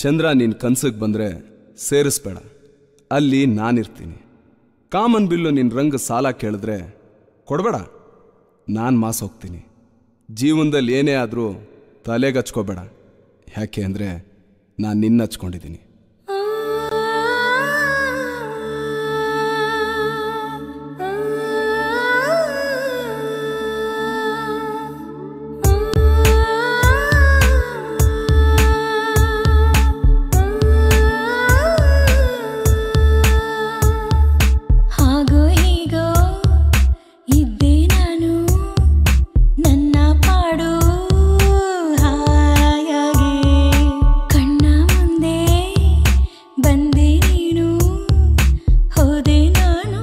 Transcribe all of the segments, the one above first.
ಚಂದ್ರ ನಿನ್ನ ಕನ್ಸಿಗೆ ಬಂದರೆ ಸೇರಿಸ್ಬೇಡ ಅಲ್ಲಿ ನಾನಿರ್ತೀನಿ ಕಾಮನ್ ಬಿಲ್ಲು ನಿನ್ನ ರಂಗ ಸಾಲ ಕೇಳಿದ್ರೆ ಕೊಡಬೇಡ ನಾನು ಮಾಸ್ ಹೋಗ್ತೀನಿ ಜೀವನದಲ್ಲಿ ಏನೇ ಆದರೂ ತಲೆಗೆ ಹಚ್ಕೋಬೇಡ ಯಾಕೆ ಅಂದರೆ ನಾನು ನಿನ್ನ ಹಚ್ಕೊಂಡಿದ್ದೀನಿ ಹಾಗೋ ಹೀಗೋ ಇದ್ದೆ ನಾನು ನನ್ನ ಪಾಡು ಹಾಯಾಗಿ ಕಣ್ಣ ಮುಂದೆ ಬಂದೆ ನೀನು ಹೋದೆ ನಾನು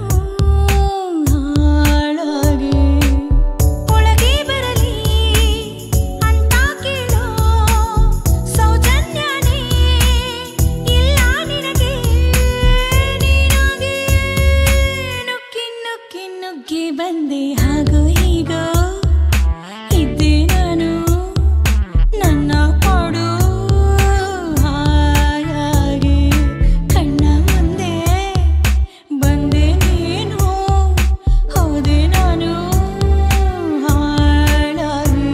ಹಾಳಾಗಿ ಒಳಗೆ ಬರಲಿ ಅಂತ ಕೇಳೋ ಸೌಜನ್ಯನೇ ಇಲ್ಲ ನಿನಗೆ ನೀನಾಗಿ ನುಗ್ಗಿ ನುಗ್ಗಿ ನುಗ್ಗಿ ಬಂದೆ ಹಾಗೋ ಹೀಗೋ ಇದ್ದೆ ನಾನು ನನ್ನ ಪಾಡು ಹಾಯಾಗಿ ಕಣ್ಣ ಮುಂದೆ ಬಂದೆ ನೀನು ಹೋದೆ ನಾನು ಹಾಳಾಗಿ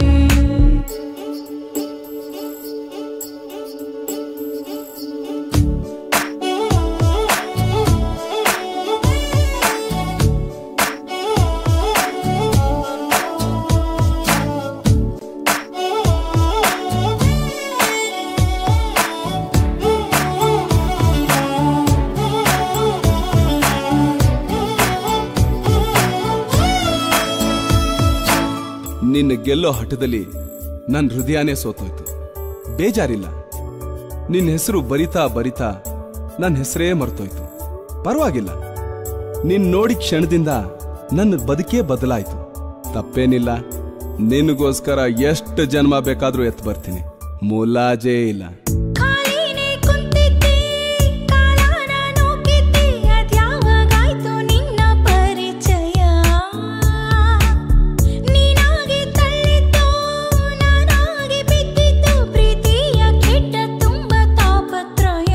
ನಿನ್ನ ಗೆಲ್ಲೋ ಹಠದಲ್ಲಿ ನನ್ನ ಹೃದಯನೇ ಸೋತೋಯ್ತು ಬೇಜಾರಿಲ್ಲ ನಿನ್ನ ಹೆಸರು ಬರಿತಾ ಬರಿತಾ ನನ್ನ ಹೆಸರೇ ಮರ್ತೋಯ್ತು ಪರವಾಗಿಲ್ಲ ನಿನ್ ನೋಡಿ ಕ್ಷಣದಿಂದ ನನ್ನ ಬದುಕೇ ಬದಲಾಯ್ತು ತಪ್ಪೇನಿಲ್ಲ ನಿನಗೋಸ್ಕರ ಎಷ್ಟು ಜನ್ಮ ಬೇಕಾದ್ರೂ ಎತ್ತು ಬರ್ತೀನಿ ಮುಲಾಜೇ ಇಲ್ಲ ಖಾಲಿನೇ ಕುಂತಿದ್ದೆ ಕಾಲನ ನೋಕಿದ್ದೆ ಅದ್ಯಾವಾಗಾಯ್ತು ನಿನ್ನ ಪರಿಚಯ ನೀನಾಗಿ ತಳ್ಳಿದ್ದು ನಾನಾಗಿ ಬಿದ್ದಿದ್ದು ಪ್ರೀತಿಯ ಕೆಟ್ಟ ತುಂಬ ತಾಪತ್ರಯ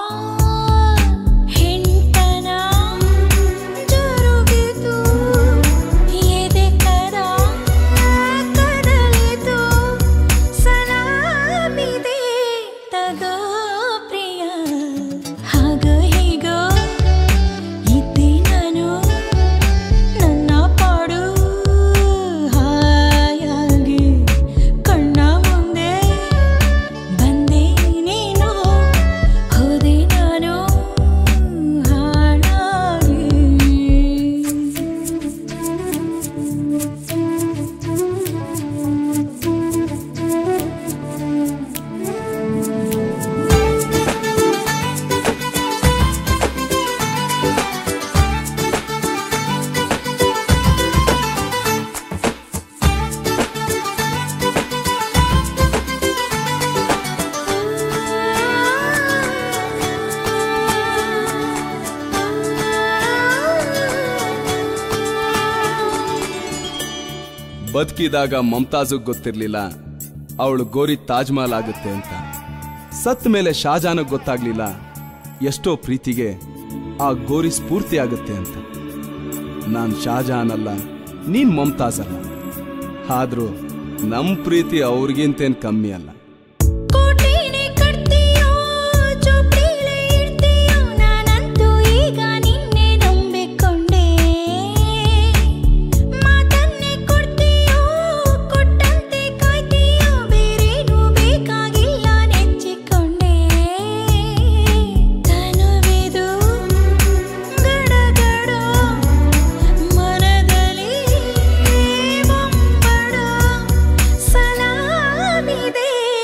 ಹೆಂಡತನ ಜರುಗಿತು ಎದೆ ಕರ ಕದಲಿತು ಸಲಾಮಿದೆ ತಗೋ ಪ್ರಿಯ ಹಾಗ ಹೀಗೋ ಇದ್ದೆ ನಾನು ನನ್ನ ಪಾಡು ಹಾಯಾಗಿ ಕಣ್ಣ ಮುಂದೆ ಬಂದೆ ನೀನು ಹೋದೆ ನಾನು ಬದುಕಿದಾಗ ಮಮತಾಜಗ್ ಗೊತ್ತಿರ್ಲಿಲ್ಲ ಅವಳು ಗೋರಿ ತಾಜ್ ಮಹಲ್ ಆಗುತ್ತೆ ಅಂತ ಸತ್ ಮೇಲೆ ಶಾಜಾನಗ್ ಗೊತ್ತಾಗ್ಲಿಲ್ಲ ಎಷ್ಟೋ ಪ್ರೀತಿಗೆ ಆ ಗೋರಿ ಸ್ಫೂರ್ತಿ ಆಗುತ್ತೆ ಅಂತ ನಾನ್ ಶಾಜಹಾನ್ ಅಲ್ಲ ನೀನ್ ಮಮತಾಜ್ ಅಲ್ಲ ಆದ್ರೂ ನಮ್ ಪ್ರೀತಿ ಅವ್ರಿಗಿಂತೇನ್ ಕಮ್ಮಿ ಅಲ್ಲ ಕೋಟೆನೇ ಕಟ್ತೀಯೋ ಚೋಪ್ಡಿಲೇ ಇಡ್ತೀಯೋ ನಾನಂತೂ ಈಗ ನಿನ್ನೆ ನಂಬಿಕೊಂಡೆ ಮಾತನ್ನೇ ಕೊಡ್ತೀಯೋ ಕೊಟ್ಟಂತೆ ಕಾಯ್ತೀಯೋ ಬೇರೇನು ಬೇಕಾಗಿಲ್ಲ ನೆಚ್ಚಿಕೊಂಡೆ ತನುವಿದು ಗಡಗಡ ಮನದಲ್ಲಿ ಬೊಂಬಡ ಸಲಾಮಿದೆ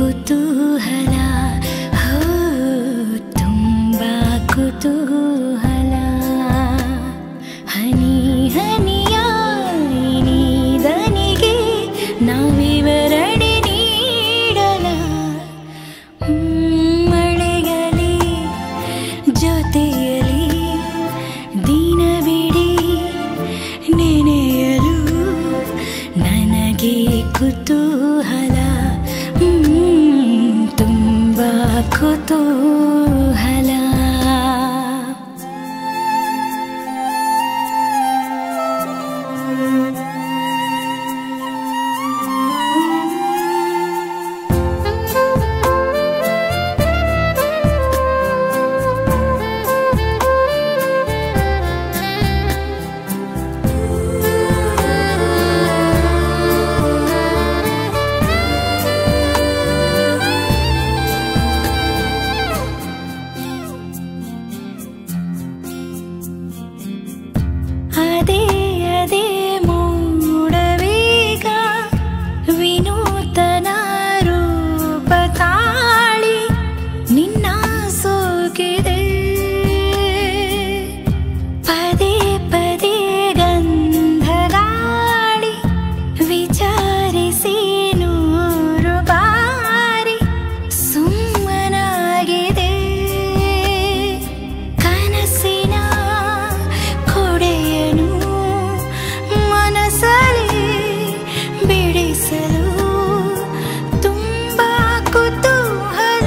ಕುತೂಹಲ ಹೋ ತುಂಬ ಕುತೂಹಲ ಹನಿ ಹನಿಯ ನೀದನಿಗೆ ನಾವಿವರಡೆ ನೀಡಲ ಮಳೆಗಲಿ ಜೊತೆಯಲಿ ದಿನವಿಡೀ ನೆನೆಯಲು ನನಗೆ ಕುತೂಹಲ ಹ್ಮ್, ತುಂಬ ಕುತೂಹಲ ಅದೇ ಅದೇ ಮೂಡವೇಗ ವಿನೂತನ ರೂಪ ತಾಳಿ ನಿನ್ನ ಸೋಕಿದೆ ಪದೇ ಪದೇ ಗಂಧಗಾಳಿ ವಿಚಾರಿಸಿ ನೂರು ಬಾರಿ ಸುಮ್ಮನಾಗಿದೆ ಕನಸಿನ ಕೊಡೆಯನು ಮನಸಲಿ ಬಿಡಿಸಲು ತುಂಬ ಕುತೂಹಲ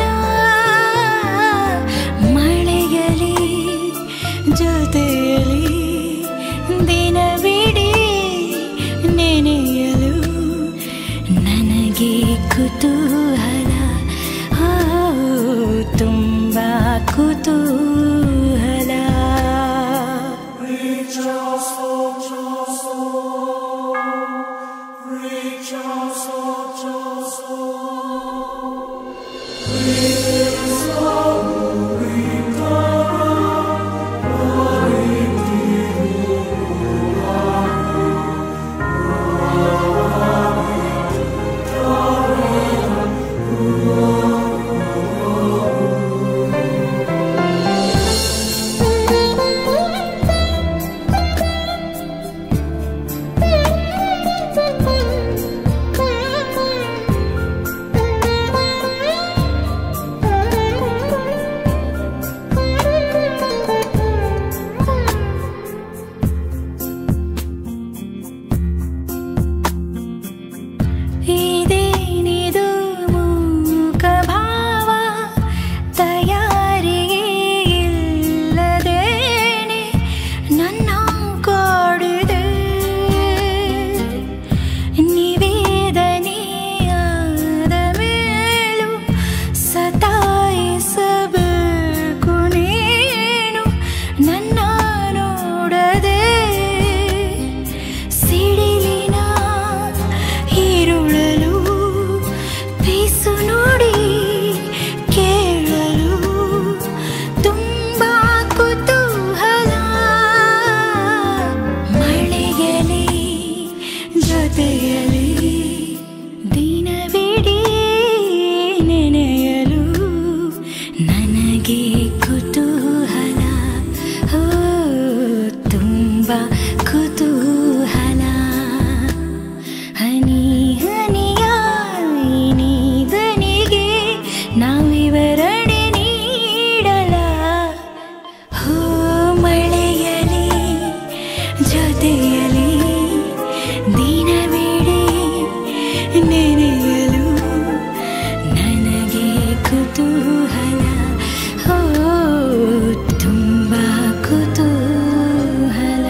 ಮಳೆಯಲಿ ಜೊತೆಯಲಿ ದಿನವಿಡೀ ನೆನೆಯಲು ನನಗೆ ಕುತೂಹಲ ಆ, ತುಂಬ ಕುತೂಹಲ ಇದೇನಿದು ಮೂಕ ಭಾವ ತಯಾರಿಗೆ ಇಲ್ಲದೇನೆ ನನ್ನ ಕಾಡಿದೆ ನಿವೇದನೆಯಾದ ಮೇಲೂ ಸತಾಯಿಸಬೇಕು ನೀನು ನನ್ನ ನೋಡದೆ ಸಿಡಿಲಿನ ಈರುಳಲು ಪೀಸು ನೋಡಿ ಕೇಳಲು ತುಂಬ ಕುತೂಹಲ ಮಳೆಯಲಿ ಜೊತೆಯಲಿ ದಿನವಿಡೀ ನೆನೆಯಲು ನನಗೆ ಕುತೂಹಲ ಓ ತುಂಬ ಕುತೂಹಲ ಹನಿ ಹನಿಯ ನೀದನಿಗೆ ನಾವಿವರಡೆ ನೀಡಲ ಹೋ ಮಳೆಯಲಿ ಜೊತೆಯಲಿ ದಿನವಿಡೀ ನೆನೆಯಲು ನನಗೆ ಕುತೂಹಲ ಹೋ ತುಂಬ ಕುತೂಹಲ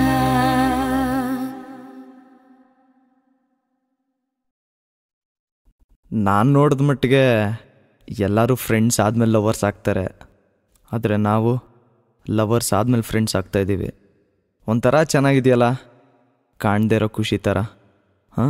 ನಾನು ನೋಡಿದ ಮಟ್ಟಿಗೆ ಎಲ್ಲರೂ ಫ್ರೆಂಡ್ಸ್ ಆದಮೇಲೆ ಲವರ್ಸ್ ಆಗ್ತಾರೆ ಆದರೆ ನಾವು ಲವರ್ಸ್ ಆದಮೇಲೆ ಫ್ರೆಂಡ್ಸ್ ಆಗ್ತಾ ಇದ್ದೀವಿ ಒಂಥರ ಚೆನ್ನಾಗಿದೆಯಲ್ಲ ಕಾಣದೇ ಇರೋ ಖುಷಿ ಥರ ಹಾಂ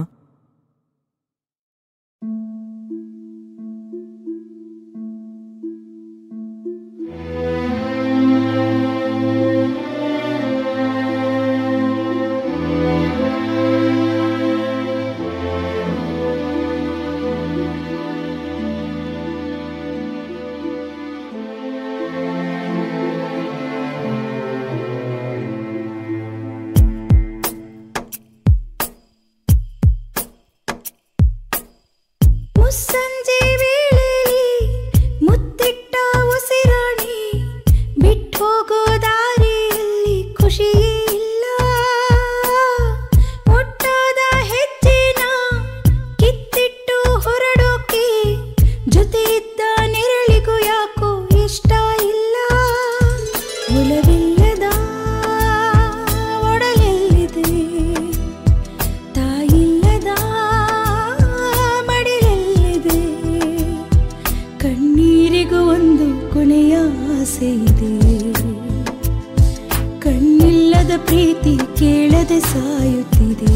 ಮುಸ್ಸಂಜೆ ವೇಳೆಯಲ್ಲಿ ಮುತ್ತಿಟ್ಟ ಉಸಿರಾಣಿ ಬಿಟ್ಟು ಹೋಗೋ ದಾರಿಯಲ್ಲಿ ಖುಷಿಯೇ ಇಲ್ಲ ಒಟ್ಟಾದ ಹೆಜ್ಜೆನ ಕಿತ್ತಿಟ್ಟು ಹೊರಡೋಕೆ ಜೊತೆ ಇದ್ದ ನೆರಳಿಗೂ ಯಾಕೋ ಇಷ್ಟ ಇಲ್ಲ ಒಲವಿಲ್ಲದ ಒಡಲೆಲ್ಲಿದೆ ತಾಯಿಲ್ಲದ ಮಡಿಲೆಲ್ಲಿದೆ ಕಣ್ಣೀರಿಗೂ ಒಂದು ಕೊನೆಯ ಆಸೆ ಇದೆ ಕಣ್ಣಿಲ್ಲದ ಪ್ರೀತಿ ಕೇಳದೆ ಸಾಯುತ್ತಿದೆ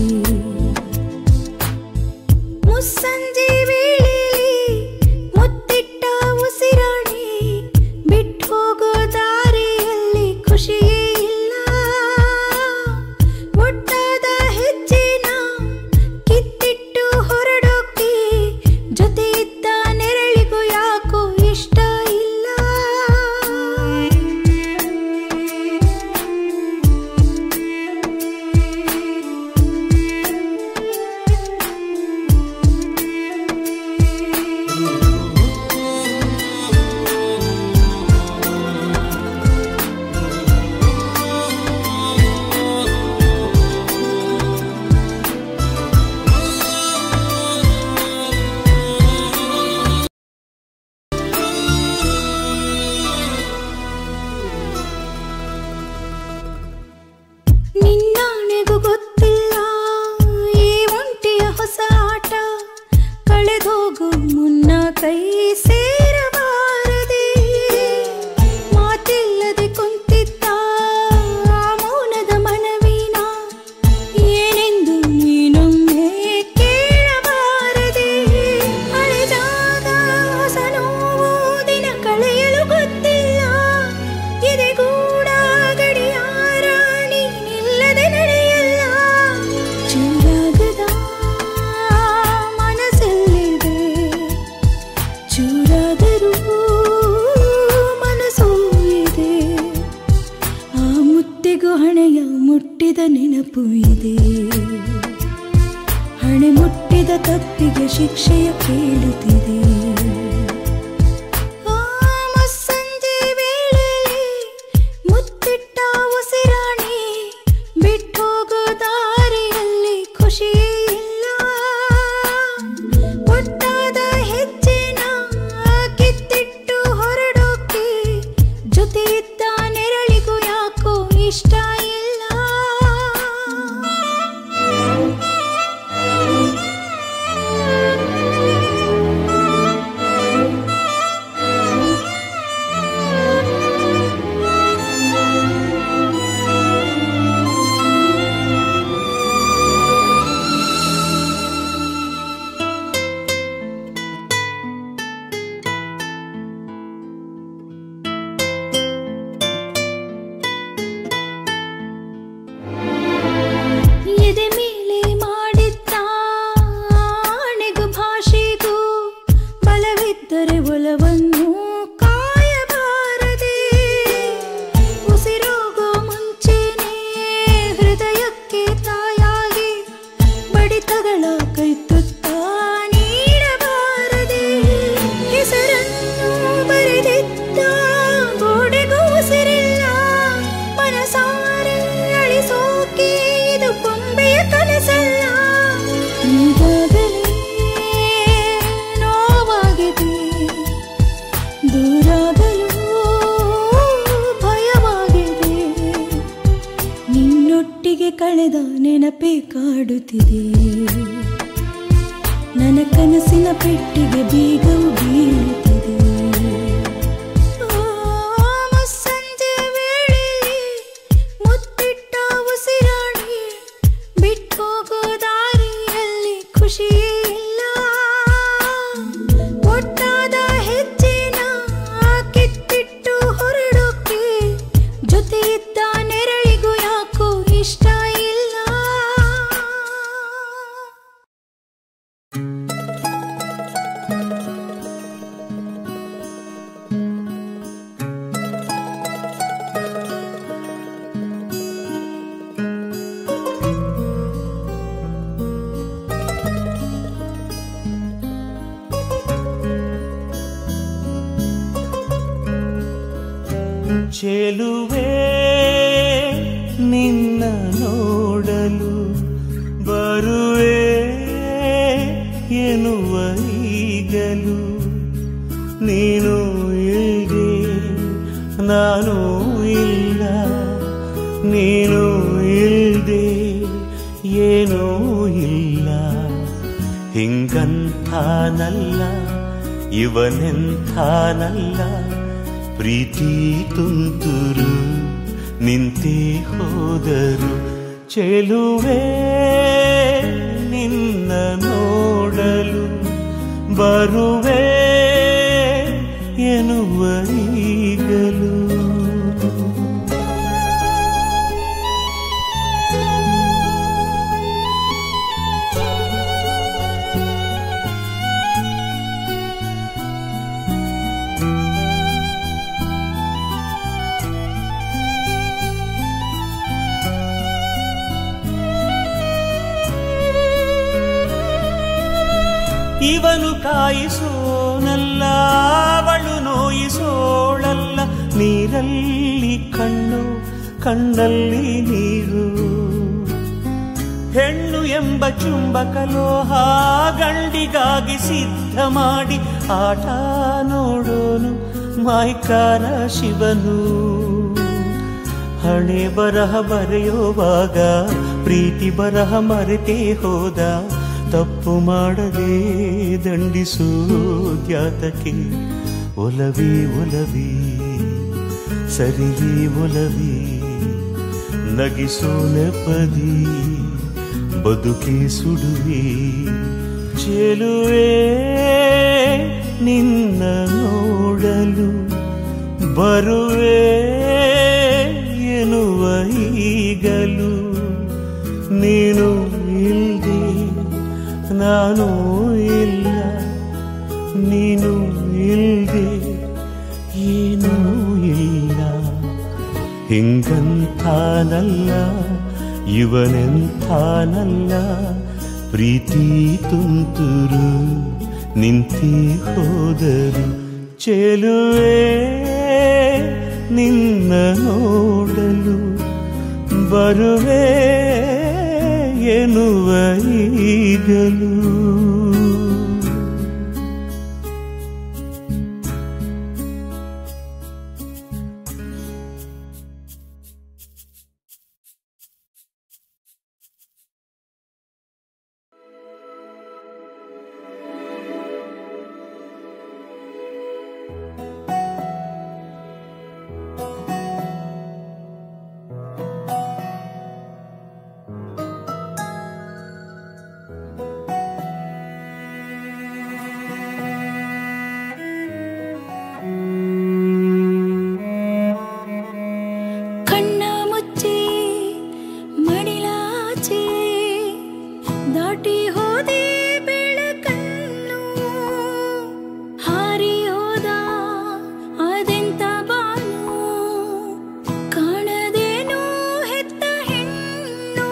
ಮುಸ್ಸಂಜೆ ವೇಳೆಯಲ್ಲಿ ಮುತ್ತಿಟ್ಟ ಉಸಿರಾಣಿ ಬಿಟ್ಟು ಹೋಗೋ ದಾರಿಯಲ್ಲಿ ಖುಷಿಯೇ ಇಲ್ಲ ಒಟ್ಟಾದ ಹೆಜ್ಜೆನ ಕಿತ್ತಿಟ್ಟು ಹೊರಡೋಕೆ ಜೊತೆ ಇದ್ದ ನೆರಳಿಗೂ ಯಾಕೋ ಇಷ್ಟ ಇಲ್ಲ ನಿನ್ನಾಣೆಗೂ ಗೊತ್ತಿಲ್ಲ ಈ ಒಂಟಿಯ ಹೊಸ ಆಟ ಕಳೆದೋಗು ಮುನ್ನ ಕೈ ಸೇರಬಾರದೆ ಮಾತಿಲ್ಲದೆ ಕುಂತಿದ್ದ ಆ ಮೌನದ ಮನವಿನ ಏನೆಂದು ನೀನೊಮ್ಮೆ ಕೇಳಬಾರದೆ ಅಳೆದಾಗ ಹೊಸ ನೋವು ದಿನ ಕಳೆಯಲು ಗೊತ್ತಿಲ್ಲ ಎದೆಗೂಡ ಗಡಿಯಾರ ನೀನಿಲ್ಲದೆ ನಡೆಯಲ್ಲ ಚೂರಾಗದ ಮನಸ್ಸಲ್ಲಿದೆ ಚೂರಾದರೂ ಮನಸ್ಸು ಇದೆ ಆ ಮುತ್ತಿಗೂ ಹಣೆಯ ಮುಟ್ಟಿದ ನೆನಪು ಇದೆ ಹಣೆ ಮುಟ್ಟಿದ ತಪ್ಪಿಗೆ ಶಿಕ್ಷೆಯ ಕೇಳುತ್ತಿದೆ ಆ ಮುಸ್ಸಂಜೆ ವೇಳೆಯಲ್ಲಿ ಮುತ್ತಿಟ್ಟ ಉಸಿರಾಣಿ ಬಿಟ್ಟು ಹೋಗೋ ದಾರಿಯಲ್ಲಿ ಖುಷಿಯೇ ಇಲ್ಲ ಒಟ್ಟಾದ ಹೆಜ್ಜೆನ ಕಿತ್ತಿಟ್ಟು ಹೊರಡೋಕೆ ಜೊತೆ ಇದ್ದ ನೆರಳಿಗೂ ಯಾಕೋ ಇಷ್ಟ ಇಲ್ಲ ಎದೆ ಮೇಲೆ ಮಾಡಿದ್ದ ಆಣೆಗೂ ಭಾಷೆಗೂ ಬಲವಿದ್ದರೆ ಒಲವನ್ನು ಕಾಯಬಾರದೆ ಉಸಿರೋಗೋ ಮುಂಚೆನೆ ಹೃದಯಕ್ಕೆ ತಾಯಾಗಿ ಬಡಿತಗಳ ಕೈತುತ್ತ ನೀಡಬಾರದೆ ಹೆಸರನ್ನು ಬರೆದಿದ್ದ ಗೋಡೆಗೂ ಉಸಿರಿಲ್ಲ ಮನಸಾರೆ ಅಳಿಸೋಕೆ ಇದು ಕೊಂಬೆಯ ಕನಸಲ್ಲ ಈಗಾಗಲೇ ನೋವಾಗಿದೆ ದೂರಾಗಲು ಭಯವಾಗಿದೆ ನಿನ್ನೊಟ್ಟಿಗೆ ಕಳೆದ ನೆನಪೇ ಕಾಡುತ್ತಿದೆ ನನ್ನ ಕನಸಿನ ಪೆಟ್ಟಿಗೆ ಬೀಗವು ಬೀಳುತ್ತಿದೆ ಆ ಮುಸ್ಸಂಜೆ ವೇಳೆಯಲ್ಲಿ ಮುತ್ತಿಟ್ಟ ಉಸಿರಾಡಿ ಬಿಟ್ಟು ಹೋಗೋ ದಾರಿಯಲ್ಲಿ ಖುಷಿಯೇ ಇಲ್ಲ ಒಟ್ಟಾದ ಹೆಜ್ಜೆನ ಕಿತ್ತಿಟ್ಟು ಹೊರಡೋಕೆ ಜೊತೆ ಇದ್ದ ನೆರಳಿಗೂ ಯಾಕೋ ಇಷ್ಟ ಇಲ್ಲ ಆ ಚೆಲುವೆ ನಿನ್ನ ನೋಡಲು ಬರುವೆ ಎನ್ನುವ ಈಗಲು ನೀನು ಇಲ್ದೆ ನಾನು ಇಲ್ಲ ನೀನು ಇಲ್ದೆ ಏನೂ ಇಲ್ಲ ಹಿಂಗಂಥಾನಲ್ಲ ಇವನೆಂಥಾನಲ್ಲ ಪ್ರೀತಿ ತುಂತುರು ನಿಂತೇ ಹೋದರು ಚೆಲುವೆ ನಿನ್ನ ನೋಡಲು ಬರುವೆ ಎನ್ನುವ ಈಗಲು ಇವನು ಕಾಯಿಸೋನಲ್ಲ ಅವಳು ನೋಯಿಸೋಳಲ್ಲ ನೀರಲ್ಲಿ ಕಣ್ಣು ಕಣ್ಣಲ್ಲಿ ನೀರು ಹೆಣ್ಣು ಎಂಬ ಚುಂಬಕ ಲೋಹ ಗಂಡಿಗಾಗಿ ಸಿದ್ಧ ಮಾಡಿ ಆಟ ನೋಡೋನು ಮಾಯ್ಕಾರ ಶಿವನು ಹಣೆ ಬರಹ ಬರೆಯುವಾಗ ಪ್ರೀತಿ ಬರಹ ಮರೆತೇ ಹೋದ ತಪ್ಪು ಮಾಡದೆ ದಂಡಿಸು ದ್ಯಾತಕ್ಕೆ ಒಲವಿ ಒಲವಿ ಸರಿವಿ ಒಲವಿ ನಗಿಸೋ ನೆಪದಿ ಬದುಕಿ ಸುಡುವಿ ಚೆಲುವೆ ನಿನ್ನ ನೋಡಲು ಬರುವೆ ಎನ್ನುವ ಈಗಲು ನೀನು ಇಲ್ದೆ ನಾನು ಇಲ್ಲ ನೀನು ಇಲ್ದೆ ಏನೂ ಇಲ್ಲ ಹಿಂಗಂಥಾನಲ್ಲ ಇವನೆಂಥಾನಲ್ಲ ಪ್ರೀತಿ ತುಂತುರು ನಿಂತಿ ಹೋದರು ಚೆಲುವೆ ನಿನ್ನ ನೋಡಲು ಬರುವೆ ಎನ್ನುವ ಈಗಲೂ ಕಣ್ಣ ಮುಚ್ಚಿ ಮಡಿಲಾಚೆ ದಾಟಿ ಹೋದೆ ಬೆಳಕನ್ನು ಹಾರಿ ಹೋದ ಅದೆಂತ ಬಾನು ಕಾಣದೇನು ಹೆತ್ತ ಹೆಣ್ಣು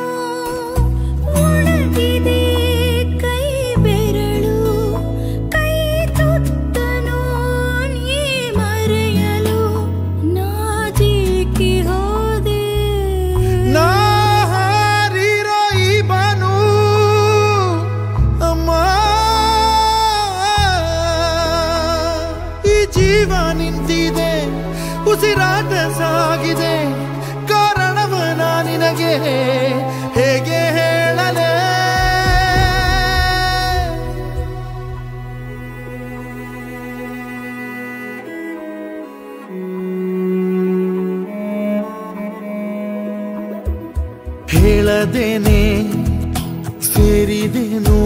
ಒಣಗಿದೆ ಕೈ ಬೆರಳು ಕೈ ತುತ್ತನು ನೀ ಮರೆಯಲು ನಾಜಿಕಿ ಹೋದೆ ನಾ ಹಾರಿರೋ ಈ ಬಾನು ಅಮ್ಮ ಈ ಜೀವ ನಿಂತಿದೆ ಉಸಿರಾಟ ಸಾಗಿದೆ ಕಾರಣವ ನಾ ನಿನಗೆ ಹೇಗೆ ಹೇಳಲೇ ಹೇಳದೇನೆ ಸೇರಿದೆನು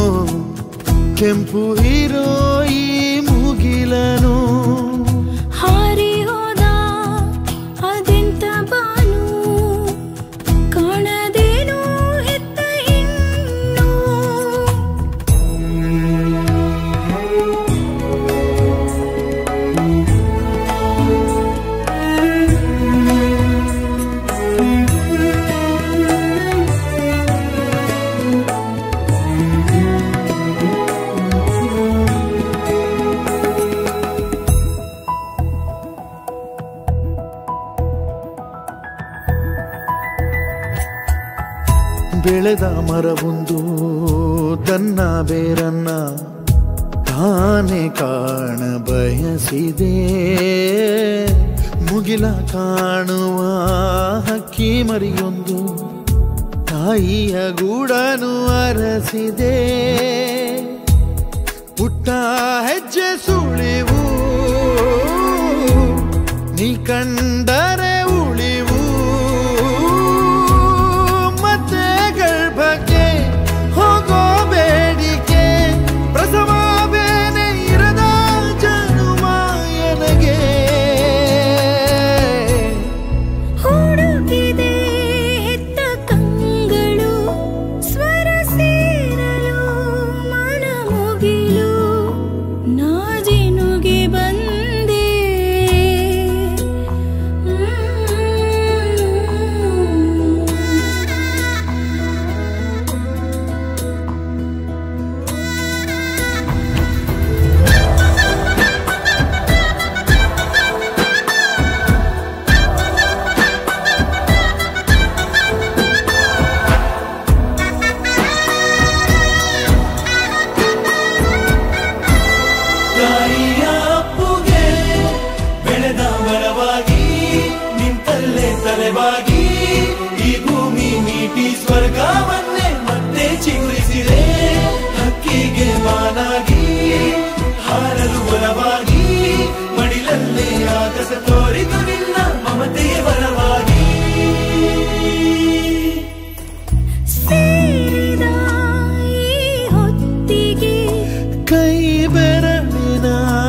ಕೆಂಪು ಇರೋ ಈ ಮುಗಿಲನು ಹಾರಿ ಹೋದ ಅದೆಂತ ಬಾನು ಕಾಣದೇನು ಹೆತ್ತ ಹೆಣ್ಣು ಬೆಳೆದ ಮರವೊಂದು ತನ್ನ ಬೇರನ್ನ ತಾನೇ ಕಾಣ ಬಯಸಿದೆ ಮುಗಿಲ ಕಾಣುವ ಹಕ್ಕಿ ಮರಿಯೊಂದು ತಾಯಿಯ ಗೂಡನು ಅರಸಿದೆ ಪುಟ್ಟ ಹೆಜ್ಜೆ ಸುಳಿವು ನೀ ಕಂಡರೆ ಉಳಿವು ಮತ್ತೆ ಗರ್ಭಕ್ಕೆ ಹೋಗೋ ಬೇಡಿಕೆ ಪ್ರಸವ ಬೇನೆ ಇರದ ಜನುಮ ಎನಗೆ ಹುಡುಕಿದೆ ಹೆತ್ತ ಕಂಗಳು ಸ್ವರ ಸೇರಲು ಮನ ಮುಗಿಲು ನಾಜಿನುಗೆ ಬಂದೆ ತಾಯಿಯ ಅಪ್ಪುಗೆ ಬೆಳೆದ ಮರವಾಗಿ ನಿಂತಲ್ಲೇ ತಲೆವಾಗಿ ಈ ಭೂಮಿ ನೀಟಿ ಸ್ವರ್ಗವನ್ನೇ ಮತ್ತೆ ಚಿಗುರಿಸಿದೆ ಹಕ್ಕಿಗೆ ಮಾನಾಗಿ ಹಾರಲು ಬಲವಾಗಿ ಮಡಿಲಲ್ಲೇ ಆಗಸ ತೋರಿತು ನಿನ್ನ ಮಮತೆಯ ಬಲವಾಗಿ ಸೇರಿದ ಈ ಹೊತ್ತಿಗೆ ಕೈ ಬೆರಳಿನ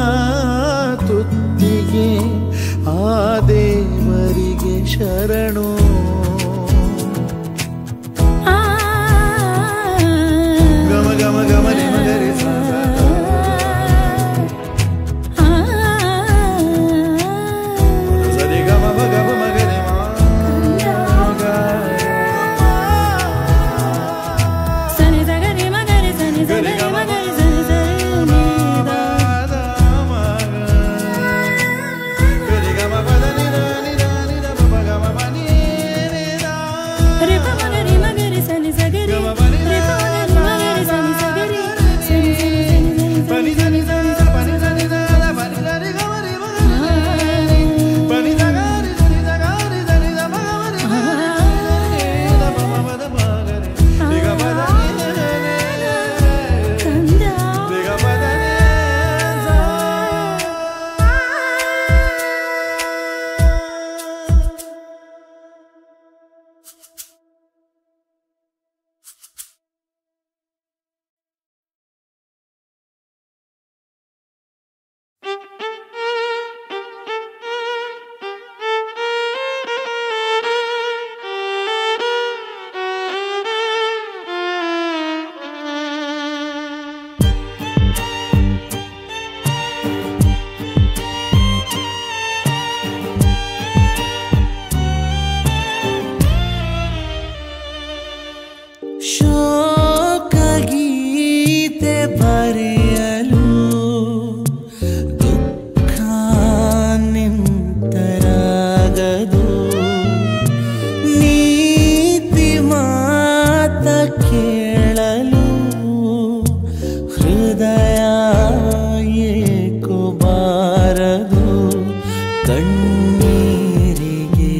ತುತ್ತಿಗೆ ಆ ದೇವರಿಗೆ ಶರಣು ಆ ಗಮ ಗಮ ಗಮ ನಿಮಗರೆ ಸ ಸ ಸ. ಸರಿ ಗಮ ಮ ಗಮ ಮಗರೆ ಮ ಗ ಸನಿ ಸಗರಿ ಮಗರಿ ಸನಿ ಸಗರಿ ಮಗರಿ ಸನಿ ಸರಿ ಮ ದ ಮ ಗ. ಗರಿ ಗಮ ಪದ ನಿ ದ ನಿ ದ ನಿ ದ ಮ ಪ ಗಮ ಪ ನಿ ನಿ ದ. ರಿ ಪ ಮಗರಿ ಮಗರಿ ಸನಿ ಸಗರಿ ರಿ ಪ ಮಗರಿ ಮಗರಿ ಸನಿ ಸಗರಿ ಸನಿ ಸನಿ ಸನಿ ಪ ನಿ ದ ನಿ ದ ದ ಪ ನಿ ದ ನಿ ದ ದ ಪ ನಿ ದ ರಿ ಗಮ ರಿ ಮ ಗ ರಿ. ಪ ನಿ ದ ಗ ರಿ ದ ನಿ ದ ಗ ರಿ ದ ನಿ ದ ಮ ಗ ಮ ರಿ ಮ ರಿ ದ ಮ ಮ ಮ ದ ಮ ಗ ರಿ. ರಿ ಗ ಮ ದ ನಿ ದ ದ ದ ದ. ಕಂದ ರಿ ಗ ಮ ದ ನಿ ದ. ಶೋಕಗೀತೆ ಬರೆಯಲು ದುಃಖ ನಿಂತರಾಗದು ನೀತಿ ಮಾತ ಕೇಳಲು ಹೃದಯ ಏಕೋ ಬಾರದು ಕಣ್ಣೀರಿಗೆ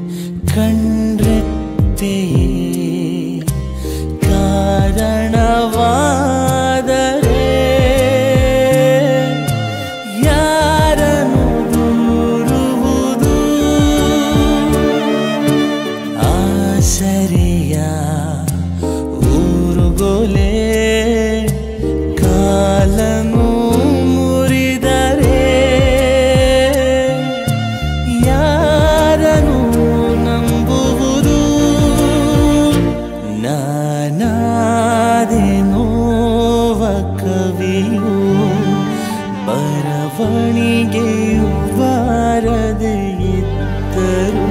ಕಂಡ್ರೆತ್ತೆಯೇ ಕಾರಣವಾದರೆ ಯಾರನ್ನು ದೂರುವುದು ಆಸರೆಯ ಊರುಗೊಲೆ ಕಾಲನು ಮುರಿದರೆ ಯಾರನು ನಂಬುವುದು ನಾನಾದೆ ನೋವ ಕವಿಯು ಬರವಣಿಗೆಯು ಬಾರದೆ ಇದ್ದರು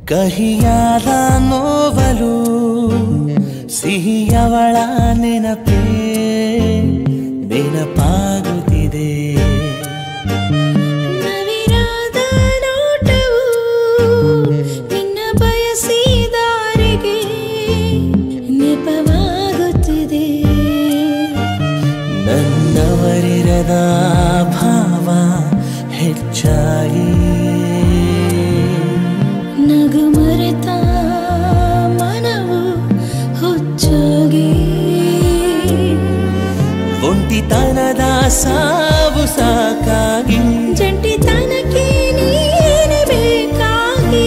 ಕಹಿಯಾದ ನೋವಲು ಸಿಹಿಯವಳ ನೆನಪೇ ನೆನಪಾಗುತ್ತಿದೆ ನವಿರಾದ ನೋಟವು ನಿನ್ನ ಬಯಸಿದಾರಿಗೆ ನೆಪವಾಗುತ್ತಿದೆ ನನ್ನವರಿರದ ಭಾವ ಹೆಚ್ಚಾಗಿ ನಗು ಮರೆತ ಮನವು ಹುಚ್ಚಾಗಿ ಒಂಟಿತನದ ಸಾವು ಸಾಕಾಗಿ ಜಂಟಿತನಕ್ಕೆ ನೀನೆ ಬೇಕಾಗಿ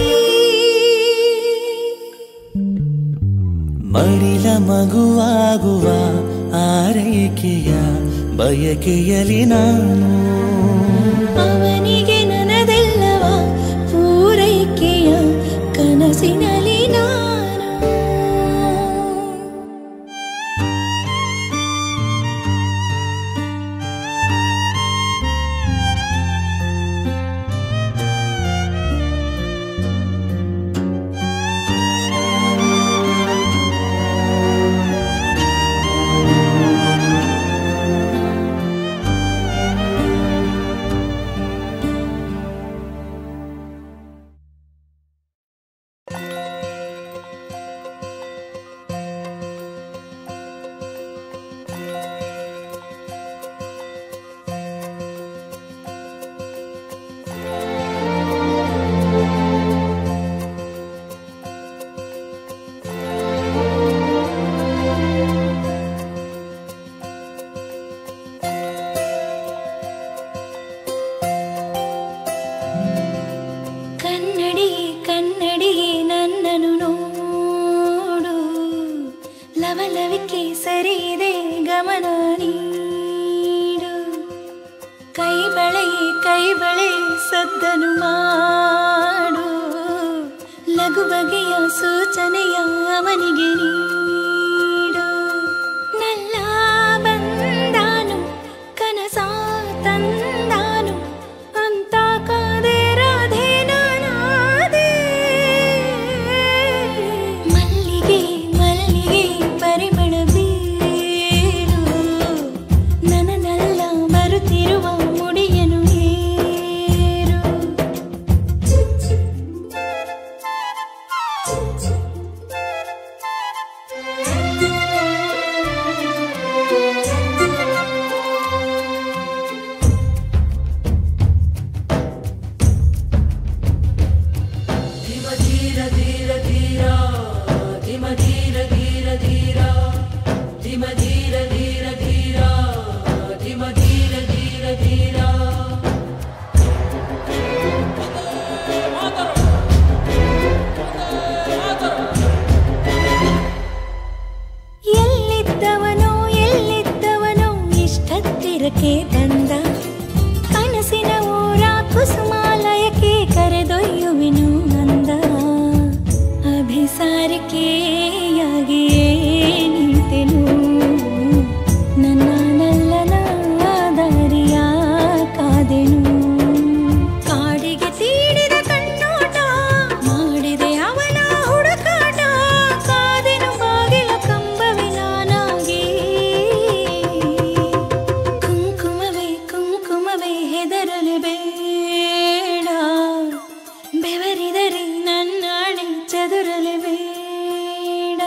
ಮಡಿಲ ಮಗುವಾಗುವ ಆರೈಕೆಯ ಬಯಕೆಯಲಿ ನಾನು ಅವನಿಗೆ ನನದೆಲ್ಲವ ಪೂರೈಕೆಯ ಕನಸಿನಲ್ಲಿ ನಾನು ಕನ್ನಡಿ ಕನ್ನಡಿ ನನ್ನನು ನೋಡು ಲವಲವಿಕೆ ಸರಿದೆ ಗಮನ ನೀಡು ಕೈ ಬಳೆ ಕೈ ಬಳೆ ಸದ್ದನು ಮಾಡು ಲಘು ಬಗೆಯ ಸೂಚನೆಯ ಅವನಿಗೆ ನೀಡು ನಲ್ಲ ಬಂದಾನು ಕನಸ ತಂದಾನು ಅಂತ ಕಾದೆ ರಾಧೆ ನಾನಾದೆ ಮಲ್ಲಿಗೆ ಮಲ್ಲಿಗೆ ಪರಿಮಳ ಬೀರು ನನ್ನನ್ನೆಲ್ಲ ಬರುತ್ತಿರುವ ಮುಡಿಯನು ಏರು ಎಲ್ಲಿದ್ದವನೋ ಎಲ್ಲಿದ್ದವನೋ ಇಷ್ಟತ್ತಿರಕ್ಕೆ ತಂದ ಕನಸಿನ ಊರ ಕುಸುಮಾಲಯಕ್ಕೆ ಕರೆದೊಯ್ಯುವೆನು ಅಂದ ಅಭಿಸಾರಿಕೆಯಾಗಿ ನಿಂತೆನು ನನ್ನ ನಲ್ಲನ ದಾರಿಯ ಕಾದೆನು ಕಾಡಿಗೆ ತೀಡಿದ ಕಣ್ಣೋಟ ಮಾಡಿದೆ ಅವನ ಹುಡುಕಾಟ ಕಾದೆನು ಬಾಗಿಲ ಕಂಬವಿ ನಾನಾಗಿ ಕುಂಕುಮವೇ ಕುಂಕುಮವೇ ಹೆದರಲು ಬೇಡ ಬೆವರಿದರೆ ನನ್ನಾಣೆ ಚದುರಲು ಬೇಡ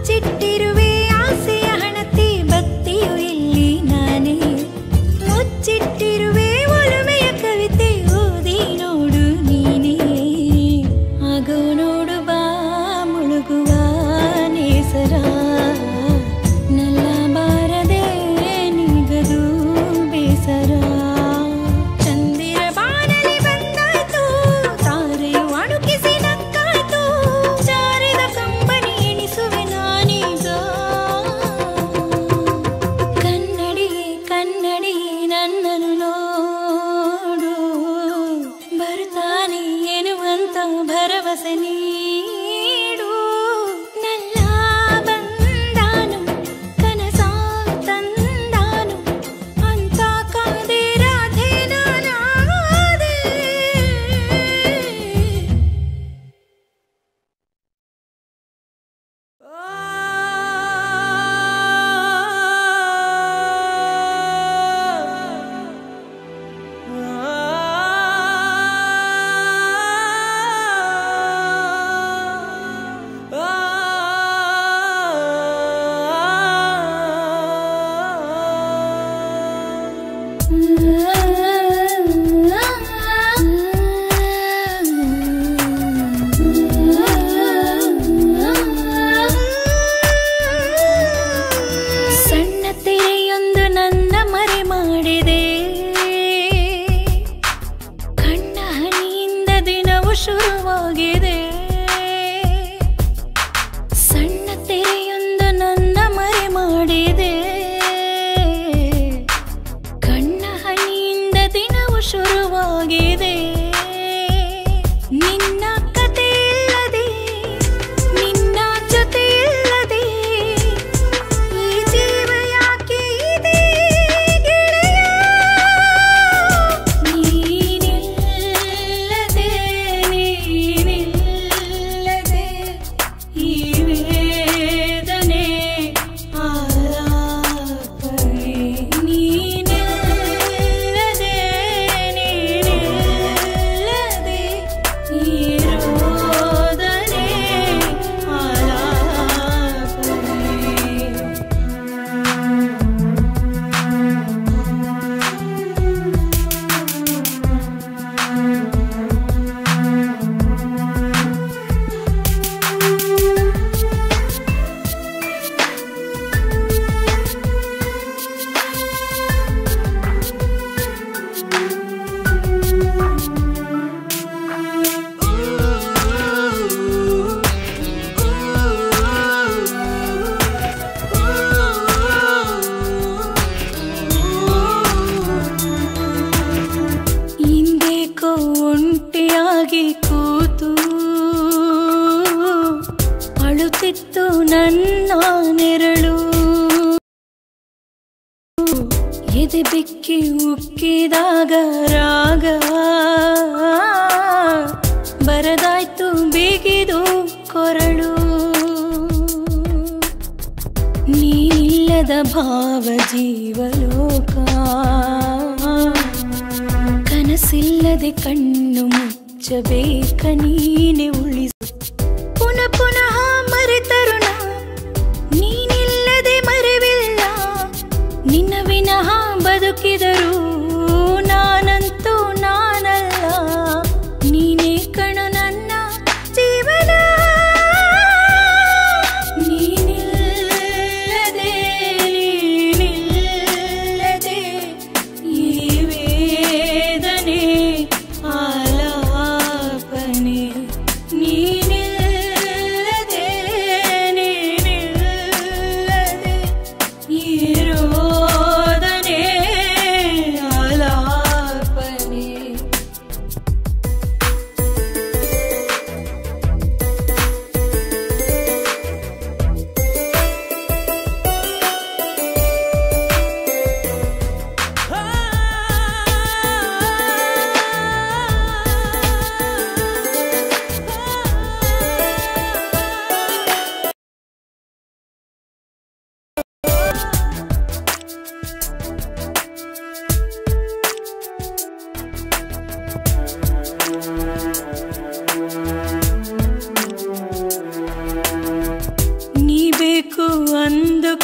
ಮುಚ್ಚಿಟ್ಟಿರುವೆ ಆಸೆಯ ಹಣತೆ ಭಕ್ತಿಯು ಇಲ್ಲಿ ನಾನೇ ಮುಚ್ಚಿಟ್ಟಿರುವೆ ಒಲುಮೆಯ ಕವಿತೆ ಓದಿ ನೋಡು ನೀನೇ ಆಗೋ ನೋಡು ಬಾ ಮುಳುಗುವ ನೇಸರ ನಲ್ಲ ಬಾರದೆ ನಿಗದು ಬೇಸರ ಚಂದಿರ ಬಾನಲಿ ಬಂದಾಯ್ತು ತಾರೆಯು ಅಣುಕಿಸಿ ನಕ್ಕಾಯ್ತು ಜಾರಿದ ಕಂಬನಿ ಎಣಿಸುವೆ ನಾನೀಗ ಕನ್ನಡಿ ಕನ್ನಡಿ ನನ್ನನ್ನು ನೋಡು ಬರ್ತಾನೆ ಎನ್ನುವಂತ ಭರವಸೆ ನೀಡು ನಲ್ಲ ಬಂದಾನು ಕನಸ ತಂದಾನು ಅಂತ ಕಾದೆ ರಾಧೆ ನಾನಾದೆ ಸಣ್ಣ ತೆರೆಯೊಂದು ನನ್ನ ಮರೆ ಮಾಡಿದೆ ಕಣ್ಣ ಹನಿಯಿಂದ ದಿನವು ಶುರುವಾಗಿದೆ ಸಣ್ಣ ತೆರೆಯೊಂದು ನನ್ನ ಮರೆ ಮಾಡಿದೆ ಕಣ್ಣ ಹನಿಯಿಂದ ದಿನವು ಶುರುವಾಗಿದೆ ನಿನ್ನ ಕತೆ ಇಲ್ಲದೆ ನಿನ್ನ ಜೊತೆ ಇಲ್ಲದೆ ಈ ಜೀವ ಯಾಕೆ ಇದೆ ಗೆಳೆಯ ನೀನಿಲ್ಲದೆ ನೀನಿಲ್ಲದೆ ಈ ವೇದನೆ ಆಲಾಪನೆ ನೀನಿಲ್ಲದೆ ನೀನಿಲ್ಲದೆ ಈ ರೋದನೆ ಆಲಾಪನೆ ಹಿಂದೇಕೋ ಒಂಟಿಯಾಗಿ ಕೂತು ಅಳುತ್ತಿತ್ತು ನನ್ನ ನೆರಳು ಎದೆ ಬಿಕ್ಕಿ ಉಕ್ಕಿದಾಗ ರಾಗ ಬರದಾಯ್ತು ಬಿಗಿದು ಕೊರಳು ನೀನಿಲ್ಲದ ಭಾವ ಜೀವಲೋಕ ಕನಸಿಲ್ಲದೆ ಕಣ್ಣು ಮುಚ್ಚಬೇಕ ನೀನೆ ಉಳಿಸು ಪುನಃ ಪುನಃ ಮರೆತರುಣ ನೀನಿಲ್ಲದೆ ಮರೆವಿಲ್ಲ ನಿನ್ನ ವಿನಃ ಬದುಕಿದರು ನಾನಂತೂ ನಾನಲ್ಲ ನೀನೇ ಕಣು ನನ್ನ ಜೀವನ ನೀನಿಲ್ಲದೆ ನೀನಿಲ್ಲದೆ ಈ ವೇದನೆ ಆಲಾಪನೆ ನೀ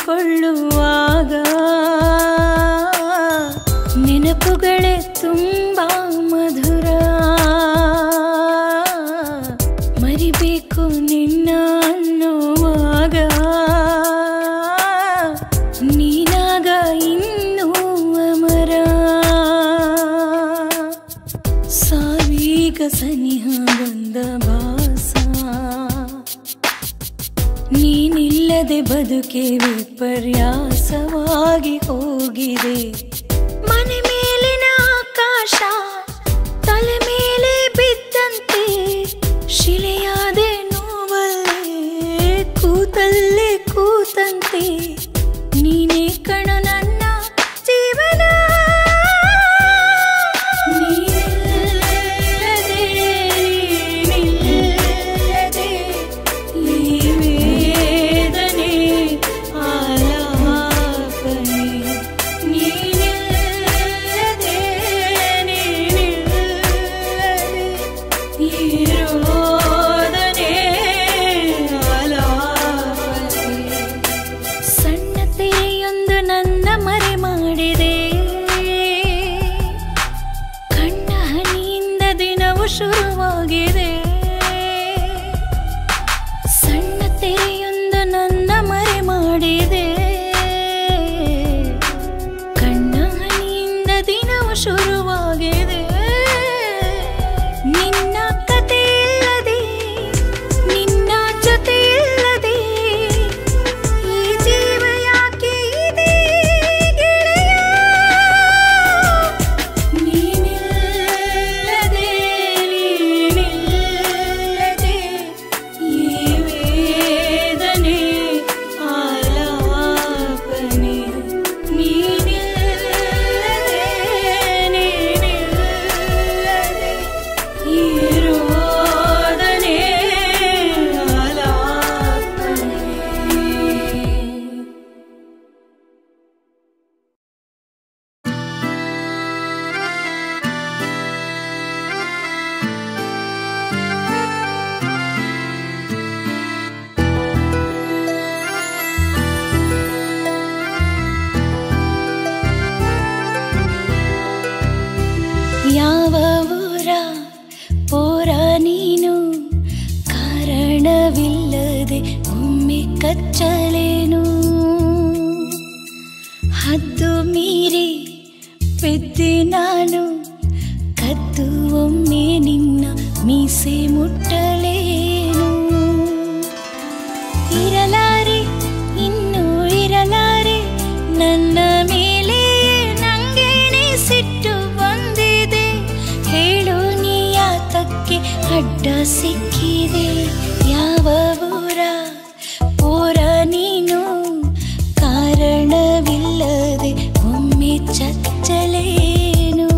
ಅಂದುಕೊಳ್ಳುವಾಗ ನೆನಪುಗಳೇ ತುಂಬ ಮಧುರ ಮರಿಬೇಕು ನಿನ್ನ ಅನ್ನುವಾಗ ನೀನಾಗ ಇನ್ನೂ ಅಮರ ಸಾವಿಗ ಸನಿಹ ಬಂದ ಭಾಸ ನೀನಿಲ್ಲದೆ ಬದುಕೆ ವಿಪರ್ಯಾಸವಾಗಿ ಹೋಗಿದೆ ಮನೆ ಮೇಲಿನ ಆಕಾಶ ತಲೆ ಮೇಲೆ ಬಿದ್ದಂತೆ ಶಿಲೆಯಾದೆ ನೋವಲ್ಲೇ ಕೂತಲ್ಲೇ ಕೂತಂತೆ ನೀನೇ ಕಣ ನನ್ನ ಜೀವನ ನೀನಿಲ್ಲದೆ, ನೀನಿಲ್ಲದೆ ಈ ವೇದನೆ ಆಲಾಪನೆ ನೀನಿಲ್ಲದೆ, ನೀನಿಲ್ಲದೆ ಈ ರೋದನೆ ಆಲಾಪನೆ ಸಣ್ಣ ತೆರೆಯೊಂದು ನನ್ನ ಮರೆ ಮಾಡಿದೆ ಕಣ್ಣ ಹನಿಯಿಂದ ದಿನವು ಶುರುವಾಗಿದೆ ಸಣ್ಣ ತೆರೆಯೊಂದು ನನ್ನ ಮರೆ ಮಾಡಿದೆ ಕಣ್ಣ ಹನಿಯಿಂದ ದಿನವು ಶುರುವಾಗಿದೆ ನಿನ್ನ ಕತೆ ಇಲ್ಲದೆ ನಿನ್ನ ಜೊತೆ ಇಲ್ಲದೆ ಈ ಜೀವ ಯಾಕೆ ಇದೆ ಗೆಳೆಯ ನೀನಿಲ್ಲದೆ ನೀನಿಲ್ಲದೆ ಈ ವೇದನೆ ಆಲಾಪನೆ ನೀನಿಲ್ಲದೆ ನೀನಿಲ್ಲದೆ ಈ ರೋದನೆ ಆಲಾಪನೆ ಯಾವ ಊರ ಪೋರ ನೀನು ಕಾರಣವಿಲ್ಲದೆ ಒಮ್ಮೆ ಕಚ್ಚಲೇನು ಹದ್ದು ಮೀರಿ ಬಿದ್ದೆ ನಾನು ಕದ್ದು ಒಮ್ಮೆ ನಿನ್ನ ಮೀಸೆ ಮುಟ್ಟಲೇನು ಇರಲಾರೆ ಇನ್ನು ಇರಲಾರೆ ನನ್ನ ಮೇಲೆ ನಂಗೇನೆ ಸಿಟ್ಟು ಬಂದಿದೆ ಹೇಳು ನೀ ಯಾತಕ್ಕೆ ಅಡ್ಡ ಸಿಕ್ಕಿದೆ ಯಾವ ಊರ ಪೋರ ನೀನು ಕಾರಣವಿಲ್ಲದೆ ಒಮ್ಮೆ ಚಚ್ಚಲೇನು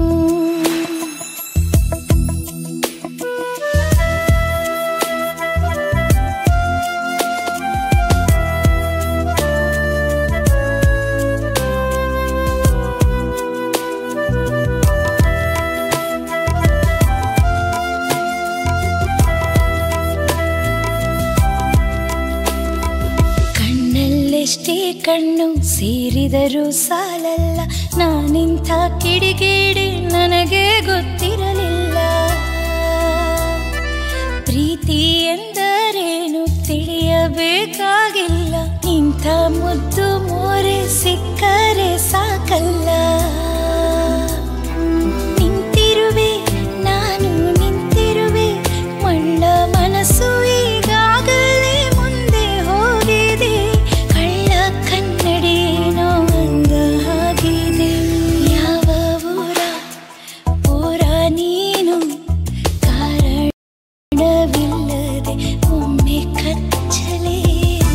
ಕಣ್ಣಲ್ಲೆಷ್ಟೇ ಕಣ್ಣು ಸೇರಿದರೂ ಸಾಲಲ್ಲ ನಾನಿಂಥ ಕಿಡಿಗೇಡಿ ನನಗೆ ಗೊತ್ತಿರಲಿಲ್ಲ ಪ್ರೀತಿ ಎಂದರೇನು ತಿಳಿಯಬೇಕಾಗಿಲ್ಲ ಇಂಥ ಮುದ್ದು ಮೋರೆ ಸಿಕ್ಕರೆ ಸಾಕಲ್ಲ ನಿಂತಿರುವೆ ನಾನು ನಿಂತಿರುವೆ ಮಣ್ಣ ಮನಸ್ಸು ಈಗಾಗಲೇ ಮುಂದೆ ಹೋಗಿದೆ ಕಳ್ಳ ಕನ್ನಡೇನೋ ಅಂದ ಹಾಗಿದೆ ಯಾವ ಊರ ಪೋರ ನೀನು ಕಾರಣವಿಲ್ಲದೆ ಒಮ್ಮೆ ಕಚ್ಚಲೇನು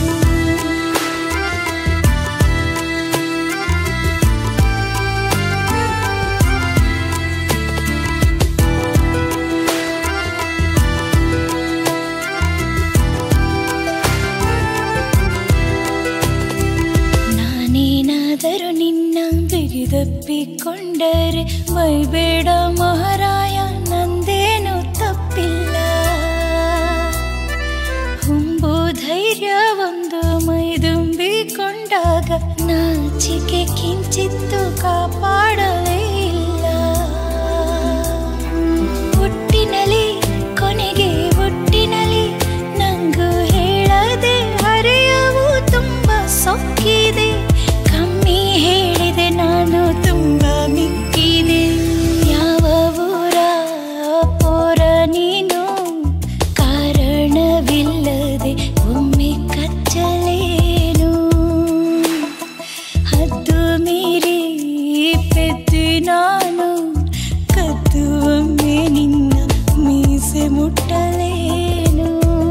ನಾನೇನಾದರೂ ನಿನ್ನ ಬಿಗಿದಪ್ಪಿಕೊಂಡರೆ ಬೈಬೇಡ ಮಹಾರಾಯ ನಂದೇನು ತಪ್ಪಿಲ್ಲ ಹುಂಬು ಧೈರ್ಯ ಒಂದು ಮೈದುಂಬಿಕೊಂಡಾಗ ನಾಚಿಕೆ ಕಿಂಚಿತ್ತು ಕಾಪಾಡಲೇ ಇಲ್ಲ ಒಟ್ಟಿನಲ್ಲಿ ಕೊನೆಗೆ ಒಟ್ಟಿನಲ್ಲಿ ನಂಗೂ ಹೇಳದೆ ಹರೆಯವು ತುಂಬ ಸೊಕ್ಕಿದೆ ಕಮ್ಮಿ ಹೇಳಿದೆ ನಾನು ತುಂಬ ಮಿಕ್ಕಿದೆ ಯಾವ ಊರ ಪೋರ ನೀನು ಕಾರಣವಿಲ್ಲದೆ ಒಮ್ಮೆ ಕಚ್ಚಲೇನು ಹದ್ದು ಮೀರಿ ಪೆದ್ದಿ ನಾನು ಕದ್ದು ಒಮ್ಮೆ ನಿನ್ನ ಮೀಸೆ ಮುಟ್ಟಲೇನು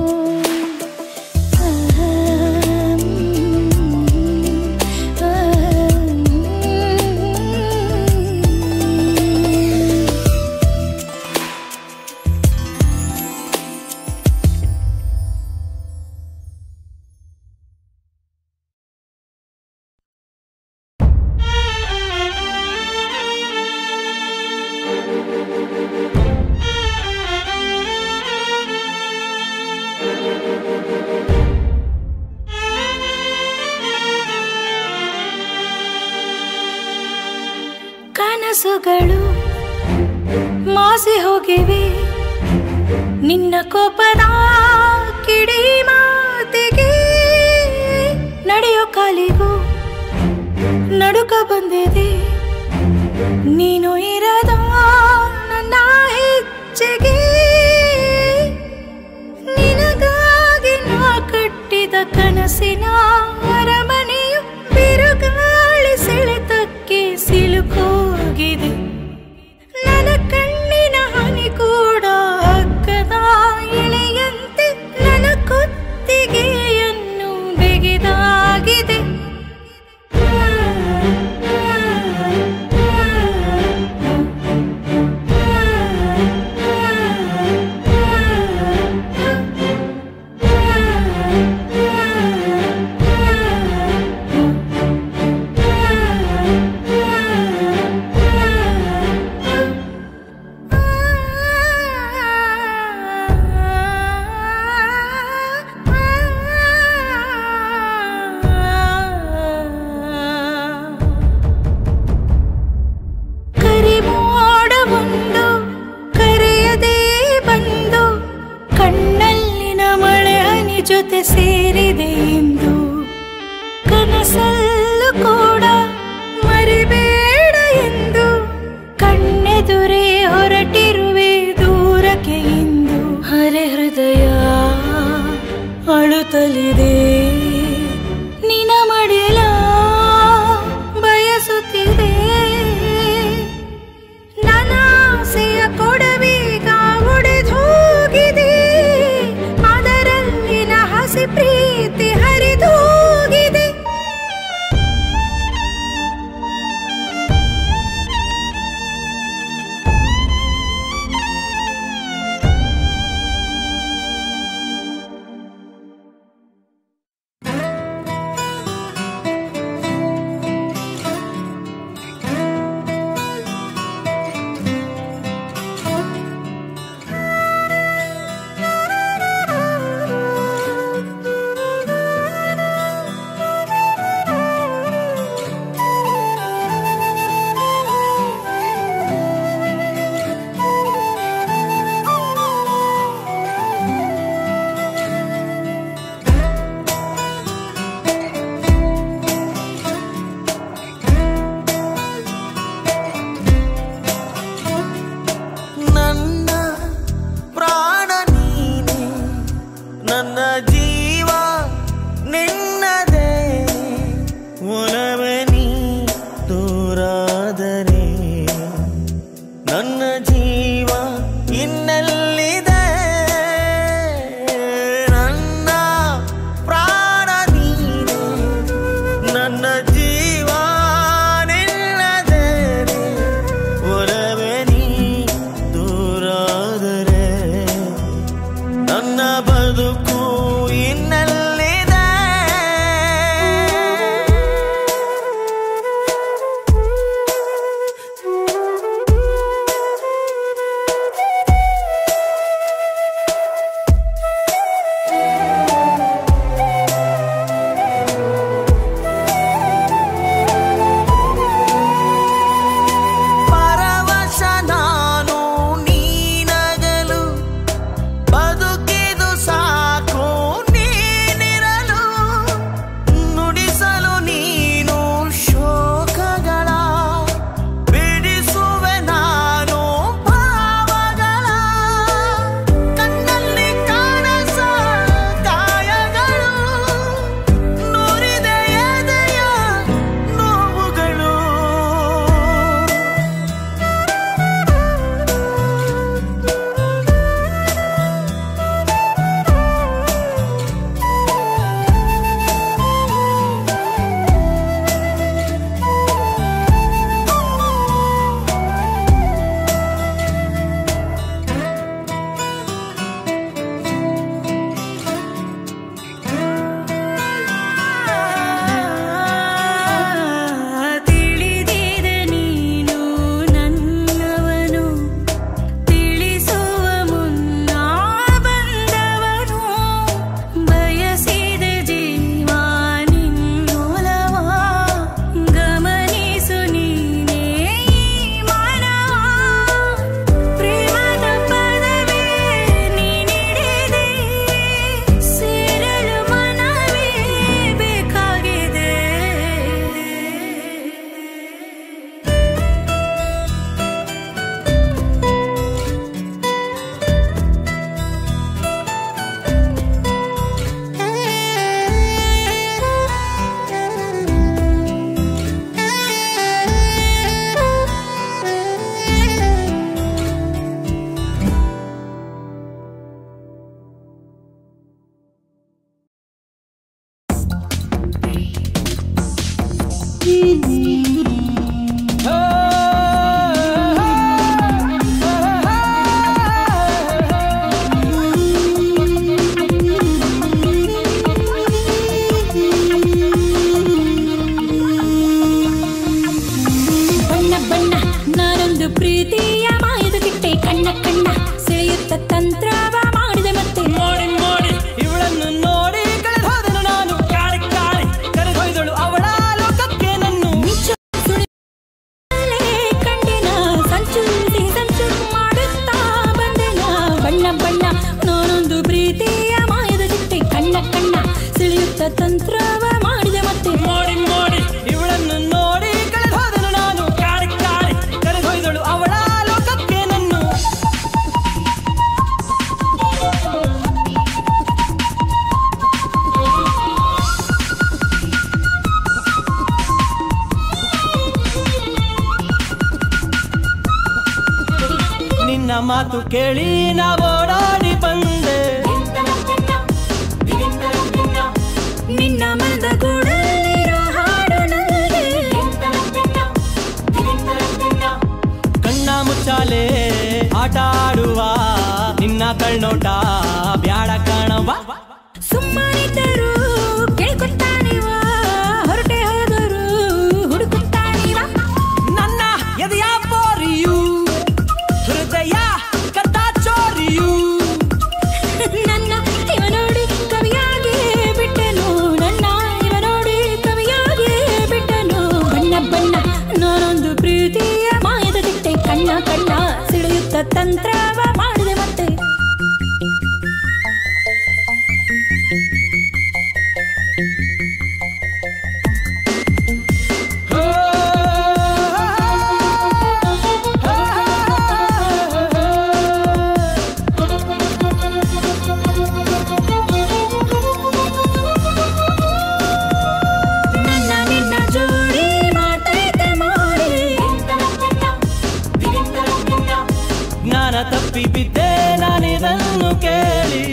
ಕನಸುಗಳು ಮಾಸಿ ಹೋಗಿವೆ ನಿನ್ನ ಕೋಪದ ಕಿಡಿ ಮಾತಿಗೆ ನಡೆಯೋ ಕಾಲಿಗೂ ನಡುಕ ಬಂದಿದೆ ನೀನು ಇರದ ನನ್ನ ಹೆಜ್ಜೆಗೆ ನಿನಗಾಗಿ ನಾ ಕಟ್ಟಿದ ಕನಸಿನ ಅರಮನೆಯು ಬಿರುಗಾಳಿ ಸೆಳೆತಕ್ಕೆ ಸಿಲುಕೋಗಿದೆ ನನ್ನ ಕಣ್ಣಿನ ಹನಿ ಕೂಡ ಹಗ್ಗದ ಎಳೆಯಂತೆ ನನ್ನ ಕುತ್ತಿಗೆಯನ್ನು ಬೆಗೆದಾಗಿದೆ ಆ ಮಾತು ಕೇಳಿ ನಾ ಓಡಾಡಿ ಬಂದೆ ನಿನ್ನ ಮನದ ಗೂಡಲ್ಲಿರೋ ಹಾಡು ನನಗೆ ಕಣ್ಣ ಮುಚ್ಚಾಲೆ ಆಟ ಆಡುವ ನಿನ್ನ ಕಳ್ನೋಟ ಬ್ಯಾಡ ಕಾಣವ ಸುಮ್ಮನಿದ್ದರು ಕೇಳ್ಕೊತಾನಿವ ಹೊರಟೆ ಹೋದರು ಹುಡುಕುತ್ತಾನಿವ ನನ್ನ ಎದೆಯ ಬೋರಿಯು ಹೃದಯ ಕದ್ದ ಚೋರಿಯು ನನ್ನ ಇವ ನೋಡಿ ಕವಿಯಾಗಿ ಬಿಟ್ಟನು ನನ್ನ ಇವ ನೋಡಿ ಕವಿಯಾಗಿ ಬಿಟ್ಟನು ಬಣ್ಣ ಬಣ್ಣ ನಾನೊಂದು ಪ್ರೀತಿಯ ಮಾಯದ ದಿಟ್ಟೆ ಕಣ್ಣ ಕಣ್ಣ ಸಿಡಿಯುತ್ತ ತಂತ್ರವ ಮಾಡಿದೆ ಮತ್ತೆ ನನ್ನ ನಿನ್ನ ಜೋಡಿ ಮಾತೈತೆ ಮಾಡಿ ಜ್ಞಾನ ತಪ್ಪಿ ಬಿದ್ದೆ ನಾನಿದನ್ನು ಕೇಳಿ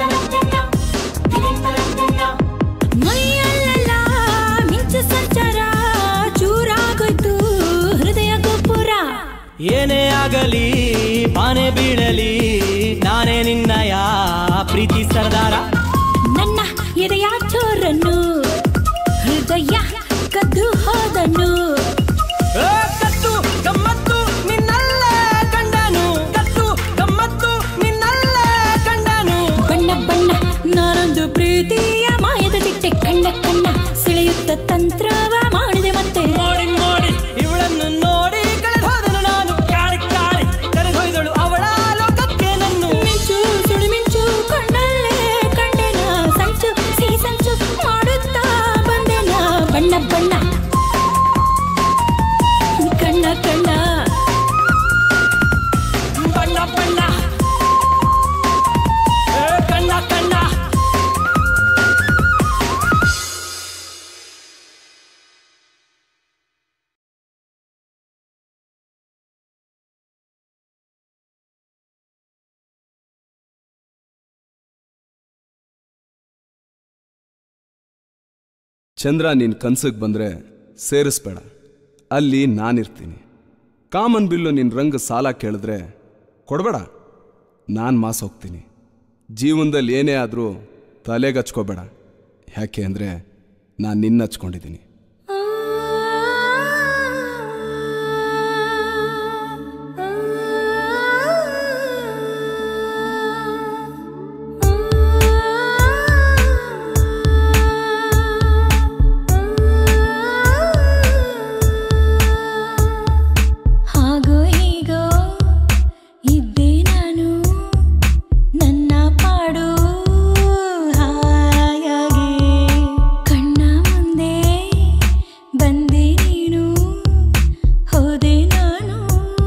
ಮೈಯಲ್ಲೆಲ್ಲ ಮಿಂಚು ಸಂಚಾರ ಚೂರಾಗೋಯ್ತು ಹೃದಯ ಗೋಪುರ ಏನೇ ಆಗಲಿ ಪಾನೆ ಬೀಳಲಿ ನಾನೇ ನಿನ್ನಯ ಪ್ರೀತಿ ಸರ್ದಾರ ನನ್ನ ಎದೆಯ ಚೋರನ್ನು ಹೃದಯ ಕದ್ದು ಹೋದನು ಏ, ಕತ್ತು ಗಮ್ಮತ್ತು ನಿನ್ನಲ್ಲೇ ಕಂಡನು ಕತ್ತು ಗಮ್ಮತ್ತು ನಿನ್ನಲ್ಲೇ ಕಂಡನು ಬಣ್ಣ ಬಣ್ಣ ನಾನೊಂದು ಪ್ರೀತಿಯ ಮಾಯದ ದಿಟ್ಟೆ ಕಣ್ಣ ಕಣ್ಣ ಸೆಳೆಯುತ್ತ ತಂತ್ರವ ಮಾಡಿದೆ ಮತ್ತೆ ನೋಡಿ ನೋಡಿ ಇವಳನ್ನು ನೋಡಿ ಕಳೆದೋದನು ನಾನು ಕಾಡಿ ಕಾಡಿ ಕರೆದೊಯ್ದಳು ಅವಳ ಲೋಕಕ್ಕೆ ನನ್ನು ಮಿಂಚು ಸುಳಿ ಮಿಂಚು ಕಣ್ಣಲ್ಲೇ ಕಂಡೆನ ಸಂಚು ಸಿಹಿ ಸಂಚು ಮಾಡುತ್ತಾ ಬಂದೆನ ಬಣ್ಣ ಬಣ್ಣ ಕಣ್ಣ ಕಣ್ಣ ಬಣ್ಣ ಬಣ್ಣ ಏ, ಕಣ್ಣ ಕಣ್ಣ ಚಂದ್ರ ನಿನ್ ಕನ್ಸಕ್ ಬಂದ್ರೆ ಸೇರಿಸ್ಬೇಡ ಅಲ್ಲಿ ನಾನಿರ್ತೀನಿ ಕಾಮನ್ ಬಿಲ್ಲು ನಿನ್ನ ರಂಗ ಸಾಲ ಕೇಳಿದ್ರೆ ಕೊಡಬೇಡ ನಾನು ಮಾಸ್ ಹೋಗ್ತೀನಿ ಜೀವನದಲ್ಲಿ ಏನೇ ಆದರೂ ತಲೆಗೆ ಹಚ್ಕೋಬೇಡ ಯಾಕೆ ಅಂದರೆ ನಾನು ನಿನ್ನ ಹಚ್ಕೊಂಡಿದ್ದೀನಿ ಹಾಗೋ ಹೀಗೋ ಇದ್ದೆ ನಾನು ನನ್ನ ಪಾಡು ಹಾಯಾಗಿ ಕಣ್ಣ ಮುಂದೆ ಬಂದೆ ನೀನು ಹೋದೆ ನಾನು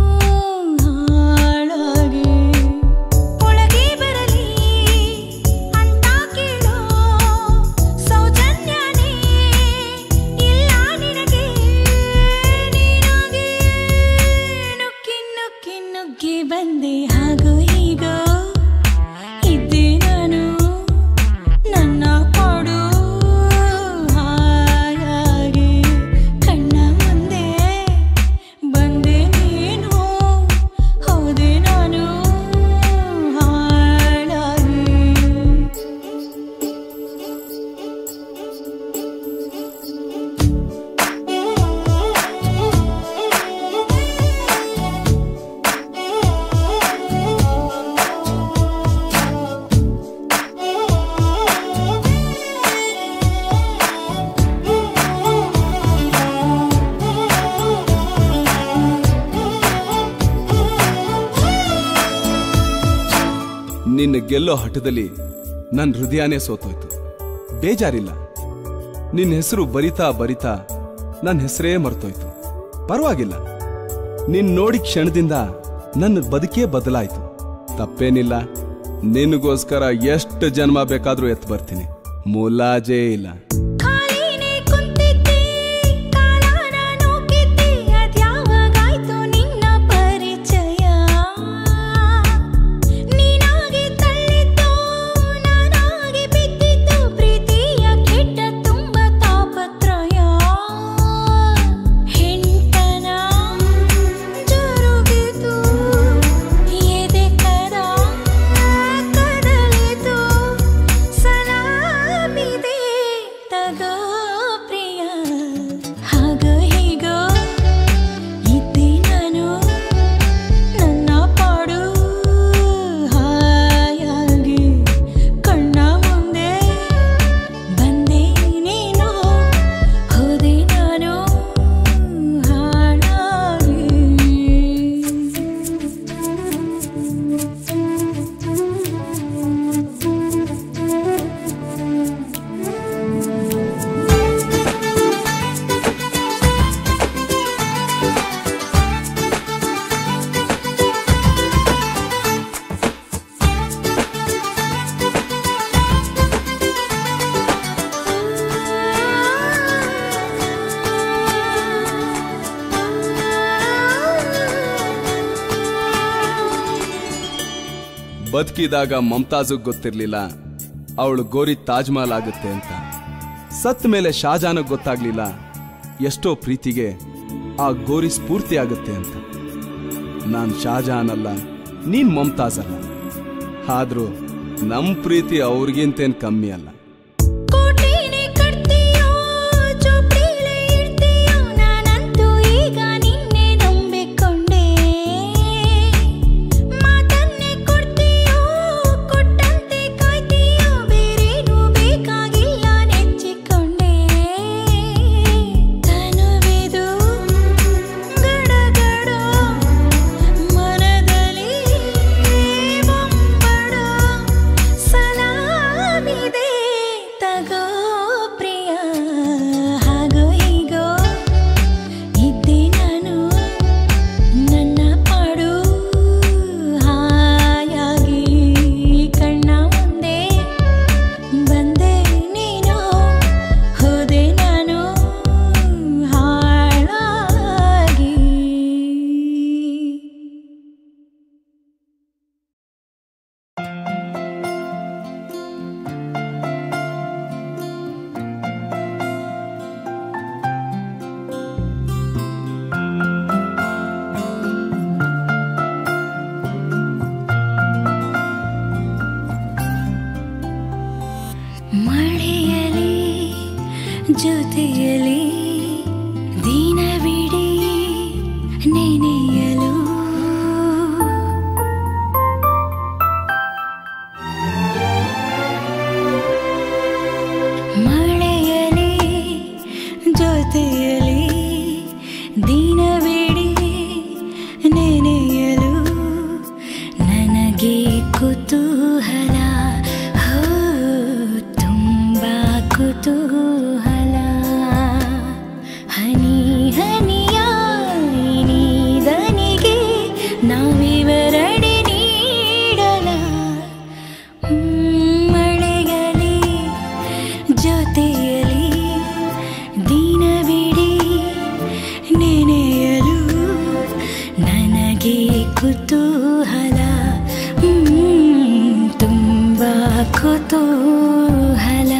ಹಾಳಾಗಿ ಒಳಗೆ ಬರಲಿ ಅಂತ ಕೇಳೋ ಸೌಜನ್ಯನೇ ಇಲ್ಲ ನಿನಗೆ ನೀನಾಗಿ ನುಗ್ಗಿ ನುಗ್ಗಿ ನುಗ್ಗಿ ಬಂದೆ ಹಾಗೋ ಹೀಗೋ ಇದ್ದೆ ನಾನು ನನ್ನ ಪಾಡು ಹಾಯಾಗಿ ಕಣ್ಣ ಮುಂದೆ ಬಂದೆ ನೀನು ಹೋದೆ ನಾನು ಹಾಳಾಗಿ ನಿನ್ನ ಗೆಲ್ಲೋ ಹಠದಲ್ಲಿ ನನ್ನ ಹೃದಯನೇ ಸೋತೋಯ್ತು ಬೇಜಾರಿಲ್ಲ ನಿನ್ನ ಹೆಸರು ಬರಿತಾ ಬರಿತಾ ನನ್ನ ಹೆಸರೇ ಮರ್ತೋಯ್ತು ಪರವಾಗಿಲ್ಲ ನಿನ್ ನೋಡಿ ಕ್ಷಣದಿಂದ ನನ್ನ ಬದುಕೇ ಬದಲಾಯ್ತು ತಪ್ಪೇನಿಲ್ಲ ನಿನಗೋಸ್ಕರ ಎಷ್ಟು ಜನ್ಮ ಬೇಕಾದ್ರೂ ಎತ್ತು ಬರ್ತೀನಿ ಮುಲಾಜೇ ಇಲ್ಲ ಖಾಲಿನೇ ಕುಂತಿದ್ದೆ ಕಾಲನ ನೂಕಿದ್ದೆ ಅದ್ಯಾವಾಗಾಯ್ತು ನಿನ್ನ ಪರಿಚಯ ತಗೋ ಪ್ರಿಯ ಹಾಗೋ ಹೀಗೋ ಇದ್ದೆ ನಾನು ನನ್ನ ಪಾಡು ಹಾಯಾಗಿ ಕಣ್ಣ ಮುಂದೆ ಬಂದೆ ನೀನು ಹೋದೆ ನಾನು ಹಾಳಾಗಿ ಬದುಕಿದಾಗ ಮಮತಾಜುಗ್ ಗೊತ್ತಿರ್ಲಿಲ್ಲ ಅವಳು ಗೋರಿ ತಾಜ್ ಮಹಲ್ ಆಗುತ್ತೆ ಅಂತ ಸತ್ ಮೇಲೆ ಶಾಜಾನಗ್ ಗೊತ್ತಾಗ್ಲಿಲ್ಲ ಎಷ್ಟೋ ಪ್ರೀತಿಗೆ ಆ ಗೋರಿ ಸ್ಫೂರ್ತಿ ಆಗುತ್ತೆ ಅಂತ ನಾನ್ ಶಾಜಹಾನ್ ಅಲ್ಲ ನೀನ್ ಮಮತಾಜ್ ಅಲ್ಲ ಆದ್ರೂ ನಮ್ ಪ್ರೀತಿ ಅವ್ರಿಗಿಂತೇನ್ ಕಮ್ಮಿ ಅಲ್ಲ ಕೋಟೆನೇ ಕಟ್ತೀಯೋ ಚೋಪ್ಡಿಲೇ ಇಡ್ತೀಯೋ ನಾನಂತೂ ಈಗ ನಿನ್ನೆ ನಂಬಿಕೊಂಡೆ ಮಾತನ್ನೇ ಕೊಡ್ತೀಯೋ ಕೊಟ್ಟಂತೆ ಕಾಯ್ತೀಯೋ ಬೇರೇನು ಬೇಕಾಗಿಲ್ಲ ನೆಚ್ಚಿಕೊಂಡೆ ತನುವಿದು ಗಡಗಡ ಮನದಲ್ಲಿ ಬೊಂಬಡ ಸಲಾಮಿದೆ ತಗೋ ಪ್ರಿಯ ಹಾಗೋ ಹೀಗೋ ಇದ್ದೆ ನಾನು ನನ್ನ ಪಾಡು ಹಾಯಾಗಿ ಕಣ್ಣ ಮುಂದೆ ಬಂದೆ ನೀನು ಹೋದೆ ನಾನು ಹಾಳಾಗಿ ಮಳೆಯಲಿ ಜೊತೆಯಲಿ ದಿನವಿಡೀ ನೆನೆಯಲು ಮಳೆಯಲಿ ಜೊತೆಯಲಿ ದಿನವಿಡೀ ನೆನೆಯಲು ನನಗೆ ಕುತೂಹಲ ಹೋ ತುಂಬ ಕುತೂಹಲ ಹನಿ ಹನಿಯಾಗಿ ನೀದನಿಗೆ ನಾವಿವರಡೆ ನೀಡಲ ಮಳೆಗಲಿ ಜೊತೆಯಲಿ ದಿನವಿಡೀ ನೆನೆಯಲು ನನಗೆ ಕುತೂಹಲ ಹ್ಮ್, ತುಂಬ ಕುತೂಹಲ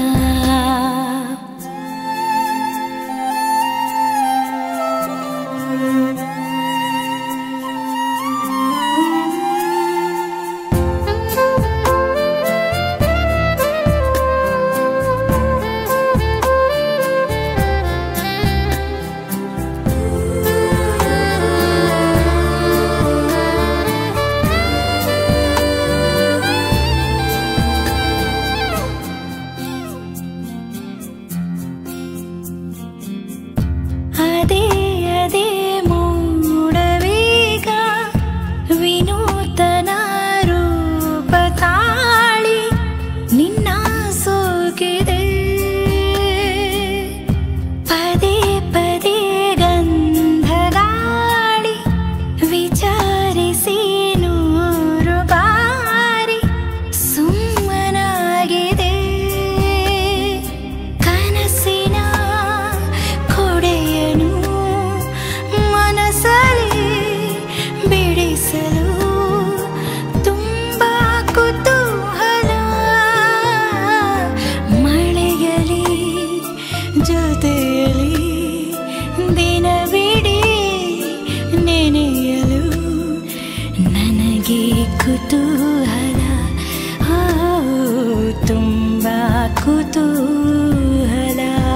ಅದೇ ಅದೇ ಮೂಡವೇಗ ವಿನೂತನ ರೂಪ ತಾಳಿ ನಿನ್ನ ಸೋಕಿದೆ ಪದೇ ಪದೇ ಗಂಧಗಾಳಿ ವಿಚಾರಿಸಿ ನೂರು ಬಾರಿ ಸುಮ್ಮನಾಗಿದೆ ಕನಸಿನ ಕೊಡೆಯನು ಮನಸ್ಸಲ್ಲಿ ಬಿಡಿಸಲು ತುಂಬ ಕುತೂಹಲ ಮಳೆಯಲಿ ಜೊತೆಯಲಿ ದಿನವಿಡೀ ನೆನೆಯಲು ನನಗೆ ಕುತೂಹಲ ಓ, ತುಂಬ ಕುತೂಹಲ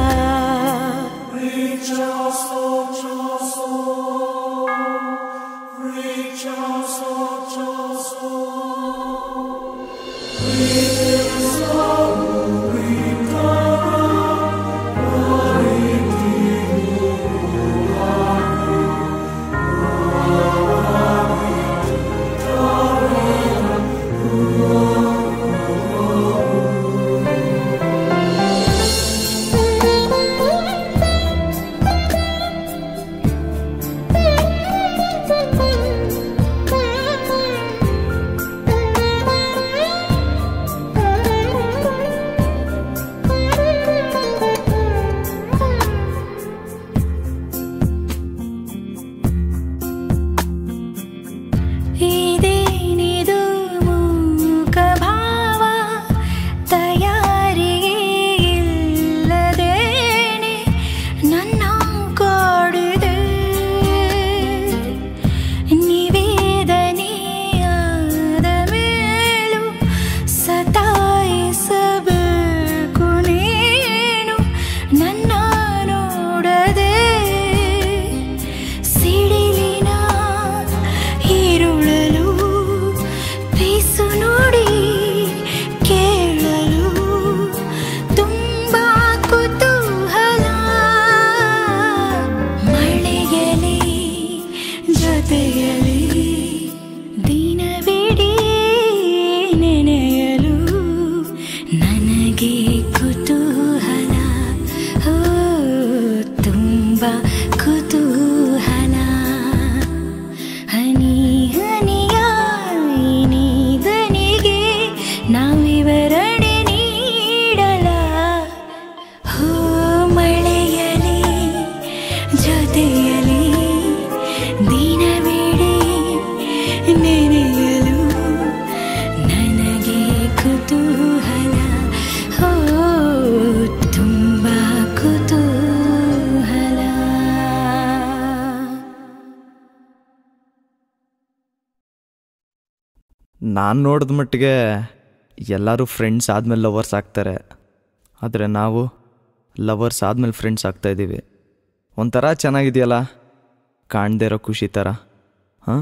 ನಾನು ನೋಡಿದ ಮಟ್ಟಿಗೆ ಎಲ್ಲರೂ ಫ್ರೆಂಡ್ಸ್ ಆದಮೇಲೆ ಲವರ್ಸ್ ಆಗ್ತಾರೆ ಆದರೆ ನಾವು ಲವರ್ಸ್ ಆದಮೇಲೆ ಫ್ರೆಂಡ್ಸ್ ಆಗ್ತಾಯಿದ್ದೀವಿ ಒಂಥರ ಚೆನ್ನಾಗಿದೆಯಲ್ಲ ಕಾಣದೇ ಇರೋ ಖುಷಿ ಥರ ಹಾಂ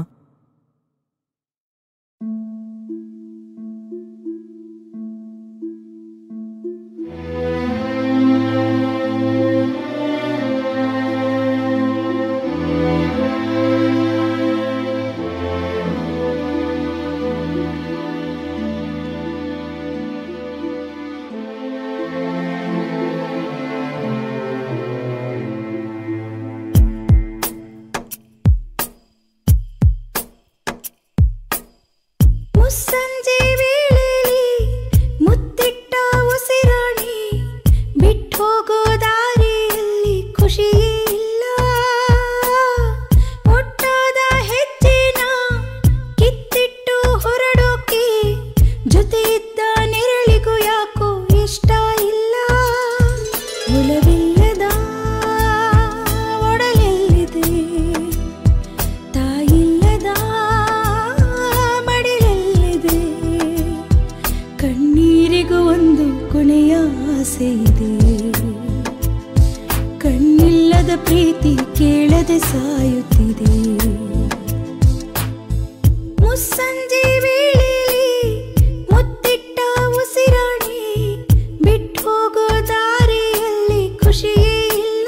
ಮುಸ್ಸಂಜೆ ವೇಳೆಯಲ್ಲಿ ಮುತ್ತಿಟ್ಟ ಉಸಿರಾಣಿ ಬಿಟ್ಟು ಹೋಗೋ ದಾರಿಯಲ್ಲಿ ಖುಷಿಯೇ ಇಲ್ಲ ಒಟ್ಟಾದ ಹೆಜ್ಜೆನ ಕಿತ್ತಿಟ್ಟು ಹೊರಡೋಕೆ ಜೊತೆ ಇದ್ದ ನೆರಳಿಗೂ ಯಾಕೋ ಇಷ್ಟ ಇಲ್ಲ ಒಲವಿಲ್ಲದ ಒಡಲೆಲ್ಲಿದೆ ತಾಯಿಲ್ಲದ ಮಡಿಲಲ್ಲಿದೆ ಕಣ್ಣೀರಿಗೂ ಒಂದು ಕೊನೆಯ ಆಸೆ ಇದೆ ಕಣ್ಣಿಲ್ಲದ ಪ್ರೀತಿ ಕೇಳದೆ ಸಾಯುತ್ತಿದೆ ಮುಸ್ಸಂಜೆ ವೇಳೆಯಲ್ಲಿ ಮುತ್ತಿಟ್ಟ ಉಸಿರಾಣಿ ಬಿಟ್ಟು ಹೋಗೋ ದಾರಿಯಲ್ಲಿ ಖುಷಿಯೇ ಇಲ್ಲ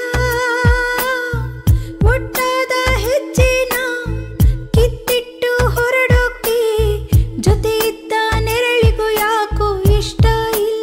ಒಟ್ಟಾದ ಹೆಜ್ಜೆನ ಕಿತ್ತಿಟ್ಟು ಹೊರಡೋಕೆ ಜೊತೆ ಇದ್ದ ನೆರಳಿಗೂ ಯಾಕೋ ಇಷ್ಟ ಇಲ್ಲ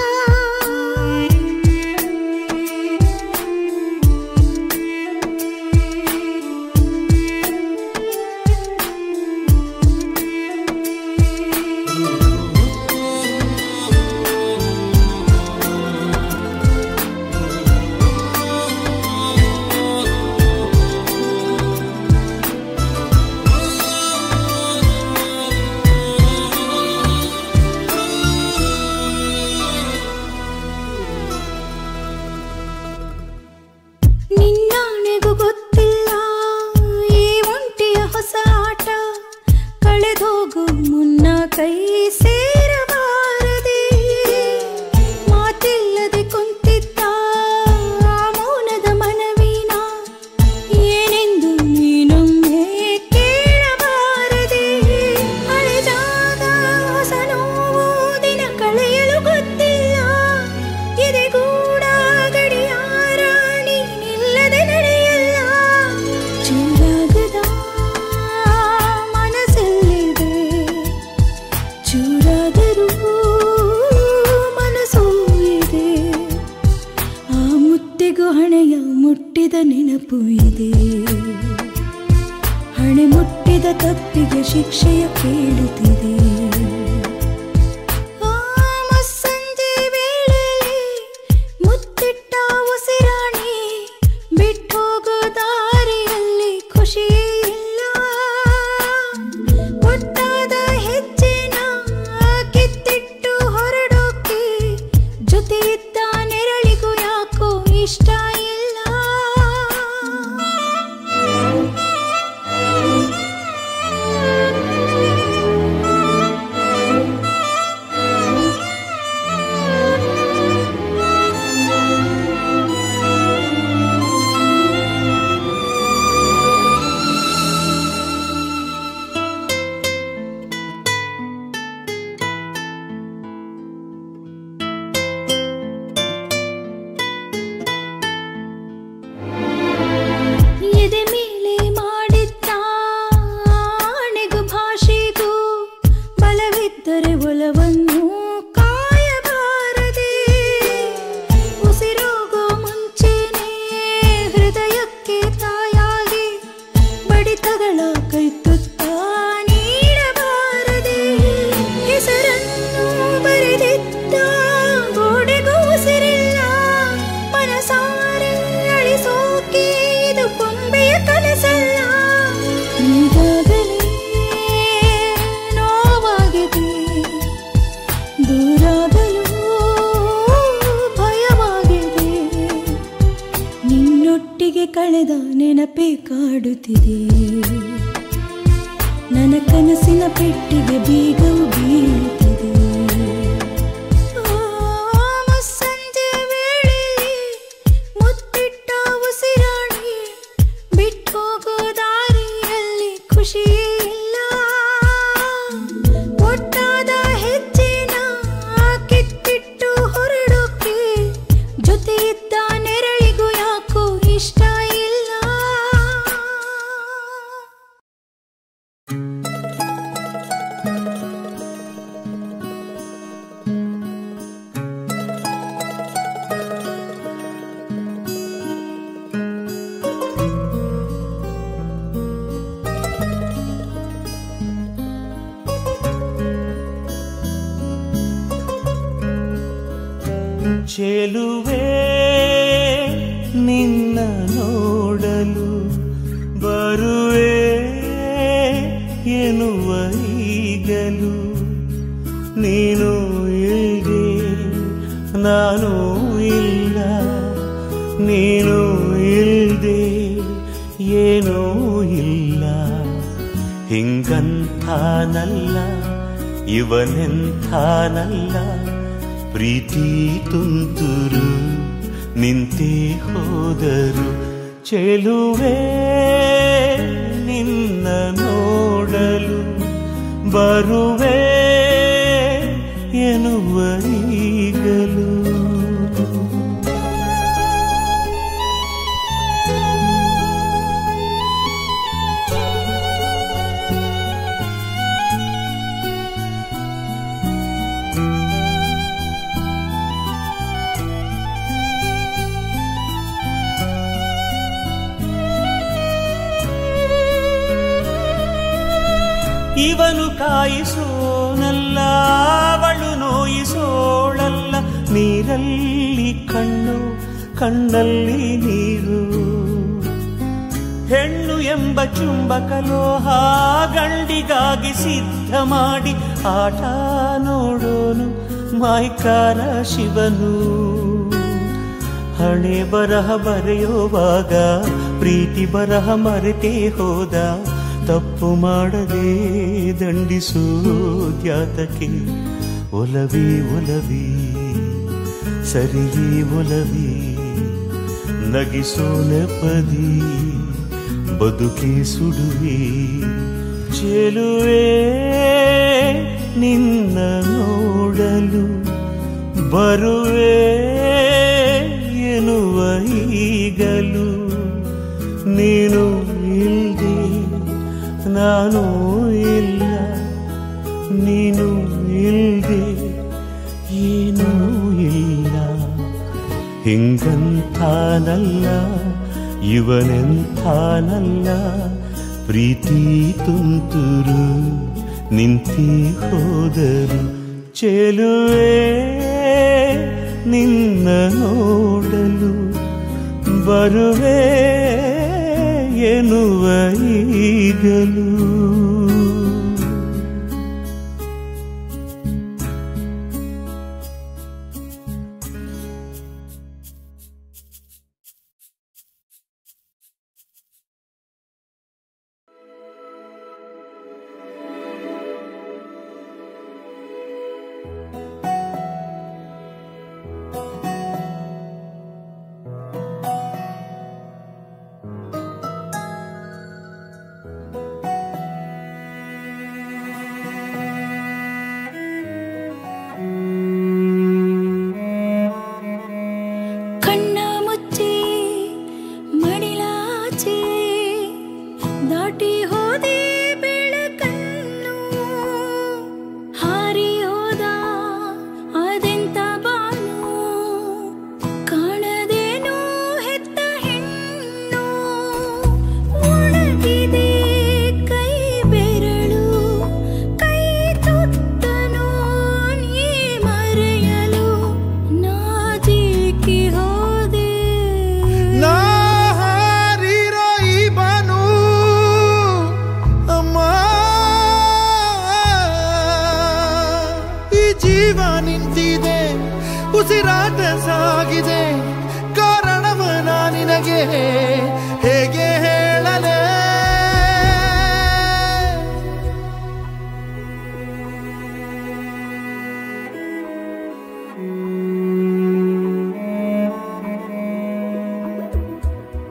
ನಿನ್ನಾಣೆಗೂ ಗೊತ್ತಿಲ್ಲ ಈ ಒಂಟಿಯ ಹೊಸ ಆಟ ಕಳೆದೋಗು ಮುನ್ನ ಕೈ ಸೇರಬಾರದೆ ಮಾತಿಲ್ಲದೆ ಕುಂತಿದ್ದ ಆ ಮೌನದ ಮನವಿನ ಏನೆಂದು ನೀನೊಮ್ಮೆ ಕೇಳಬಾರದೆ ಅಳೆದಾಗ ಹೊಸ ನೋವು ದಿನ ಕಳೆಯಲು ಗೊತ್ತಿಲ್ಲ ಎದೆಗೂಡ ಗಡಿಯಾರ ನೀನಿಲ್ಲದೆ ನಡೆಯಲ್ಲ ಚೂರಾಗದ ಮನಸ್ಸಲ್ಲಿದೆ ಚೂರಾದರೂ ಮನಸ್ಸು ಇದೆ ಆ ಮುತ್ತಿಗೂ ಹಣೆಯ ಮುಟ್ಟಿದ ನೆನಪು ಇದೆ ಹಣೆ ಮುಟ್ಟಿದ ತಪ್ಪಿಗೆ ಶಿಕ್ಷೆಯ ಕೇಳುತ್ತಿದೆ ಆ ಮುಸ್ಸಂಜೆ ವೇಳೆಯಲ್ಲಿ ಮುತ್ತಿಟ್ಟ ಉಸಿರಾಣಿ ಬಿಟ್ಟು ಹೋಗೋ ದಾರಿಯಲ್ಲಿ ಖುಷಿಯೇ ಇಲ್ಲ ಒಟ್ಟಾದ ಹೆಜ್ಜೆನ ಕಿತ್ತಿಟ್ಟು ಹೊರಡೋಕೆ ಜೊತೆ ಇದ್ದ ನೆರಳಿಗೂ ಯಾಕೋ ಇಷ್ಟ ಇಲ್ಲ ಎದೆ ಮೇಲೆ ಮಾಡಿದ್ದ ಆಣೆಗೂ ಭಾಷೆಗೂ ಬಲವಿದ್ದರೆ ಒಲವನ್ನು ಕಾಯಬಾರದೆ ಉಸಿರೋಗೋ ಮುಂಚೆನೆ ಹೃದಯಕ್ಕೆ ತಾಯಾಗಿ ಬಡಿತಗಳ ಕೈತುತ್ತ ನೀಡಬಾರದೆ ಹೆಸರನ್ನು ಬರೆದಿದ್ದ ಗೋಡೆಗೂ ಉಸಿರಿಲ್ಲ ಮನಸಾರೆ ಅಳಿಸೋಕೆ ಇದು ಕೊಂಬೆಯ ಕನಸಲ್ಲ ಈಗಾಗಲೇ ನೋವಾಗಿದೆ ದೂರಾಗಲು ಭಯವಾಗಿದೆ ನಿನ್ನೊಟ್ಟಿಗೆ ಕಳೆದ ನೆನಪೇ ಕಾಡುತ್ತಿದೆ ನನ್ನ ಕನಸಿನ ಪೆಟ್ಟಿಗೆ ಬೀಗವು ಬೀಳುತ್ತಿದೆ ಆ, ಮುಸ್ಸಂಜೆ ವೇಳೆಯಲ್ಲಿ ಮುತ್ತಿಟ್ಟ ಉಸಿರಾಡಿ ಬಿಟ್ಟೋಗೋ ದಾರಿಯಲ್ಲಿ ಖುಷಿಯೇ ಇಲ್ಲ ಒಟ್ಟಾದ ಹೆಜ್ಜೆನ ಕಿತ್ತಿಟ್ಟು ಹೊರಡೋಕೆ ಜೊತೆ ಇದ್ದ ನೆರಳಿಗೂ ಯಾಕೋ ಇಷ್ಟ ಇಲ್ಲ ಚೆಲುವೆ ನಿನ್ನ ನೋಡಲು ಬರುವೆ ಎನ್ನುವ ಈಗಲು ನೀನು ಇಲ್ದೆ ನಾನು ಇಲ್ಲ ನೀನು ಇಲ್ದೆ ಏನೂ ಇಲ್ಲ ಹಿಂಗಂಥಾನಲ್ಲ ಇವನೆಂಥಾನಲ್ಲ ಪ್ರೀತಿ ತುಂತುರು ನಿಂತೇ ಹೋದರು ಚೆಲುವೆ ನಿನ್ನ ನೋಡಲು ಬರುವೆ ಎನ್ನುವ ಈಗಲು ಇವನು ಕಾಯಿಸೋನಲ್ಲ ಅವಳು ನೋಯಿಸೋಳಲ್ಲ ನೀರಲ್ಲಿ ಕಣ್ಣು ಕಣ್ಣಲ್ಲಿ ನೀರು ಹೆಣ್ಣು ಎಂಬ ಚುಂಬಕ ಲೋಹ ಗಂಡಿಗಾಗಿ ಸಿದ್ಧ ಮಾಡಿ ಆಟ ನೋಡೋನು ಮಾಯ್ಕಾರ ಶಿವನು ಹಣೆ ಬರಹ ಬರೆಯುವಾಗ ಪ್ರೀತಿ ಬರಹ ಮರೆತೇ ಹೋದ ತಪ್ಪು ಮಾಡದೆ ದಂಡಿಸೋ ದ್ಯಾತಕ್ಕೆ ಒಲವಿ ಒಲವಿ ಸರಿಯೇ ಒಲವಿ ನಗಿಸೋ ನೆಪದಿ ಬದುಕಿ ಸುಡುವೆ ಚೆಲುವೆ ನಿನ್ನ ನೋಡಲು ಬರುವೆ ಎನ್ನುವ ಈಗಲು ನೀನು ಇಲ್ದೆ ನಾನು ಇಲ್ಲ ನೀನು ಇಲ್ದೆ ಏನೂ ಇಲ್ಲ ಹಿಂಗಂಥಾನಲ್ಲ ಇವನೆಂಥಾನಲ್ಲ ಪ್ರೀತಿ ತುಂತುರು ನಿಂತಿ ಹೋದರು ಚೆಲುವೆ ನಿನ್ನ ನೋಡಲು ಬರುವೆ ಎನ್ನುವ ಈಗಲೂ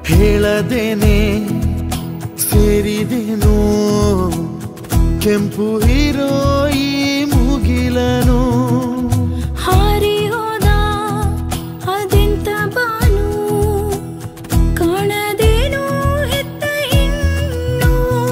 ಹೇಳದೇನೆ ಸೇರಿದೆನು ಕೆಂಪು ಹೀರೋ ಈ ಮುಗಿಲನು ಹಾರಿ ಹೋದ ಅದೆಂತ ಬಾನು ಕಾಣದೇನು ಹೆತ್ತ ಹೆಣ್ಣು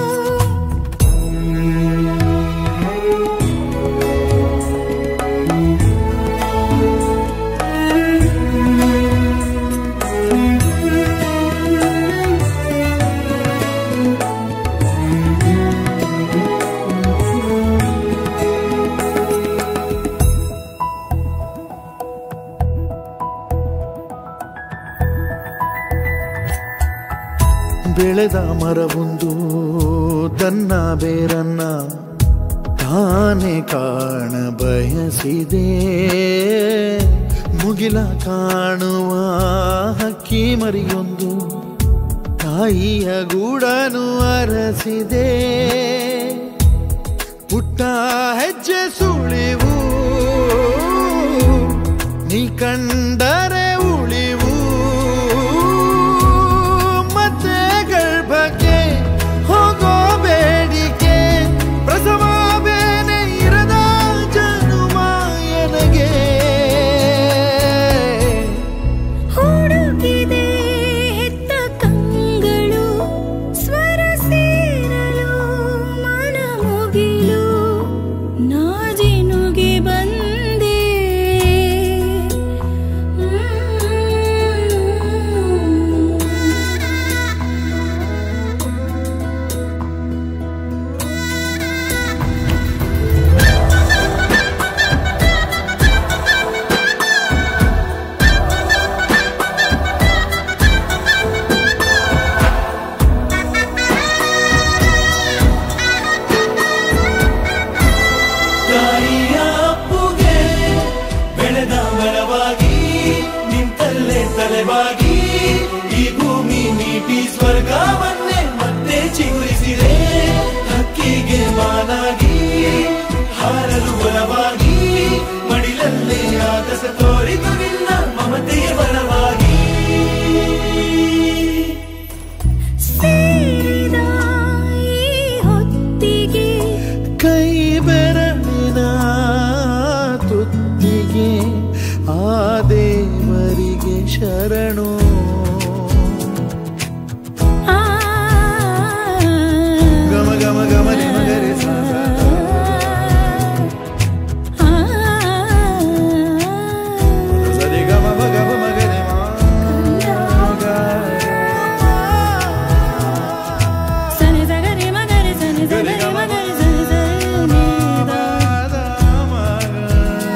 ಬೆಳೆದ ಮರವೊಂದು ತನ್ನ ಬೇರನ್ನ ತಾನೇ ಕಾಣ ಬಯಸಿದೆ ಮುಗಿಲ ಕಾಣುವ ಹಕ್ಕಿ ಮರಿಯೊಂದು ತಾಯಿಯ ಗೂಡನು ಅರಸಿದೆ ಪುಟ್ಟ ಹೆಜ್ಜೆ ಸುಳಿವು ನೀ ಕಂಡರೆ ಉಳಿವು ಮತ್ತೆ ಗರ್ಭಕ್ಕೆ ಹೋಗೋ ಬೇಡಿಕೆ ಪ್ರಸವ ಬೇನೆ ಇರದ ಜನುಮ ಎನಗೆ ಹುಡುಕಿದೆ ಹೆತ್ತ ಕಂಗಳು ಸ್ವರ ಸೇರಲು ಮನ ಮುಗಿಲು ನಾಜಿನುಗೆ ಬಂದೆ ತಾಯಿಯ ಅಪ್ಪುಗೆ ಬೆಳೆದ ಮರವಾಗಿ ನಿಂತಲ್ಲೇ ತಲೆವಾಗಿ ಈ ಭೂಮಿ ನೀಟಿ ಸ್ವರ್ಗವನ್ನೇ ಮತ್ತೆ ಚಿಗುರಿಸಿದೆ ಹಕ್ಕಿಗೆ ಮಾನಾಗಿ ಹಾರಲು ಬಲವಾಗಿ ಮಡಿಲಲ್ಲೇ ಆಗಸ ತೋರಿತು ನಿನ್ನ ಮಮತೆಯ ಬಲವಾಗಿ ಸೇರಿದ ಈ ಹೊತ್ತಿಗೆ ಕೈ ಬೆರಳಿನ ತುತ್ತಿಗೆ ಆ ದೇವರಿಗೆ ಶರಣು ಆ ಗಮ ಗಮ ಗಮ ನಿಮ ಗರೆ ಸ ಸ ಸ. ಆ ಸರಿ ಗಮ ಮ ಗಮ ಮ ಗರೆ ಮ ಗರೆ ಮ. ಸನಿ ಸಗರಿ ಮಗರಿ ಸನಿ ಸಗರಿ ಮಗರಿ ಸನಿ ಸರಿ ನೀದ ದ ಮ ಗ.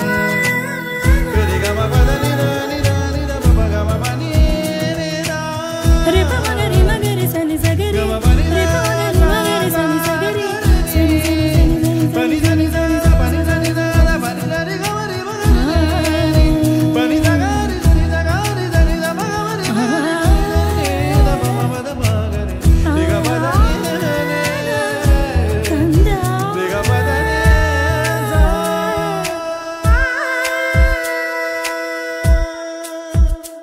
ಗರಿ ಗಮ ಪದ ನಿ ದ ನಿ ದ ನಿ ದ ಮ ಪ ಗಮ ಮ ನಿ ನಿ ದ. ರಿ ಪ ಮಗರಿ ಮಗರಿ ಸನಿ ಸಗರಿ ರಿ ಪ ಮಗರಿ ಮಗರಿ ಸನಿ ಸಗರಿ ಸನಿ ಸನಿ ಸನಿ ಪನಿ ದ ನಿ ದ ದ ಪನಿ ದ ನಿ ದ ದ ಪನಿ ದ ರಿ ಗ ಮ ರಿ ಮ ಗ ರಿ ದ ನಿ. ಪನಿ ದ ಗ ರಿ ದ ನಿ ದ ಗ ರಿ ದ ನಿ ದ ಮ ಗ ಮ ರಿ ಮ ರಿ ದ ಮ ಮ ಮ ದ ಮ ಗ ರಿ. ರಿ ಗ ಮ ದ ನಿ ದ ದ ನಿ ದ. ಕಂದ ರಿ ಗ ಮ ದ ನಿ ದ.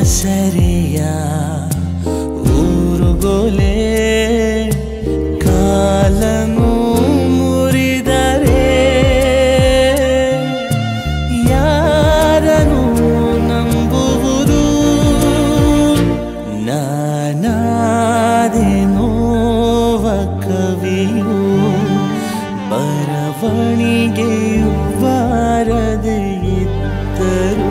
ಸರಿಯ ಊರುಗೋಲೆ ಕಾಲನು ಮುರಿದರೆ ಯಾರನು ನಂಬುವುದು ನಾನಾದೆ ನೋವ ಕವಿಯು ಬರವಣಿಗೆಯು ಬಾರದೆ ಇದ್ದರು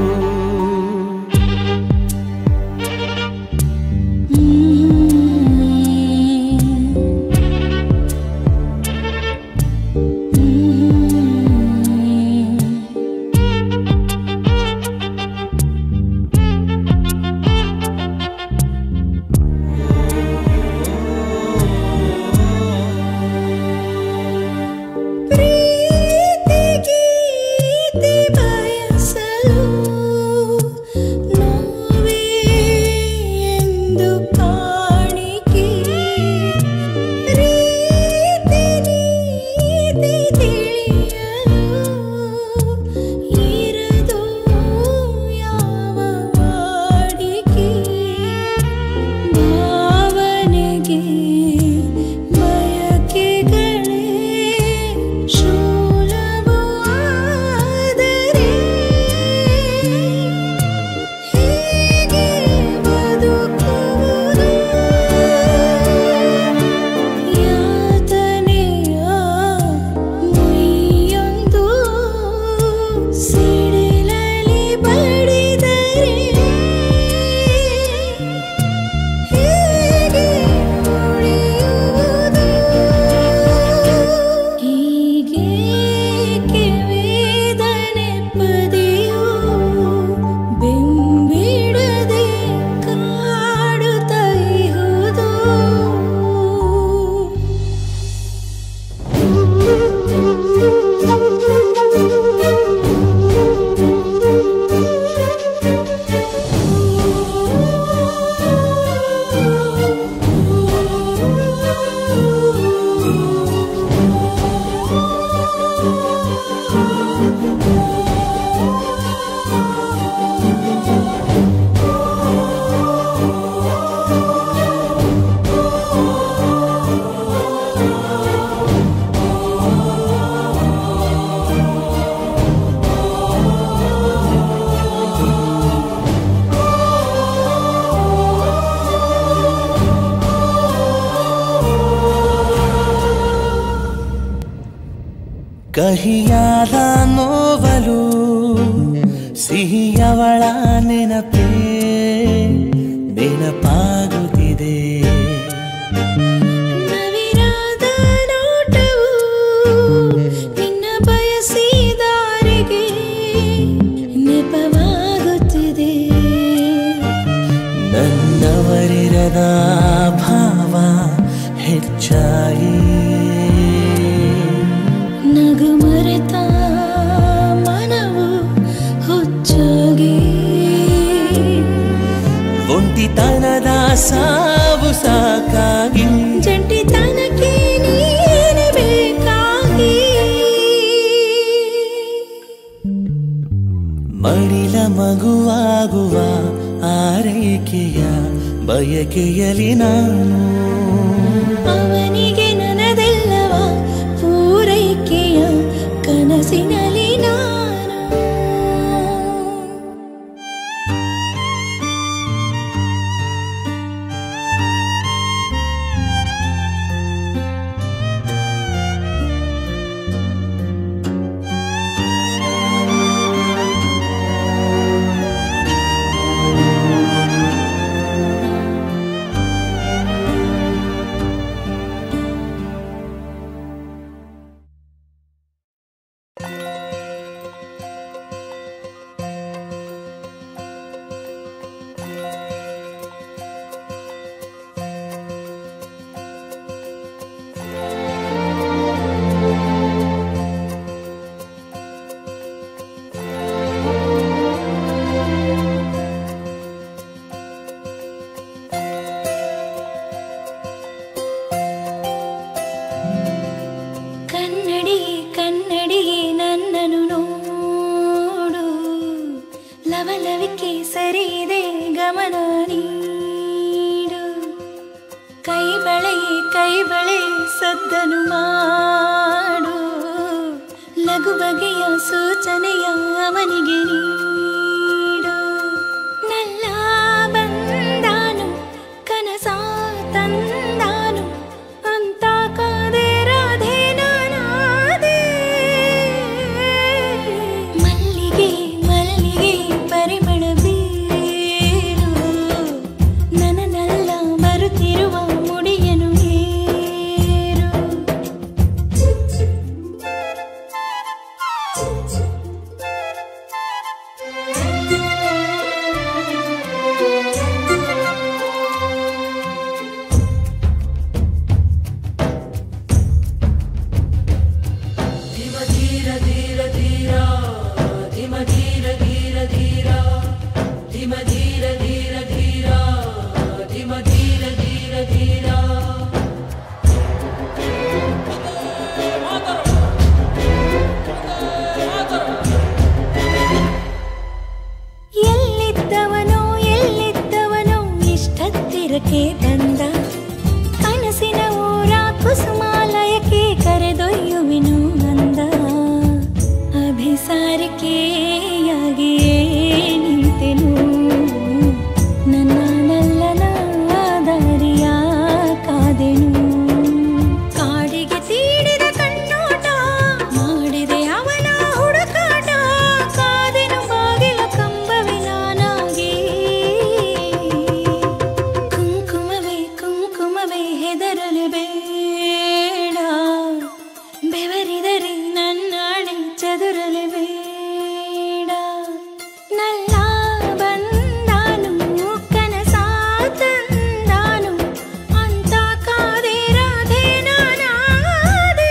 ಪ್ರೀತಿಗೀತೆ ಬಯಸಲು ನೋವೇ ಎಂದು ಕಾಣಿಕೆ ರೀತಿ ನೀತಿ ತಿಳಿಯಲು ಇರದು ಯಾವ ವಾಡಿಕೆ ಭಾವನೆಗೆ ಬಯಕೆಗಳೇ ಶೂಲವೂ ಆದರೆ ಹೇಗೆ ಬದುಕುವುದು ಯಾತನೆಯ ಮುಯ್ಯೊಂದು ಸಿಡಿಲಲಿ ಬಡಿದರೆ ಹೇಗೆ ಉಳಿಯುವುದು ಹೀಗೇಕೆ ವೇದನೆ ಪದೆಯು ಬೆಂಬಿಡದೆ ಕಾಡುತ್ತಾ ಇಹುದು ಕಹಿಯಾದ ನೋವಲು ಸಿಹಿಯವಳ ನೆನಪೇ ನೆನಪಾಗುತ್ತಿದೆ ನವಿರಾದ ನೋಟವು ನಿನ್ನ ಬಯಸಿದಾರಿಗೆ ನೆಪವಾಗುತ್ತಿದೆ ನನ್ನವರಿರದ ಭಾವ ಹೆಚ್ಚಾಗಿ ನಗು ಮರೆತ ಮನವು ಹುಚ್ಚಾಗಿ ಒಂಟಿತನದ ಸಾವು ಸಾಕಾಗಿ ಜಂಟಿತನಕ್ಕೆ ನೀನೆ ಬೇಕಾಗಿ ಮಡಿಲ ಮಗುವಾಗುವ ಆರೈಕೆಯ ಬಯಕೆಯಲಿ ನಾನು ಅವನಿಗೆ ನನದೆಲ್ಲವ ಪೂರೈಕೆಯ ಕನಸಿನಲ್ಲಿ ನಾನು ಗಮನ ನೀಡು ಕೈ ಬಳೆ ಕೈ ಬಳೆ ಸದ್ದನು ಮಾಡು ಲಘು ಬಗೆಯ ಸೂಚನೆಯ ಅವನಿಗೆ ನೀಡು ನಲ್ಲ ಬಂದಾನು ಕನಸ ತಂದಾನು ಅಂತ ಕಾದೆ ರಾಧೆ ನಾನಾದೆ ಮಲ್ಲಿಗೆ ಮಲ್ಲಿಗೆ ಪರಿಮಳ ಬೀರು ನನನಲ್ಲ ಬರುತ್ತಿರುವ ಮುಡಿಯನು ಏರು ಎಲ್ಲಿದ್ದವನೋ ಎಲ್ಲಿದ್ದವನೋ ಇಷ್ಟತ್ತಿರಕ್ಕೆ ಬಂದ ಕನಸಿನ ಊರ ಕುಸುಮಾಲಯಕ್ಕೆ ಕರೆದೊಯ್ಯುವೆನು ನಂದ ಅಭಿಸಾರಿಕೆಯಾಗಿಯೇ ನಿಂತೆನು ನನ್ನ ನಲ್ಲನ ದಾರಿಯ ಕಾದೆನು ಕಾಡಿಗೆ ತೀಡಿದ ಕಣ್ಣೋಟ ಮಾಡಿದೆ ಅವನ ಹುಡುಕಾಟ ಕಾದೆನು ಬಾಗಿಲ ಕಂಬವಿ ನಾನಾಗಿ ಕುಂಕುಮವೇ ಕುಂಕುಮವೇ ಹೆದರಲು ಬೇಡ ಬೆವರಿದರೆ ನನ್ನಾಣೆ ಚದುರಲು ಬೇಡ ನಲ್ಲ ಬಂದಾನು ಕನಸ ತಂದಾನು ಅಂತ ಕಾದೆ ರಾಧೆ ನಾನಾದೆ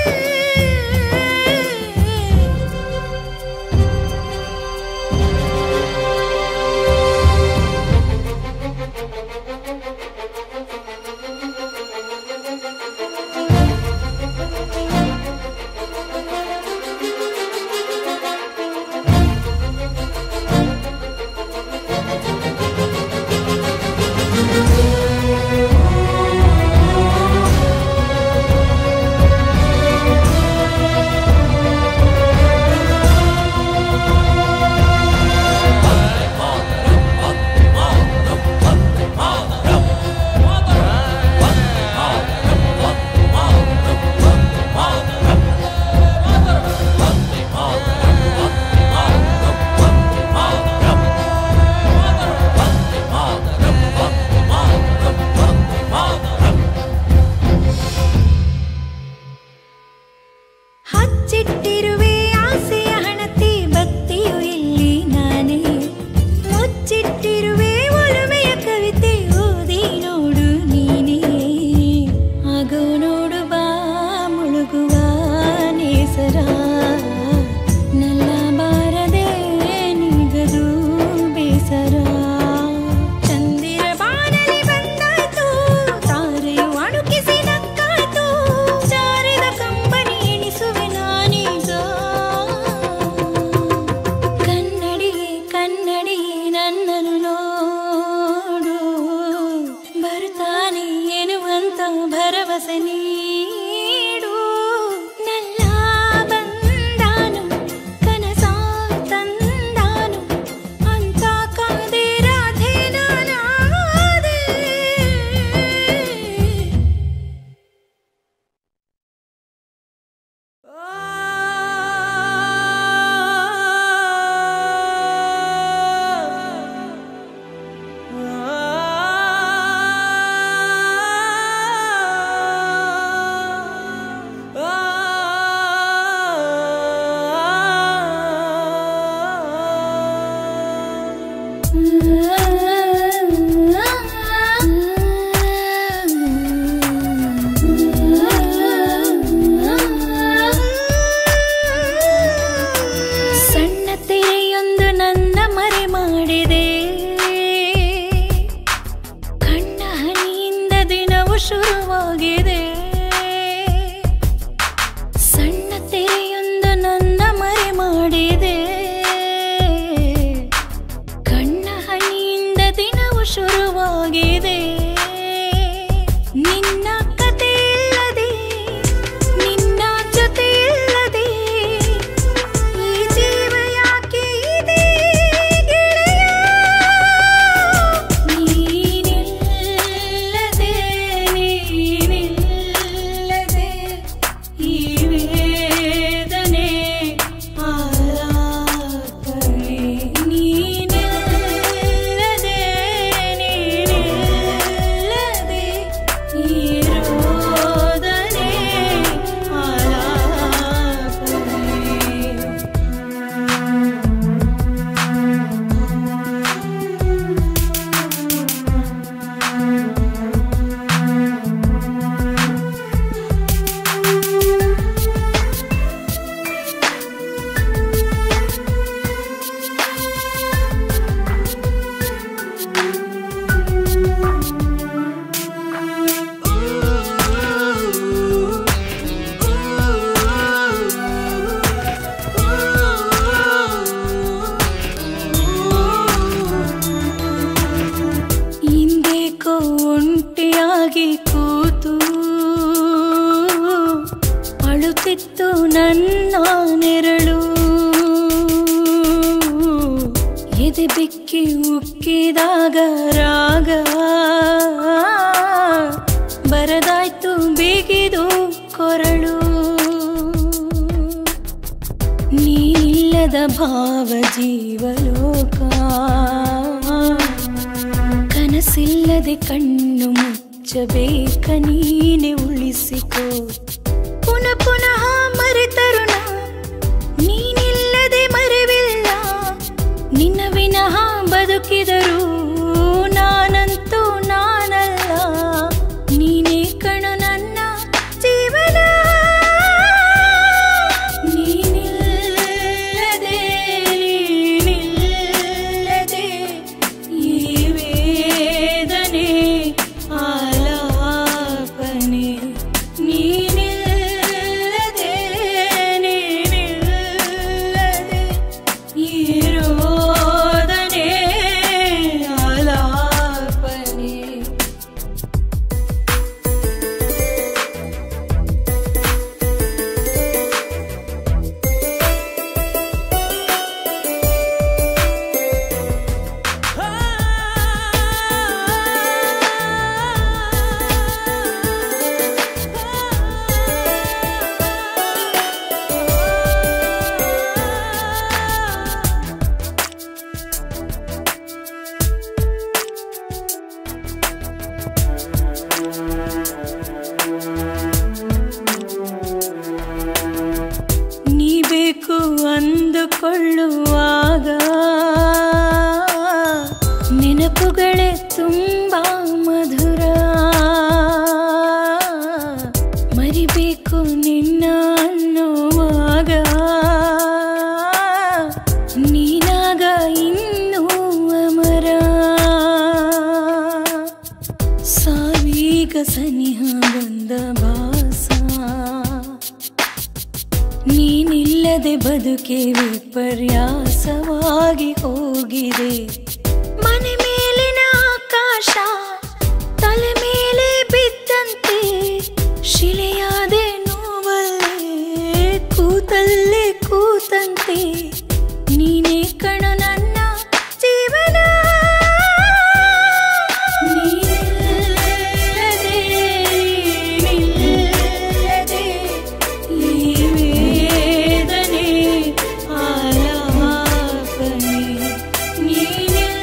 ಹಚ್ಚಿಟ್ಟಿರುವೆ ಆಸೆಯ ಹಣತೆ ಭಕ್ತಿಯು ಇಲ್ಲಿ ನಾನೇ ಮುಚ್ಚಿಟ್ಟಿರುವೆ ಒಲುಮೆಯ ಕವಿತೆ ಓದಿ ನೋಡು ನೀನೇ ಆಗೋ ನೋಡು ಬಾ ಮುಳುಗುವ ನೇಸರ ನಲ್ಲ ಬಾರದೆ ನಿಗದು ಬೇಸರ ಚಂದಿರ ಬಾನಲಿ ಬಂದಾಯ್ತು ತಾರೆಯು ಅಣುಕಿಸಿ ನಕ್ಕಾಯ್ತು ಜಾರಿದ ಕಂಬನಿ ಎಣಿಸುವೆ ನಾನೀಗ ಕನ್ನಡಿಗೆ ಕನ್ನಡಿಗೆ ನನ್ನನ್ನು ನೋಡು ಬರ್ತಾನೆ ಎನ್ನುವಂತ ಭರವಸೆ ನೀಡು ನಲ್ಲ ಬಂದಾನು ಕನಸ ತಂದಾನು ಅಂತ ಕಾದೆ ರಾಧೆ ನಾನಾದೆ ಸಣ್ಣ ತೆರೆಯೊಂದು ನನ್ನ ಮರೆ ಮಾಡಿದೆ ಕಣ್ಣ ಹನಿಯಿಂದ ದಿನವು ಶುರುವಾಗಿದೆ ಸಣ್ಣ ತೆರೆಯೊಂದು ನನ್ನ ಮರೆ ಮಾಡಿದೆ ಕಣ್ಣ ಹನಿಯಿಂದ ದಿನವು ಶುರುವಾಗಿದೆ ನಿನ್ನ ಕತೆ ಇಲ್ಲದೆ ನಿನ್ನ ಜೊತೆ ಇಲ್ಲದೆ ಈ ಜೀವ ಯಾಕೆ ಇದೆ ಗೆಳೆಯ ನೀನಿಲ್ಲದೆ ನೀನಿಲ್ಲದೆ ಈ ವೇದನೆ ಆಲಾಪನೆ ನೀನಿಲ್ಲದೆ ನೀನಿಲ್ಲದೆ ಈ ರೋದನೆ ಆಲಾಪನೆ ಹಿಂದೇಕೋ ಒಂಟಿಯಾಗಿ ಕೂತು ಅಳುತ್ತಿತ್ತು ನನ್ನ ನೆರಳು ಎದೆ ಬಿಕ್ಕಿ ಉಕ್ಕಿದಾಗ ರಾಗ ಬರದಾಯ್ತು ಬಿಗಿದು ಕೊರಳು ನೀಲ್ಲದ ಭಾವ ಜೀವಲೋಕ ಕನಸಿಲ್ಲದೆ ಕಣ್ಣು ಮುಚ್ಚಬೇಕ ನೀನೆ ಉಳಿಸಿಕೋ ಪುನಃ ಪುನಃ ಮರೆತರುಣ ನೀನಿಲ್ಲದೆ ಮರೆವಿಲ್ಲ ನಿನ್ನ ವಿನಃ ಬದುಕಿದರು ನಾನಂತೂ ನಾನಲ್ಲ ನೀನೇ ಕಣು ನನ್ನ ಜೀವನ ನೀನಿಲ್ಲದೆ ನೀನಿಲ್ಲದೆ ಈ ವೇದನೆ ಆಲಾಪನೆ ನೀನಿಲ್ಲದೆ ನೀನಿಲ್ಲದೆ ಈ ರೋದನೆ ಆಲಾಪನೆ ನೀ ಬೇಕು ಅಂದುಕೊಳ್ಳುವಾಗ ನೆನಪುಗಳೇ ತುಂಬ ಮಧುರ ಮರಿಬೇಕು ನಿನ್ನ ಅನ್ನುವಾಗ ನೀನಾಗ ಇನ್ನೂ ಅಮರ ಸಾವಿಗ ಸನಿಹ ಬಂದ ಭಾಸ ನೀನಿಲ್ಲದೆ ಬದುಕೆ ವಿಪರ್ಯಾಸವಾಗಿ ಹೋಗಿದೆ ಮನೆ ಮೇಲಿನ ಆಕಾಶ ತಲೆ ಮೇಲೆ ಬಿದ್ದಂತೆ ಶಿಲೆಯಾದೆ ನೋವಲ್ಲೇ ಕೂತಲ್ಲೇ ಕೂತಂತೆ ನೀನೇ ಕಣು ನನ್ನ ಜೀವನ ನೀನಿಲ್ಲದೆ ನೀನಿಲ್ಲದೆ ಈ ವೇದನೆ ಆಲಾಪನೆ ನೀನಿಲ್ಲದೆ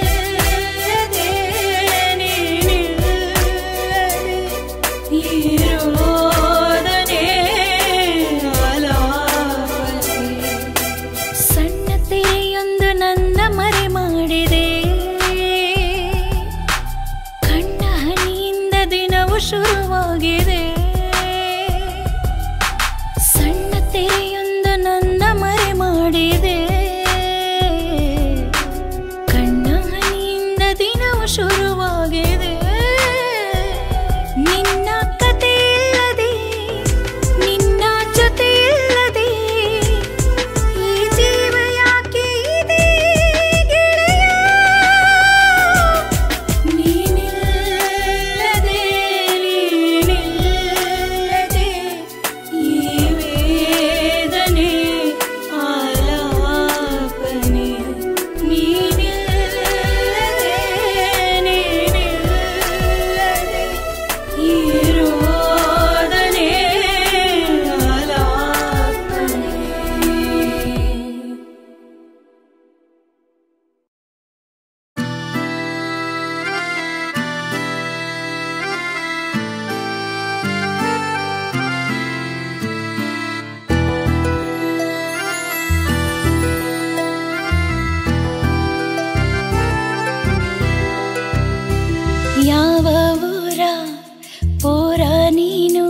ಯಾವ ಊರ ಪೋರ ನೀನು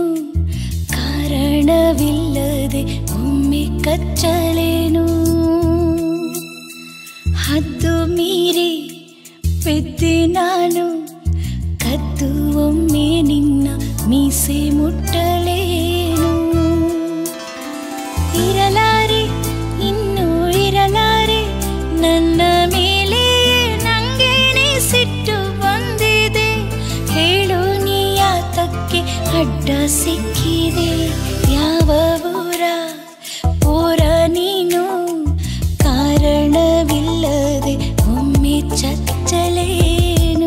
ಕಾರಣವಿಲ್ಲದೆ ಒಮ್ಮೆ ಕಚ್ಚಲೇನು ಹದ್ದು ಮೀರಿ ಬಿದ್ದೆ ನಾನು ಕದ್ದು ಒಮ್ಮೆ ನಿನ್ನ ಮೀಸೆ ಮುಟ್ಟಲೇನು ಇರಲಾರೆ ಇನ್ನು ಇರಲಾರೆ ನನ್ನ ಮೇಲೆ ನಂಗೇನೆ ಸಿಟ್ಟು ಬಂದಿದೆ ಹೇಳು ನೀ ಯಾತಕ್ಕೆ ಅಡ್ಡ ಸಿಕ್ಕಿದೆ ಯಾವ ಊರ ಪೋರ ನೀನು ಕಾರಣವಿಲ್ಲದೆ ಒಮ್ಮೆ ಚಚ್ಚಲೇನು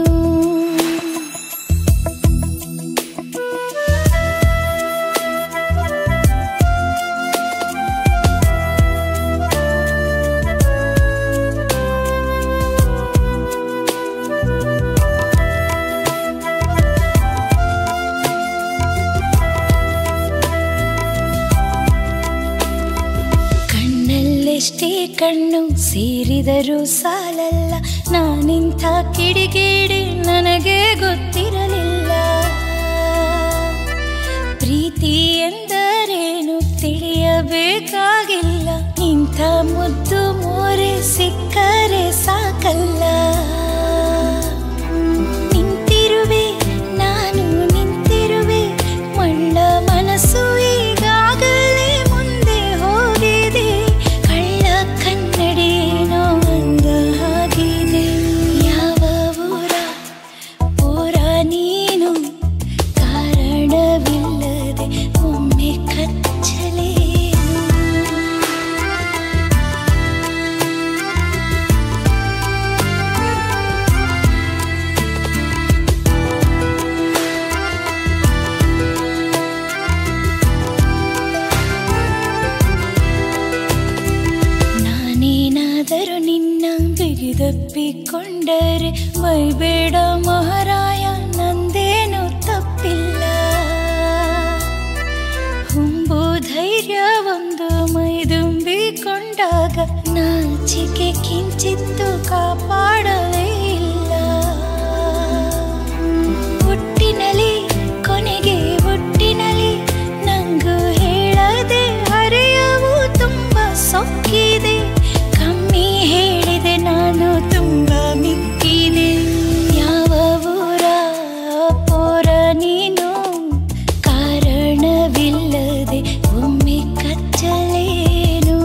ಕಣ್ಣಲ್ಲೆಷ್ಟೇ ಕಣ್ಣು ಸೇರಿದರೂ ಸಾಲಲ್ಲ ನಾನಿಂಥ ಕಿಡಿಗೇಡಿ ನನಗೆ ಗೊತ್ತಿರಲಿಲ್ಲ ಪ್ರೀತಿ ಎಂದರೇನು ತಿಳಿಯಬೇಕಾಗಿಲ್ಲ ಇಂಥ ಮುದ್ದು ಮೋರೆ ಸಿಕ್ಕರೆ ಸಾಕಲ್ಲ ನಿಂತಿರುವೆ ನಾನು ನಿಂತಿರುವೆ ಮಳ್ಳ ಮನಸ್ಸು ಈಗಾಗಲೇ ಮುಂದೆ ಹೋಗಿದೆ ಕಳ್ಳ ಕನ್ನಡೇನೋ ಅಂದ ಹಾಗಿದೆ ಯಾವ ಊರ ಊರ ನೀನು ಕಾರಣವಿಲ್ಲದೆ ಒಮ್ಮೆ ಕಚ್ಚಲೇನು ನಾನೇನಾದರೂ ನಿನ್ನ ಬಿಗಿದಪ್ಪಿಕೊಂಡರೆ ಬೈಬೇಡ ಮಹಾರಾಯ ನಂದೇನು ತಪ್ಪಿಲ್ಲ ಹುಂಬು ಧೈರ್ಯ ಒಂದು ಮೈದುಂಬಿಕೊಂಡಾಗ ನಾಚಿಕೆ ಕಿಂಚಿತ್ತು ಕಾಪಾಡಲೇ ಇಲ್ಲ ಒಟ್ಟಿನಲ್ಲಿ ಕೊನೆಗೆ ಒಟ್ಟಿನಲ್ಲಿ ನಂಗೂ ಹೇಳದೆ ಹರೆಯವು ತುಂಬ ಸೊಕ್ಕಿದೆ ಕಮ್ಮಿ ಹೇಳಿದೆ ನಾನು ತುಂಬ ಮಿಕ್ಕಿದೆ ಯಾವ ಊರ ಪೋರ ನೀನು ಕಾರಣವಿಲ್ಲದೆ ಒಮ್ಮೆ ಕಚ್ಚಲೇನು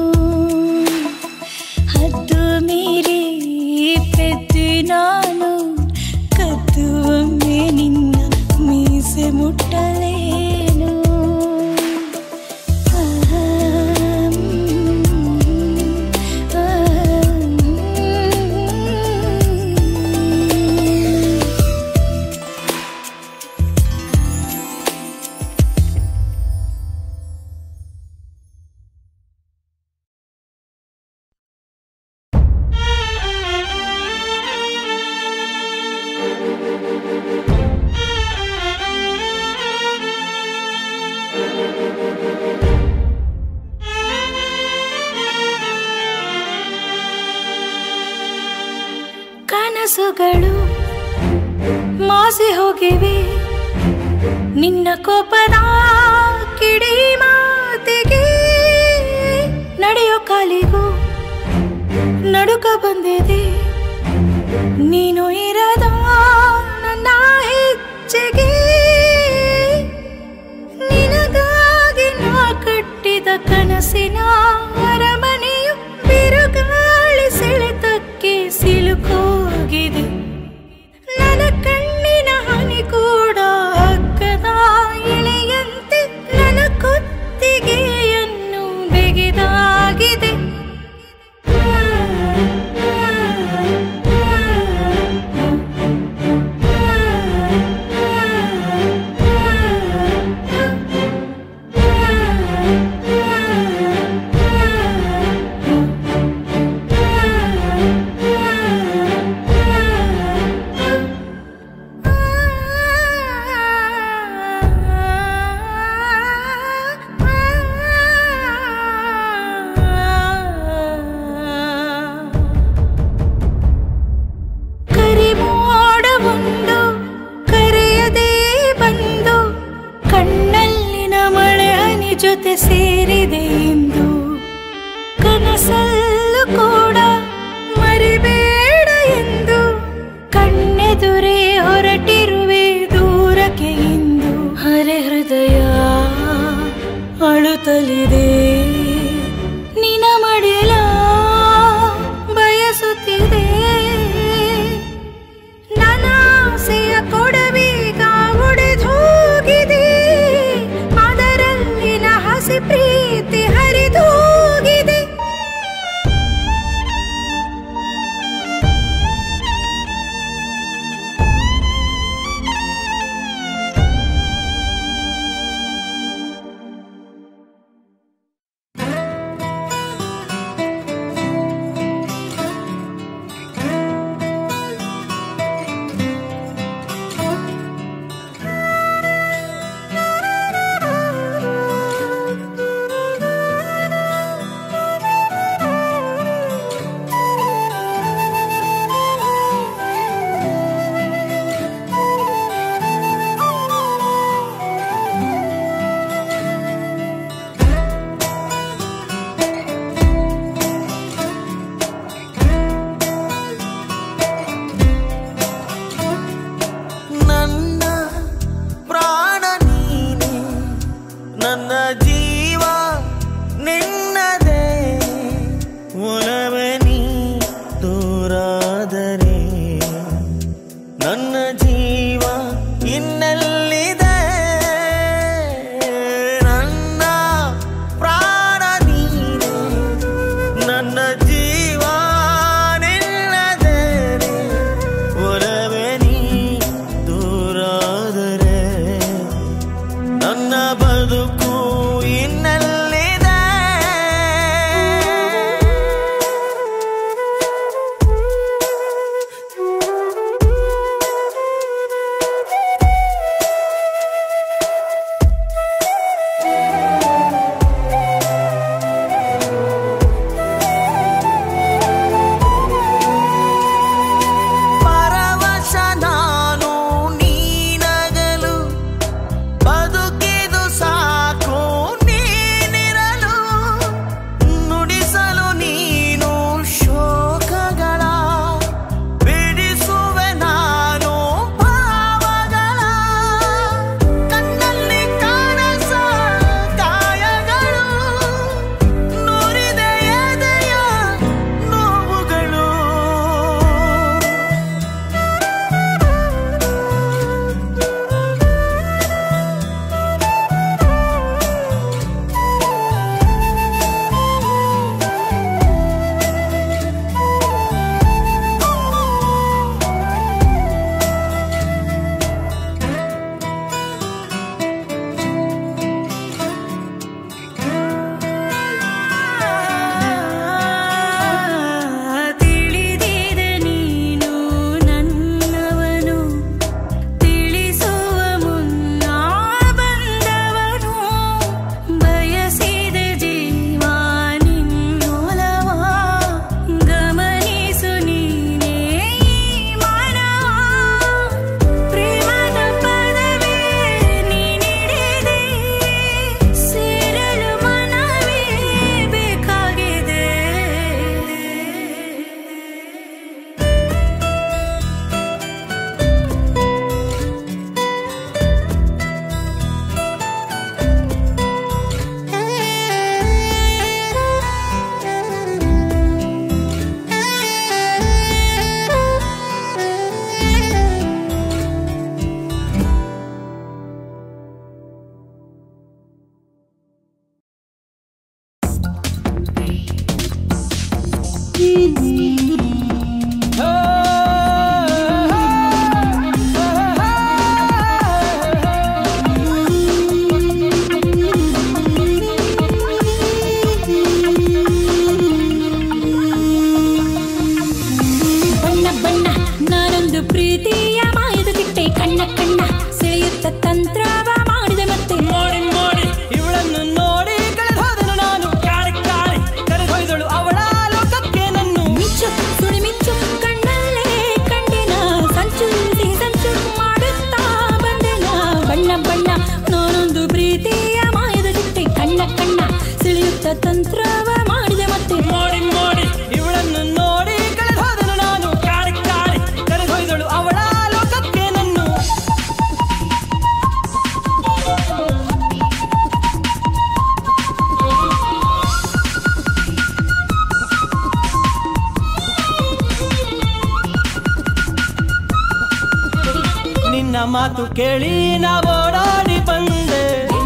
ಹದ್ದು ಮೀರಿ ಪೆದ್ದು ನಾನು ಕದ್ದು ಒಮ್ಮೆ ನಿನ್ನ ಮೀಸೆ ಮುಟ್ಟಲೇನು ಆಹಂ, ಆಹಂ. ಕನಸುಗಳು ಮಾಸಿ ಹೋಗಿವೆ ನಿನ್ನ ಕೋಪದ ಕಿಡಿ ಮಾತಿಗೆ ನಡೆಯೋ ಕಾಲಿಗೂ ನಡುಕ ಬಂದಿದೆ ನೀನು ಇರದ ನನ್ನ ಹೆಜ್ಜೆಗೆ ನಿನಗಾಗಿ ನಾ ಕಟ್ಟಿದ ಕನಸಿನ ಅರಮನೆಯು ಬಿರುಗಾಳಿ ಸೆಳೆತಕ್ಕೆ ಸಿಲುಕೋಗಿದೆ ನನ್ನ ಕಣ್ಣಿನ ಹನಿ ಕೂಡ ಹಗ್ಗದ ಎಳೆಯಂತೆ ನನ್ನ ಕುತ್ತಿಗೆಯನ್ನು ಬೆಗೆದಾಗಿದೆ ನನ್ನ ಜೀವ ಇನ್ನೆಲ್ಲಿದೆ ನನ್ನ ಪ್ರಾಣ ನೀನೆ ನನ್ನ ಜೀವ ನಿಲ್ಲದೆ ಒಲವೇ ನೀ ದೂರಾದರೆ ನನ್ನ ಬದುಕು ಇನ್ನೆಲ್ಲಿದೆ ಪರವಶ ನಾನು ನೀನಗಲು ಬದುಕಿದು ಸಾಕು ನೀನಿರಲು ನುಡಿಸಲು ನೀನು ಶೋಕಗಳ ಬಿಡಿಸುವೆ ನಾನು ಭಾವಗಳ ಕಣ್ಣಲ್ಲಿ ಕಾಣಸ ಗಾಯಗಳು ನುರಿದೆ ಎದೆಯ ನೋವುಗಳು ತಿಳಿದಿದೆ ನೀನು ನನ್ನವನು ತಿಳಿಸುವ ಮುನ್ನ ಬಂದವನು ಬಯಸಿದೆ ಜೀವ ನಿನ್ನೊಲವ ಗಮನಿಸು ನೀನೇ ಈ ಮಾನವ ಪ್ರೇಮದ ಪದವೇ ನೀನಿಡಿದೆ ಸೇರಲು ಮನವೇ ಬೇಕಾಗಿದೆ ಬಣ್ಣ ಬಣ್ಣ ನಾನೊಂದು ಪ್ರೀತಿಯ ಮಾಯದ ಚಿಟ್ಟೆ ಕಣ್ಣ ಕಣ್ಣ ಸೆಳೆಯುತ್ತ ತಂತ್ರವ ಮಾಡಿದೆ ಮತ್ತೆ ಮಾಡಿ ಮಾಡಿ ಇವಳನ್ನು ನೋಡಿ ಕಳೆದೋದನು ನಾನು ಕಾಡಿ ಕಾಡಿ ಕರೆದೊಯ್ದಳು ಅವಳ ಲೋಕಕ್ಕೆ ನನ್ನು ಮಿಚ್ಚು ಸುಳಿ ಮಿಚ್ಚು ಕಣ್ಣಲ್ಲೇ ಕಂಡೆನ ಸಂಚು ಸಿಹಿ ಸಂಚು ಮಾಡುತ್ತಾ ಬಂದೆನ ಬಣ್ಣ ಬಣ್ಣ ನಾನೊಂದು ಪ್ರೀತಿಯ ಮಾಯದ ಚಿಟ್ಟೆ ಕಣ್ಣ ಕಣ್ಣ ಸೆಳೆಯುತ್ತ ತಂತ್ರವ ಮಾಡಿದೆ ಮತ್ತೆ ಮಾಡಿ ಮಾಡಿ ಇವಳನ್ನು ನೋಡಿ ಕಳೆದೋದನು ನಾನು ಕಾಡಿ ಕಾಡಿ ಕರೆದೊಯ್ದಳು ಅವಳ ಲೋಕಕ್ಕೆ ನನ್ನು ನಿನ್ನ ಮಾತು ಕೇಳಿ ನಾ ಓಡಾಡಿ ಬಂದೆ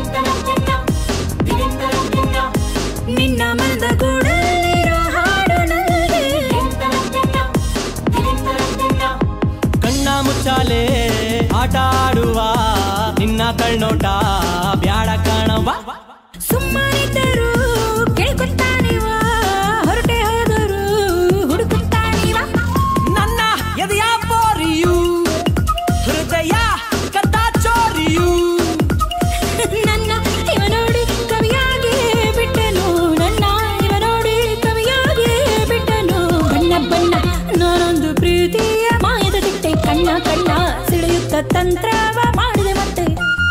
ನಿನ್ನ ಮನದ ಗೂಡಲ್ಲಿರೋ ಹಾಡು ನನಗೆ ಕಣ್ಣ ಮುಚ್ಚಾಲೆ ಆಟ ಆಡುವ ನಿನ್ನ ಕಳ್ನೋಟ ಬ್ಯಾಡ ಕಾಣವ ಸುಮ್ಮನಿದ್ದರು ಕೇಳ್ಕೊತಾನಿವ ಹೊರಟೆ ಹೋದರು ಹುಡುಕುತ್ತಾನಿವ ನನ್ನ ಎದೆಯ ಬೋರಿಯು ಹೃದಯ ಕದ್ದ ಚೋರಿಯು ನನ್ನ ಇವ ನೋಡಿ ಕವಿಯಾಗಿ ಬಿಟ್ಟನು ನನ್ನ ಇವ ನೋಡಿ ಕವಿಯಾಗಿ ಬಿಟ್ಟನು ಬಣ್ಣ ಬಣ್ಣ ನಾನೊಂದು ಪ್ರೀತಿಯ ಮಾಯದ ದಿಟ್ಟೆ ಕಣ್ಣ ಕಣ್ಣ ಸಿಡಿಯುತ್ತ ತಂತ್ರವ ಮಾಡಿದೆ ಮತ್ತೆ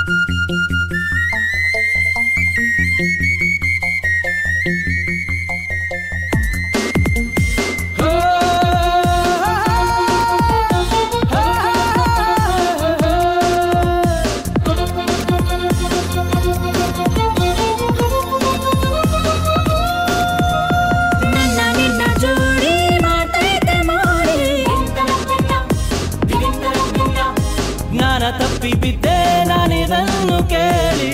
ನನ್ನ ನಿನ್ನ ಜೋಡಿ ಮಾತೈತೆ ಮಾಡಿ ಜ್ಞಾನ ತಪ್ಪಿ ಬಿದ್ದೆ ನಾನಿದನ್ನು ಕೇಳಿ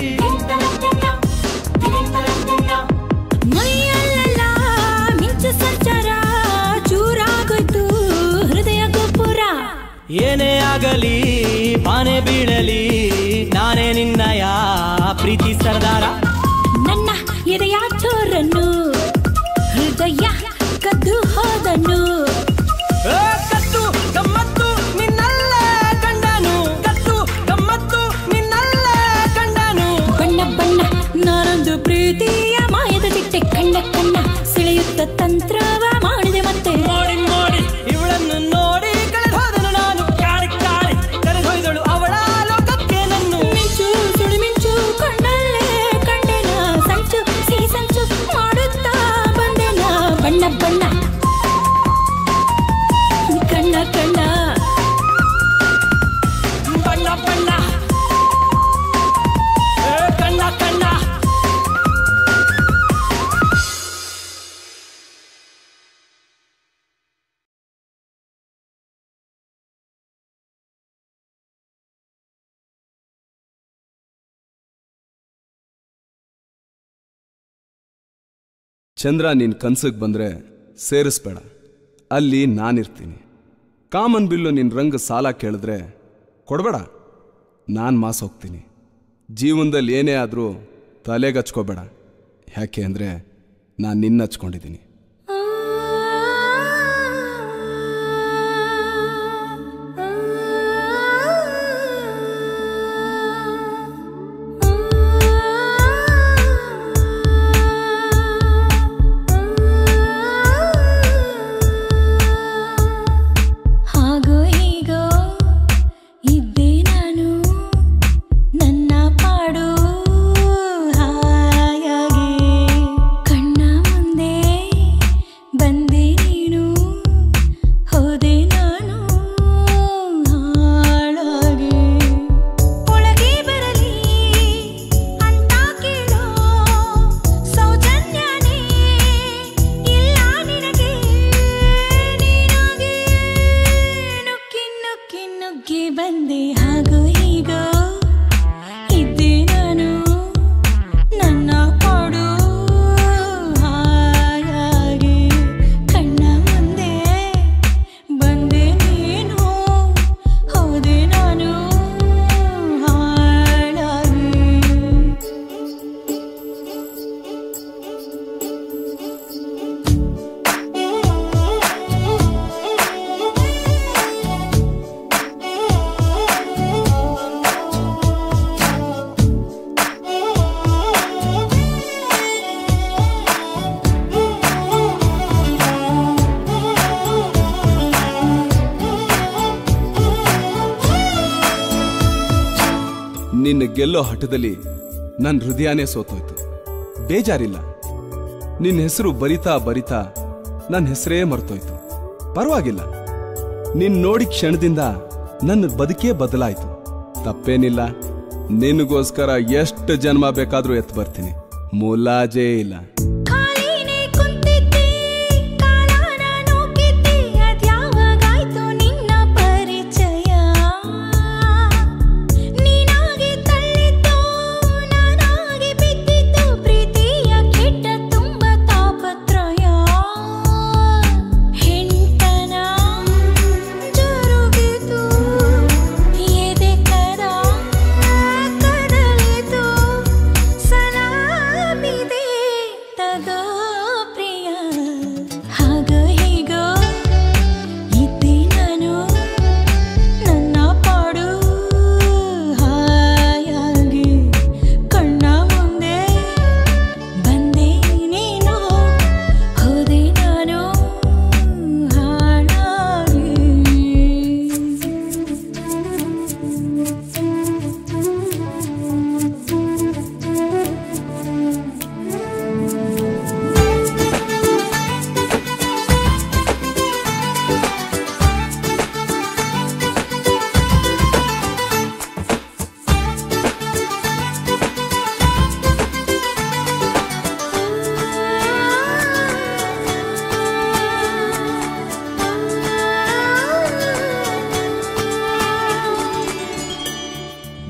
ಮೈಯಲ್ಲೆಲ್ಲ ಮಿಂಚು ಸಂಚಾರ ಚೂರಾಗೋಯ್ತು ಹೃದಯ ಗೋಪುರ ಏನೇ ಆಗಲಿ ಬಾನೆ ಬೀಳಲಿ ನಾನೇ ನಿನ್ನಯ ಪ್ರೀತಿ ಸರ್ದಾರ ನನ್ನ ಎದೆಯ ಚೋರನ್ನು ಹೃದಯ ಕದ್ದು ಹೋದನು ಏ, ಕತ್ತು ಗಮ್ಮತ್ತು ನಿನ್ನಲ್ಲೇ ಕಂಡನು ಕತ್ತು ಗಮ್ಮತ್ತು ನಿನ್ನಲ್ಲೇ ಕಂಡನು ಬಣ್ಣ ಬಣ್ಣ ನಾನೊಂದು ಪ್ರೀತಿಯ ಮಾಯದ ಚಿಟ್ಟೆ ಕಣ್ಣ ಕಣ್ಣ ಸೆಳೆಯುತ್ತ ತಂತ್ರವ ಮಾಡಿದೆ ಮತ್ತೆ ನೋಡಿ ನೋಡಿ ಇವಳನ್ನು ನೋಡಿ ಕಳೆದೋದನು ನಾನು ಕಾಡಿ ಕಾಡಿ ಕರೆದೊಯ್ದಳು ಅವಳ ಲೋಕಕ್ಕೆ ನನ್ನು ಮಿಂಚು ಸುಳಿ ಮಿಂಚು ಕಣ್ಣಲ್ಲೇ ಕಂಡೆನ ಸಂಚು ಸಿಹಿ ಸಂಚು ಮಾಡುತ್ತಾ ಬಂದೆನ ಬಣ್ಣ ಬಣ್ಣ ಕಣ್ಣ ಕಣ್ಣ ಬಣ್ಣ ಬಣ್ಣ ಏ, ಕಣ್ಣ ಕಣ್ಣ ಚಂದ್ರ ನಿನ್ ಕನ್ಸಿಗೆ ಬಂದ್ರೆ ಸೇರಿಸ್ಬೇಡ ಅಲ್ಲಿ ನಾನಿರ್ತೀನಿ ಕಾಮನ್ ಬಿಲ್ಲು ನಿನ್ ರಂಗ ಸಾಲ ಕೇಳಿದ್ರೆ ಕೊಡಬೇಡ ನಾನು ಮಾಸ್ ಹೋಗ್ತೀನಿ ಜೀವನದಲ್ಲಿ ಏನೇ ಆದರೂ ತಲೆಗೆ ಹಚ್ಕೋಬೇಡ ಯಾಕೆ ಅಂದರೆ ನಾನು ನಿನ್ನ ಹಚ್ಕೊಂಡಿದ್ದೀನಿ ಹಾಗೋ ಹೀಗೋ ಇದ್ದೆ ನಾನು ನನ್ನ ಪಾಡು ಹಾಯಾಗಿ ಕಣ್ಣ ಮುಂದೆ ಬಂದೆ ನೀನು ಹೋದೆ ನಾನು ಹಾಳಾಗಿ ಒಳಗೆ ಬರಲಿ ಅಂತ ಕೇಳೋ ಸೌಜನ್ಯನೇ ಇಲ್ಲ ನಿನಗೆ ನೀನಾಗಿ ನುಗ್ಗಿ ನುಗ್ಗಿ ನುಗ್ಗಿ ಬಂದೆ ಹಾಗೋ ಹೀಗೋ ಇದ್ದೆ ನಾನು ನನ್ನ ಕೊಡು ಹಾಯಾಗಿ ಕಣ್ಣ ಮುಂದೆ ಬಂದೆ ನೀನು ಹೋದೆ ನಾನು ಹಾಳಾಗಿ ನಿನ್ನ ಗೆಲ್ಲೋ ಹಠದಲ್ಲಿ ನನ್ನ ಹೃದಯನೇ ಸೋತೋಯ್ತು ಬೇಜಾರಿಲ್ಲ ನಿನ್ನ ಹೆಸರು ಬರಿತಾ ಬರಿತಾ ನನ್ನ ಹೆಸರೇ ಮರ್ತೋಯ್ತು ಪರವಾಗಿಲ್ಲ ನಿನ್ ನೋಡಿ ಕ್ಷಣದಿಂದ ನನ್ನ ಬದುಕೇ ಬದಲಾಯ್ತು ತಪ್ಪೇನಿಲ್ಲ ನಿನಗೋಸ್ಕರ ಎಷ್ಟು ಜನ್ಮ ಬೇಕಾದ್ರೂ ಎತ್ತು ಬರ್ತೀನಿ ಮುಲಾಜೇ ಇಲ್ಲ ಖಾಲಿನೇ ಕುಂತಿದ್ದೆ ಕಾಲಾನ ನೂಕಿದ್ದೆ ಅದ್ಯಾವಾಗಾಯ್ತು ನಿನ್ನ ಪರಿಚಯ ನೀನಾಗಿ ತಳ್ಳಿದ್ದು ನಾನಾಗಿ ಬಿದ್ದಿದ್ದು ಪ್ರೀತಿಯ ಕೆಟ್ಟ ತುಂಬ ತಾಪತ್ರಯ ಹೆಂಡತನ ಜರುಗಿತು ಎದೆ ಕದ ಕದಲಿತು ಸಲಾಮಿದೆ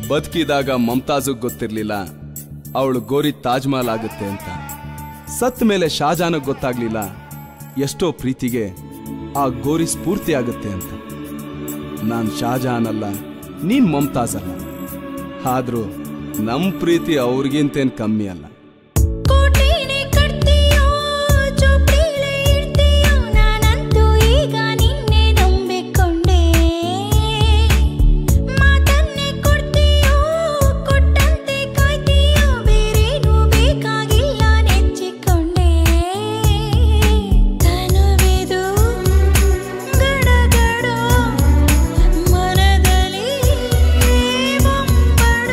ಬದುಕಿದಾಗ ಮಮತಾಜುಗ್ ಗೊತ್ತಿರ್ಲಿಲ್ಲ ಅವಳು ಗೋರಿ ತಾಜ್ ಮಹಲ್ ಆಗುತ್ತೆ ಅಂತ ಸತ್ ಮೇಲೆ ಶಾಜಾನಗ್ ಗೊತ್ತಾಗ್ಲಿಲ್ಲ ಎಷ್ಟೋ ಪ್ರೀತಿಗೆ ಆ ಗೋರಿ ಸ್ಫೂರ್ತಿ ಆಗುತ್ತೆ ಅಂತ ನಾನ್ ಶಾಜಹಾನ್ ಅಲ್ಲ ನೀನ್ ಮಮತಾಜ್ ಅಲ್ಲ ಆದ್ರೂ ನಮ್ ಪ್ರೀತಿ ಅವ್ರಿಗಿಂತೇನ್ ಕಮ್ಮಿ ಅಲ್ಲ ಕೋಟೆನೆ ಕಟ್ತೀಯೋ ಚೋಪ್ಡಿಲೆ ಇಡ್ತೀಯೋ ನಾನಂತೂ ಈಗ ನಿನ್ನೆ ನಂಬಿಕೊಂಡೆ ಮಾತನ್ನೇ ಕೊಡ್ತೀಯೋ ಕೊಟ್ಟಂತೆ ಕಾಯ್ತೀಯೋ ಬೇರೇನು ಬೇಕಾಗಿಲ್ಲ ನೆಚ್ಚಿಕೊಂಡೆ ತನುವಿದು ಗಡಗಡ ಮನದಲ್ಲಿ ಬೊಂಬಡ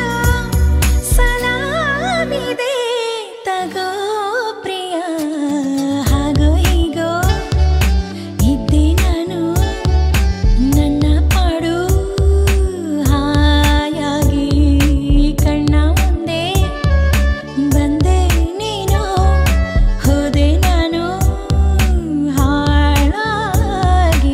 ಸಲಾಮಿದೆ ತಗೋ ಪ್ರಿಯ ಹಾಗೋ ಹೀಗೋ ಇದ್ದೆ ನಾನು ನನ್ನ ಪಾಡು ಹಾಯಾಗಿ ಕಣ್ಣ ಮುಂದೆ ಬಂದೆ ನೀನು ಹೋದೆ ನಾನು ಹಾಳಾಗಿ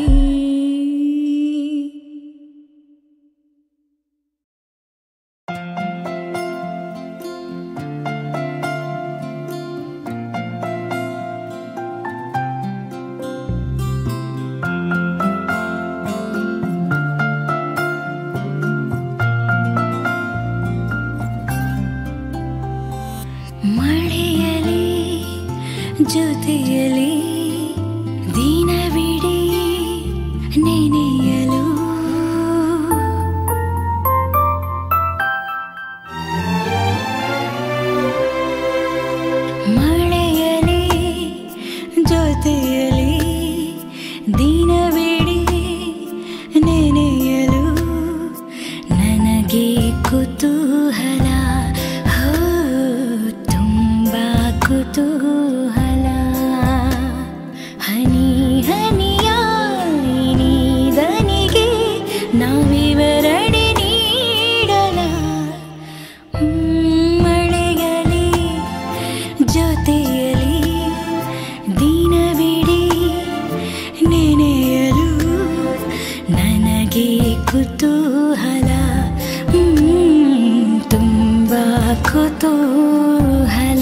ಮಳೆಯಲಿ ಜೊತೆಯಲಿ ದಿನವಿಡೀ ನೆನೆಯಲು ಮಳೆಯಲಿ ಜೊತೆಯಲಿ ದಿನವಿಡೀ ನೆನೆಯಲು ನನಗೆ ಕುತೂಹಲ ಹೋ ತುಂಬ ಕುತೂಹಲ ಹನಿ ಹನಿಯ ನೀದನಿಗೆ ನಾವಿವರಡೆ ನೀಡಲ ಮಳೆಗಲಿ ಜೊತೆಯಲಿ ದಿನವಿಡೀ ನೆನೆಯಲು ನನಗೆ ಕುತೂಹಲ ಹ್ಮ್, ತುಂಬ ಕುತೂಹಲ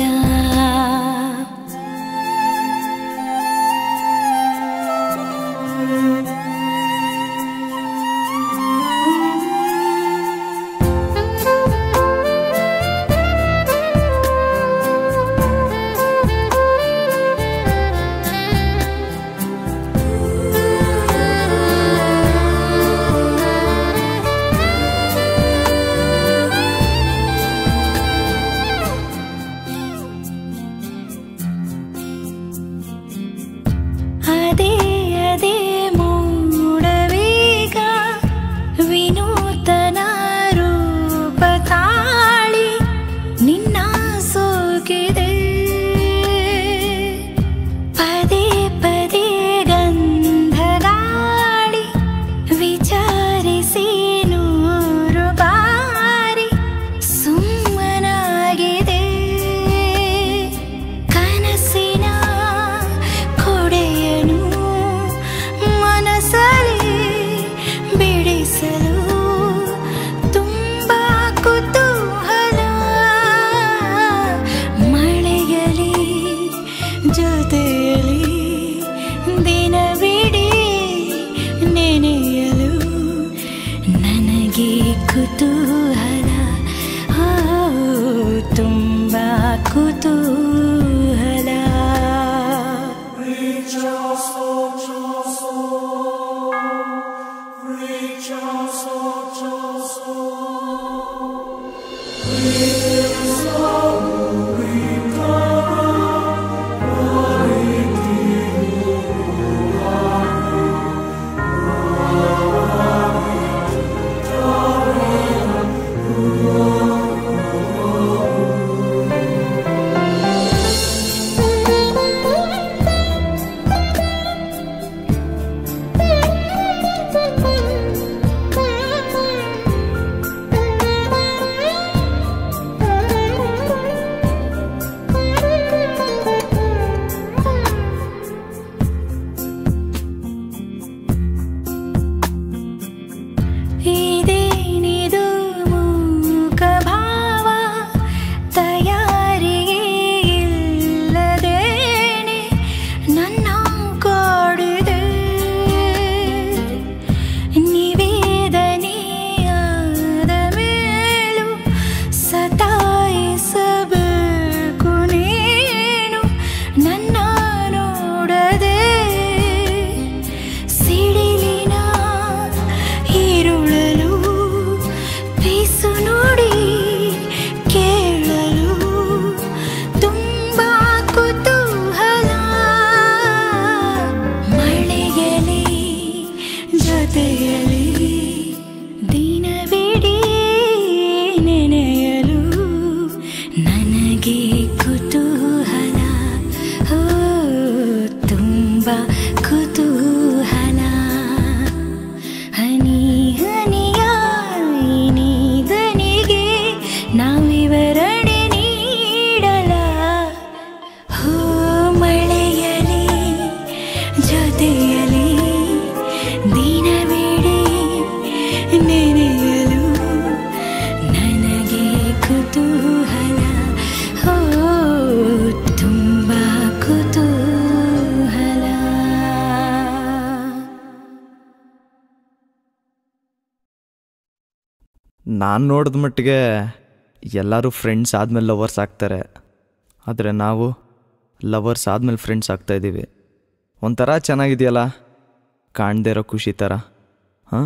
ಅದೇ ಅದೇ ಮೂಡವೇಗ ವಿನೂತನ ರೂಪ ತಾಳಿ ನಿನ್ನ ಸೋಕಿದೆ ಪದೇ ಪದೇ ಗಂಧಗಾಳಿ ವಿಚಾರಿಸಿ ನೂರು ಬಾರಿ ಸುಮ್ಮನಾಗಿದೆ ಕನಸಿನ ಕೊಡೆಯನು ಮನಸಲಿ ಬಿಡಿಸಲು ತುಂಬ ಕುತೂಹಲ ಮಳೆಯಲಿ ಜೊತೆಯಲಿ ದಿನವಿಡೀ ನೆನೆಯಲು ನನಗೆ ಕುತೂಹಲ ಆ, ತುಂಬ ಕುತೂಹಲ ಆ ನಾನು ನೋಡಿದ ಮಟ್ಟಿಗೆ ಎಲ್ಲರೂ ಫ್ರೆಂಡ್ಸ್ ಆದಮೇಲೆ ಲವರ್ಸ್ ಆಗ್ತಾರೆ ಆದರೆ ನಾವು ಲವರ್ಸ್ ಆದಮೇಲೆ ಫ್ರೆಂಡ್ಸ್ ಆಗ್ತಾ ಇದ್ದೀವಿ ಒಂಥರ ಚೆನ್ನಾಗಿದೆಯಲ್ಲ ಕಾಣದೇ ಇರೋ ಖುಷಿ ಥರ ಹಾಂ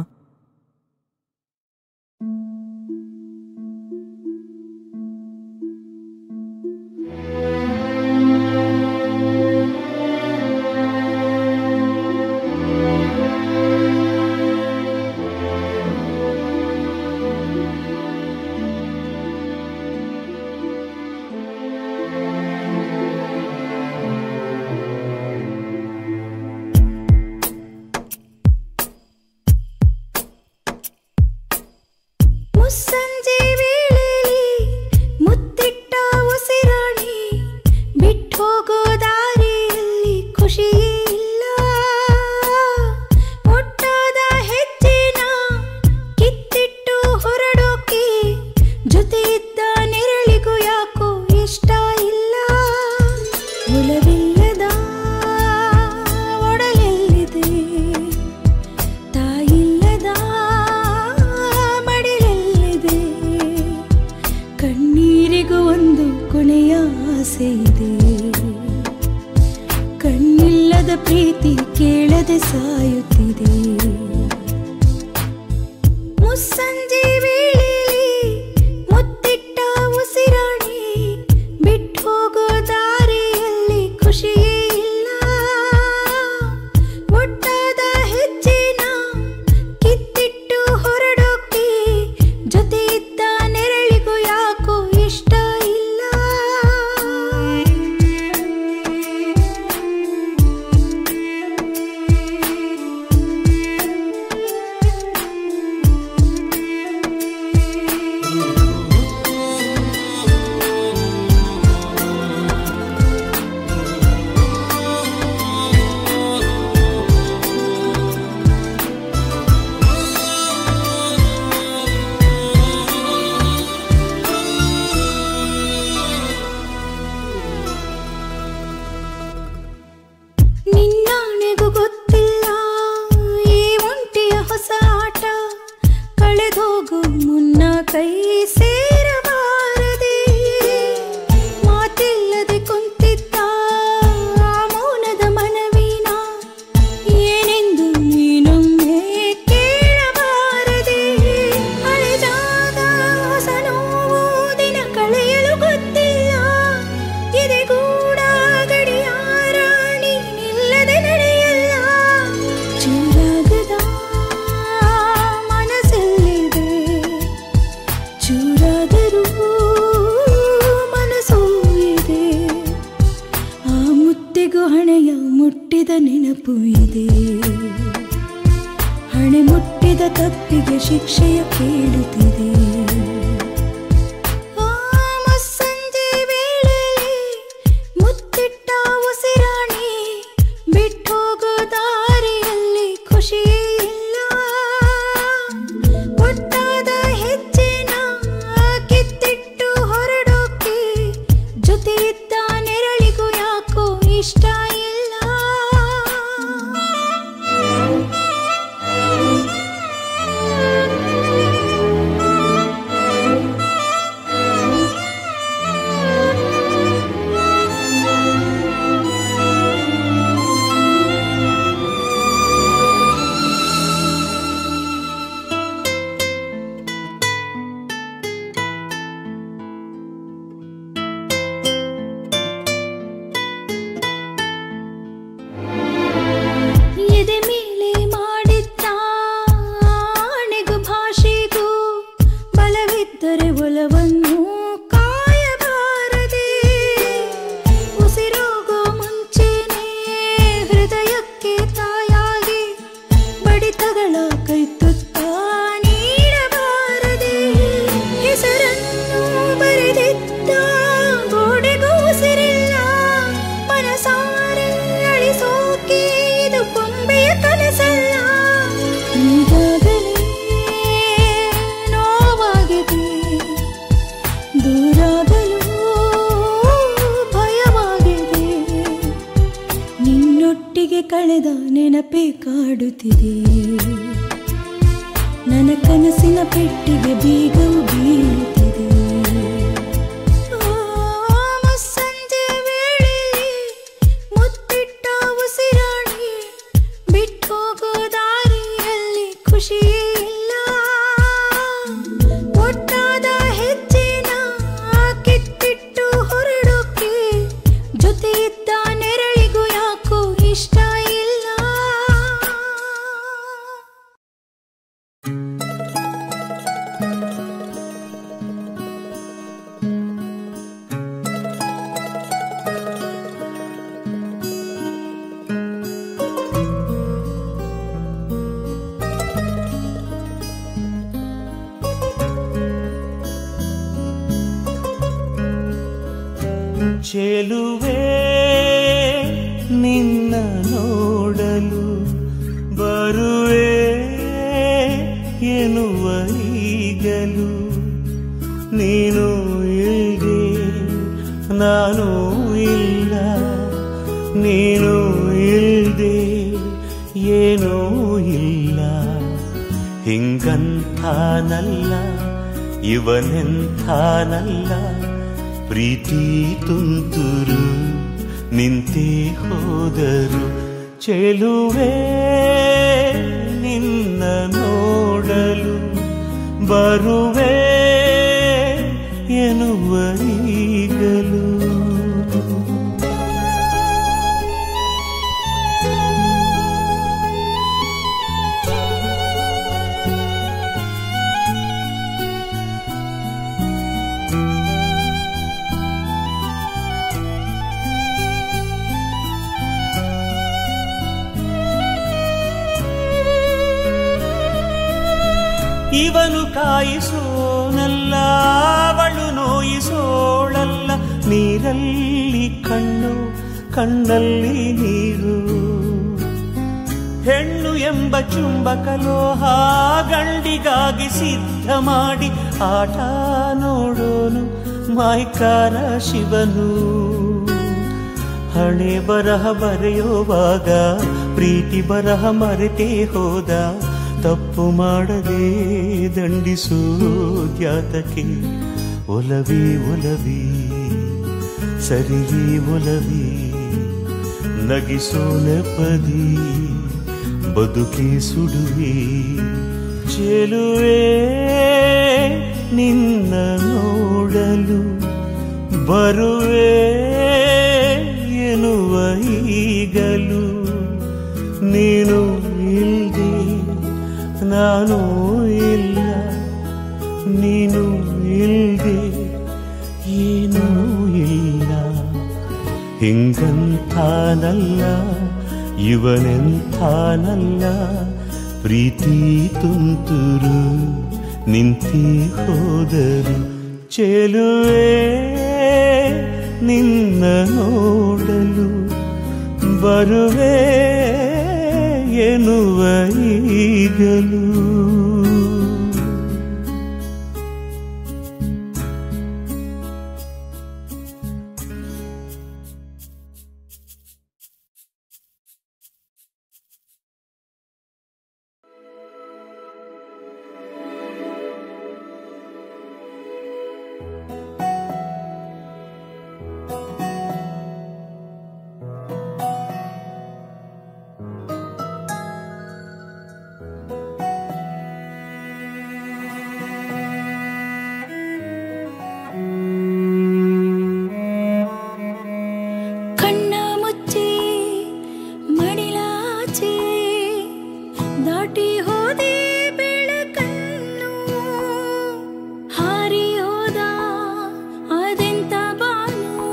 ಮುಸ್ಸಂಜೆ ವೇಳೆಯಲ್ಲಿ ಮುತ್ತಿಟ್ಟ ಉಸಿರಾಣಿ ಬಿಟ್ಟು ಹೋಗೋ ದಾರಿಯಲ್ಲಿ ಖುಷಿಯೇ ಇಲ್ಲ ಒಟ್ಟಾದ ಹೆಜ್ಜೆನ ಕಿತ್ತಿಟ್ಟು ಹೊರಡೋಕೆ ಜೊತೆ ಇದ್ದ ನೆರಳಿಗೂ ಯಾಕೋ ಇಷ್ಟ ಇಲ್ಲ ಒಲವಿಲ್ಲದ ಒಡಲೆಲ್ಲಿದೆ ತಾಯಿಲ್ಲದ ಮಡಿಲಲ್ಲಿದೆ ಕಣ್ಣೀರಿಗೂ ಒಂದು ಕೊನೆಯ ಆಸೆ ಇದೆ ಕಣ್ಣಿಲ್ಲದ ಪ್ರೀತಿ ಕೇಳದೆ ಸಾಯುತ್ತಿದೆ ಮುಸ್ಸಂಜೆ ವೇಳೆಯಲ್ಲಿ ಮುತ್ತಿಟ್ಟ ಉಸಿರಾಣಿ ಬಿಟ್ಟು ಹೋಗೋ ದಾರಿಯಲ್ಲಿ ಖುಷಿಯೇ ಇಲ್ಲ ಒಟ್ಟಾದ ಹೆಜ್ಜೆನ ಕಿತ್ತಿಟ್ಟು ಹೊರಡೋಕೆ ಜೊತೆ ಇದ್ದ ನೆರಳಿಗೂ ಯಾಕೋ ಇಷ್ಟ ಇಲ್ಲ ನಿನ್ನಾಣೆಗೂ ಗೊತ್ತಿಲ್ಲ ಈ ಒಂಟಿಯ ಹೊಸ ಆಟ ಕಳೆದೋಗು ಮುನ್ನ ಕೈ ಸೇರಬಾರದೆ ಮಾತಿಲ್ಲದೆ ಕುಂತಿದ್ದ ಆ ಮೌನದ ಮನವಿನ ಏನೆಂದು ನೀನೊಮ್ಮೆ ಕೇಳಬಾರದೆ ಅಳೆದಾಗ ಹೊಸ ನೋವು ದಿನ ಕಳೆಯಲು ಗೊತ್ತಿಲ್ಲ ಎದೆಗೂಡ ಗಡಿಯಾರ ನೀನಿಲ್ಲದೆ ನಡೆಯಲ್ಲ ಚೂರಾಗದ ಮನಸ್ಸಲ್ಲಿದೆ ಚೂರಾದರೂ ಮನಸ್ಸು ಇದೆ ಆ ಮುತ್ತಿಗೂ ಹಣೆಯ ಮುಟ್ಟಿದ ನೆನಪು ಇದೆ ಹಣೆ ಮುಟ್ಟಿದ ತಪ್ಪಿಗೆ ಶಿಕ್ಷೆಯ ಕೇಳುತ್ತಿದೆ ಆ ಮುಸ್ಸಂಜೆ ವೇಳೆಯಲ್ಲಿ ಮುತ್ತಿಟ್ಟ ಉಸಿರಾಣಿ ಬಿಟ್ಟು ಹೋಗೋ ದಾರಿಯಲ್ಲಿ ಖುಷಿಯೇ ಇಲ್ಲ ಒಟ್ಟಾದ ಹೆಜ್ಜೆನ ಕಿತ್ತಿಟ್ಟು ಹೊರಡೋಕೆ ಜೊತೆ ಇದ್ದ ನೆರಳಿಗೂ ಯಾಕೋ ಇಷ್ಟ ಇಲ್ಲ ಎದೆ ಮೇಲೆ ಮಾಡಿದ್ದ ಆಣೆಗೂ ಭಾಷೆಗೂ ಬಲವಿದ್ದರೆ ಒಲವನ್ನು ಕಾಯಬಾರದೆ ಉಸಿರೋಗೋ ಮುಂಚೆನೆ ಹೃದಯಕ್ಕೆ ತಾಯಾಗಿ ಬಡಿತಗಳ ಕೈತುತ್ತ ನೀಡಬಾರದೆ ಹೆಸರನ್ನು ಬರೆದಿದ್ದ ಗೋಡೆಗೂ ಉಸಿರಿಲ್ಲ ಮನಸಾರೆ ಅಳಿಸೋಕೆ ಇದು ಕೊಂಬೆಯ ಕನಸಲ್ಲ ಈಗಾಗಲೇ ನೋವಾಗಿದೆ ದೂರಾಗಲು ಭಯವಾಗಿದೆ ನಿನ್ನೊಟ್ಟಿಗೆ ಕಳೆದ ನೆನಪೇ ಕಾಡುತ್ತಿದೆ ನನ್ನ ನನ್ನ ಕನಸಿನ ಪೆಟ್ಟಿಗೆ ಬೀಗವು ಬೀಳುತ್ತಿದೆ ಆ, ಮುಸ್ಸಂಜೆ ವೇಳೆಯಲ್ಲಿ ಮುತ್ತಿಟ್ಟ ಉಸಿರಾಡಿ ಬಿಟ್ಟೋಗೋ ದಾರಿಯಲ್ಲಿ ಖುಷಿಯೇ ಇಲ್ಲ ಒಟ್ಟಾದ ಹೆಜ್ಜೆನ ಕಿತ್ತಿಟ್ಟು ಹೊರಡೋಕೆ ಜೊತೆ ಇದ್ದ ನೆರಳಿಗೂ ಯಾಕೋ ಇಷ್ಟ ಇಲ್ಲ ಚೆಲುವೆ ನಿನ್ನ ನೋಡಲು ಬರುವೆ ಎನ್ನುವ ಈಗಲು ನೀನು ಇಲ್ದೆ ನಾನು ಇಲ್ಲ ನೀನು ಇಲ್ದೆ ಏನೂ ಇಲ್ಲ ಹಿಂಗಂಥಾನಲ್ಲ ಇವನೆಂಥಾನಲ್ಲ ಪ್ರೀತಿ ತುಂತುರು ನಿಂತೇ ಹೋದರು ಚೆಲುವೆ ನಿನ್ನ ನೋಡಲು ಬರುವೆ ಎನ್ನುವ ಈಗಲೂ ಇವನು ಕಾಯಿಸೋನಲ್ಲ ಅವಳು ನೋಯಿಸೋಳಲ್ಲ ನೀರಲ್ಲಿ ಕಣ್ಣು ಕಣ್ಣಲ್ಲಿ ನೀರು ಹೆಣ್ಣು ಎಂಬ ಚುಂಬಕ ಲೋಹ ಗಂಡಿಗಾಗಿ ಸಿದ್ಧ ಮಾಡಿ ಆಟ ನೋಡೋನು ಮಾಯ್ಕಾರ ಶಿವನು ಹಣೆ ಬರಹ ಬರೆಯುವಾಗ ಪ್ರೀತಿ ಬರಹ ಮರೆತೇ ಹೋದ ತಪ್ಪು ಮಾಡದೆ ದಂಡಿಸೋ ದ್ಯಾತಕ್ಕೆ ಒಲವಿ ಒಲವಿ ಸರಿಗಿ ಒಲವಿ ನಗಿಸೋ ನೆಪದಿ ಬದುಕಿ ಸುಡುವಿ ಚೆಲುವೆ ನಿನ್ನ ನೋಡಲು ಬರುವೆ ಎನ್ನುವ ಈಗಲು ನೀನು ಇಲ್ದೆ ನಾನು ಇಲ್ಲ ನೀನು ಇಲ್ದೆ ಏನೂ ಇಲ್ಲ ಹಿಂಗಂಥಾನಲ್ಲ ಇವನೆಂಥಾನಲ್ಲ ಪ್ರೀತಿ ತುಂತುರು ನಿಂತಿ ಹೋದರು ಚೆಲುವೆ ನಿನ್ನ ನೋಡಲು ಬರುವೆ ಎನ್ನುವ ಈಗಲೂ ಕಣ್ಣ ಮುಚ್ಚಿ ಮಡಿಲಾಚೆ ದಾಟಿ ಹೋದೆ ಬೆಳಕನ್ನು ಹಾರಿ ಹೋದ ಅದೆಂತ ಬಾನು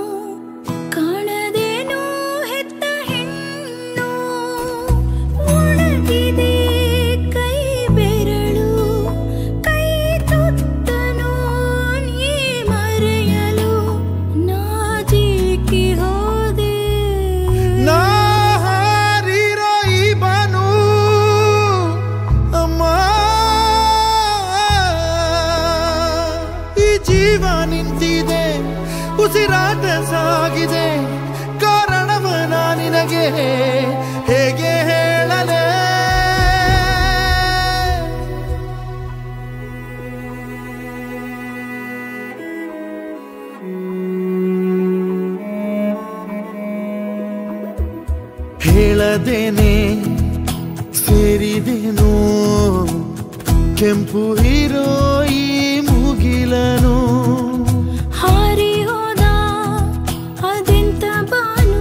ಕಾಣದೇನು ಹೆತ್ತ ಹೆಣ್ಣು ಒಣಗಿದೆ ಕೈ ಬೆರಳು ಕೈ ತುತ್ತನು ನೀ ಮರೆಯಲು ನಾಜಿಕಿ ಹೋದೆ ನಾ ಹಾರಿರೋ ಈ ಬಾನು ಅಮ್ಮ ಈ ಜೀವ ನಿಂತಿದೆ ಉಸಿರಾಟ ಸಾಗಿದೆ ಕಾರಣವನ ನಿನಗೆ ಹೇಗೆ ಹೇಳಲೇ ತಿಳಿಯದೇನೆ ಸೇರಿದೆನು ಕೆಂಪು ಹೀರೋ ಈ ಮುಗಿಲನು ಹಾರಿ ಹೋದ ಅದೆಂತ ಬಾನು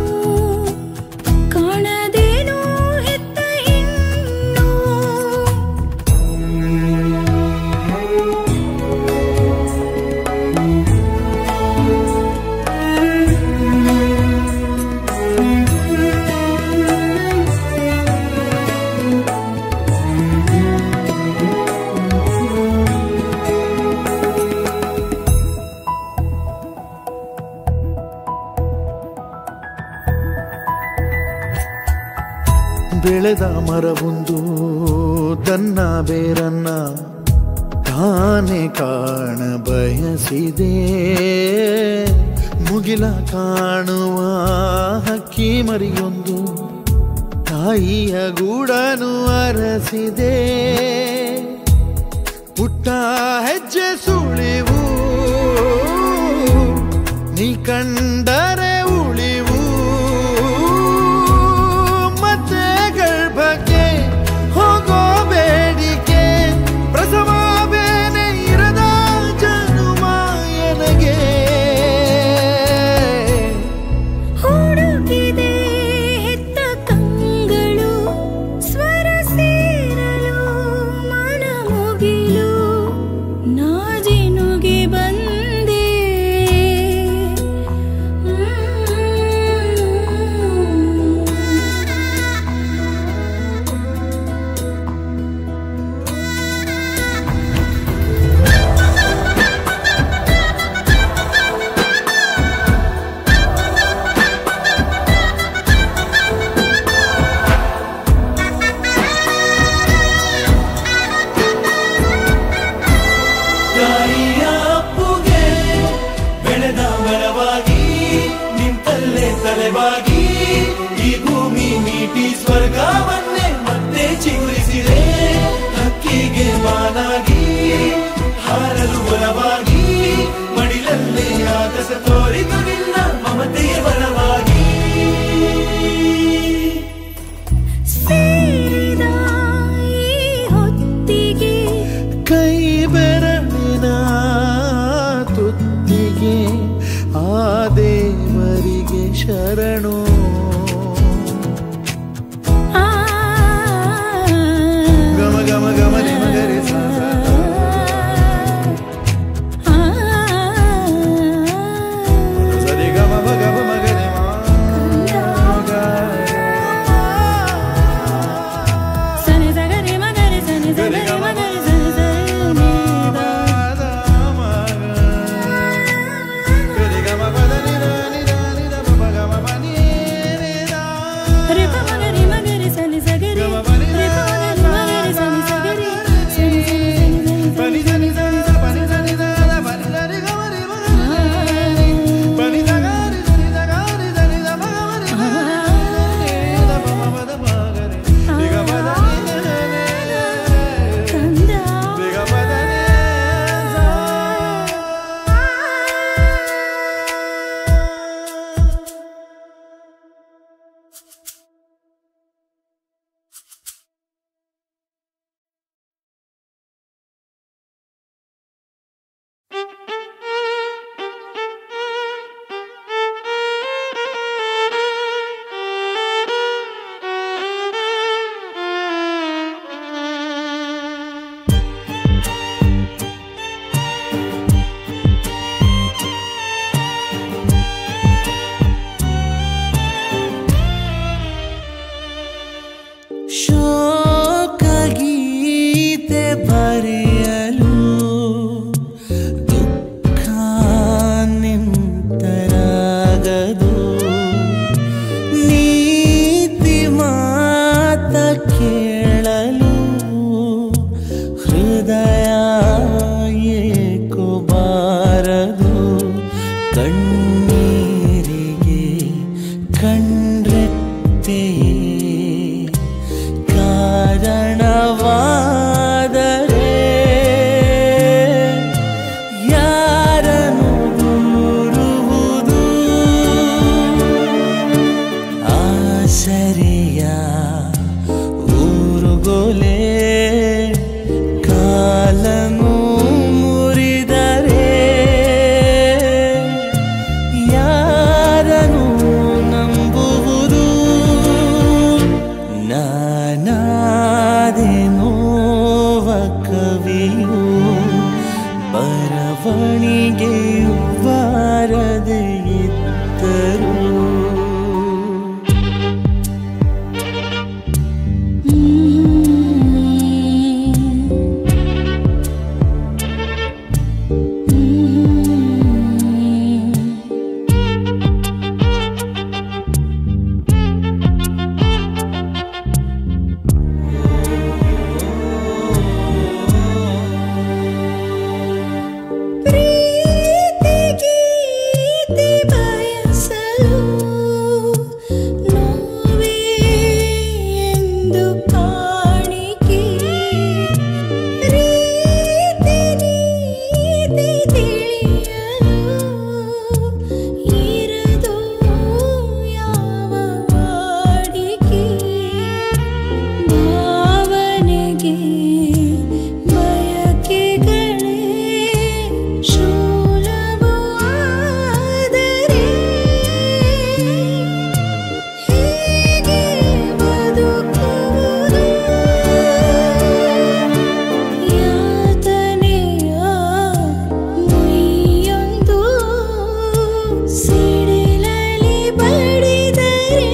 ಕಾಣದೇನು ಹೆತ್ತ ಹೆಣ್ಣು ಬೆಳೆದ ಮರವೊಂದು ತನ್ನ ಬೇರನ್ನ ತಾನೇ ಕಾಣ ಬಯಸಿದೆ ಮುಗಿಲ ಕಾಣುವ ಹಕ್ಕಿ ಮರಿಯೊಂದು ತಾಯಿಯ ಗೂಡನು ಅರಸಿದೆ ಪುಟ್ಟ ಹೆಜ್ಜೆ ಸುಳಿವು ನೀ ಕಂಡರೆ ಉಳಿವು ಮತ್ತೆ ಗರ್ಭಕ್ಕೆ ಹೋಗೋ ಬೇಡಿಕೆ ಪ್ರಸವ ಬೇನೆ ಇರದ ಜನುಮ ಎನಗೆ ಹುಡುಕಿದೆ ಹೆತ್ತ ಕಂಗಳು ಸ್ವರ ಸೇರಲು ಮನ ಮುಗಿಲು ನಾಜಿನುಗೆ ಬಂದೆ ತಾಯಿಯ ಅಪ್ಪುಗೆ ಬೆಳೆದ ಮರವಾಗಿ ನಿಂತಲ್ಲೇ ತಲೆವಾಗಿ ಈ ಭೂಮಿ ಮೀಟಿ ಸ್ವರ್ಗವನ್ನೇ ಮತ್ತೆ ಚಿಗುರಿಸಿದೆ ಹಕ್ಕಿಗೆ ಮಾನಾಗಿ ಹಾರಲು ಬಲವಾಗಿ ಮಡಿಲಲ್ಲೇ ಆಗಸ ತೋರಿತು ನಿನ್ನ ಮಮತೆಯ ಬಲವಾಗಿ ಸೇರಿದ ಈ ಹೊತ್ತಿಗೆ ಕೈ ಬೆರಳಿನ ತುತ್ತಿಗೆ ಆ ದೇವರಿಗೆ ಶರಣು ಆ ಗಮ ಗಮ ಗಮ ನಿಮ ಗರಿ ಸ ಸ. ಆ ಸರಿ ಗಮ ಮ ಗಮ ಮ ಗರಿ ಮ ಗ. ಸನಿ ಸಗರಿ ಮಗರಿ ಸನಿ ಸಗರಿ ಮಗರಿ ಸನಿ ಸರಿ ನೀದ ದ ಮ ಗ. ಗರಿ ಗಮ ಪದ ನಿ ದ ನಿ ದ ನಿ ದ ಮ ಪ ಗ ಮ ಪ ನಿ ಮಲ್ಲಿಗೆಯು ಬಾರದೆ ಇದ್ದರು ಪ್ರೀತಿಗೀತೆ ಬಯಸಲು ನೋವೇ ಎಂದು ಕಾಣಿಕೆ ರೀತಿ ನೀತಿ ತಿಳಿಯಲು ಇರದು ಯಾವ ವಾಡಿಕೆ ಭಾವನೆಗೆ ಬಯಕೆಗಳೇ ಶೂಲವು ಆದರೆ ಹೇಗೆ ಬದುಕುವುದು ಯಾತನೆಯ ಮುಯ್ಯೊಂದು ಸಿಡಿಲಲಿ ಬಡಿದರೆ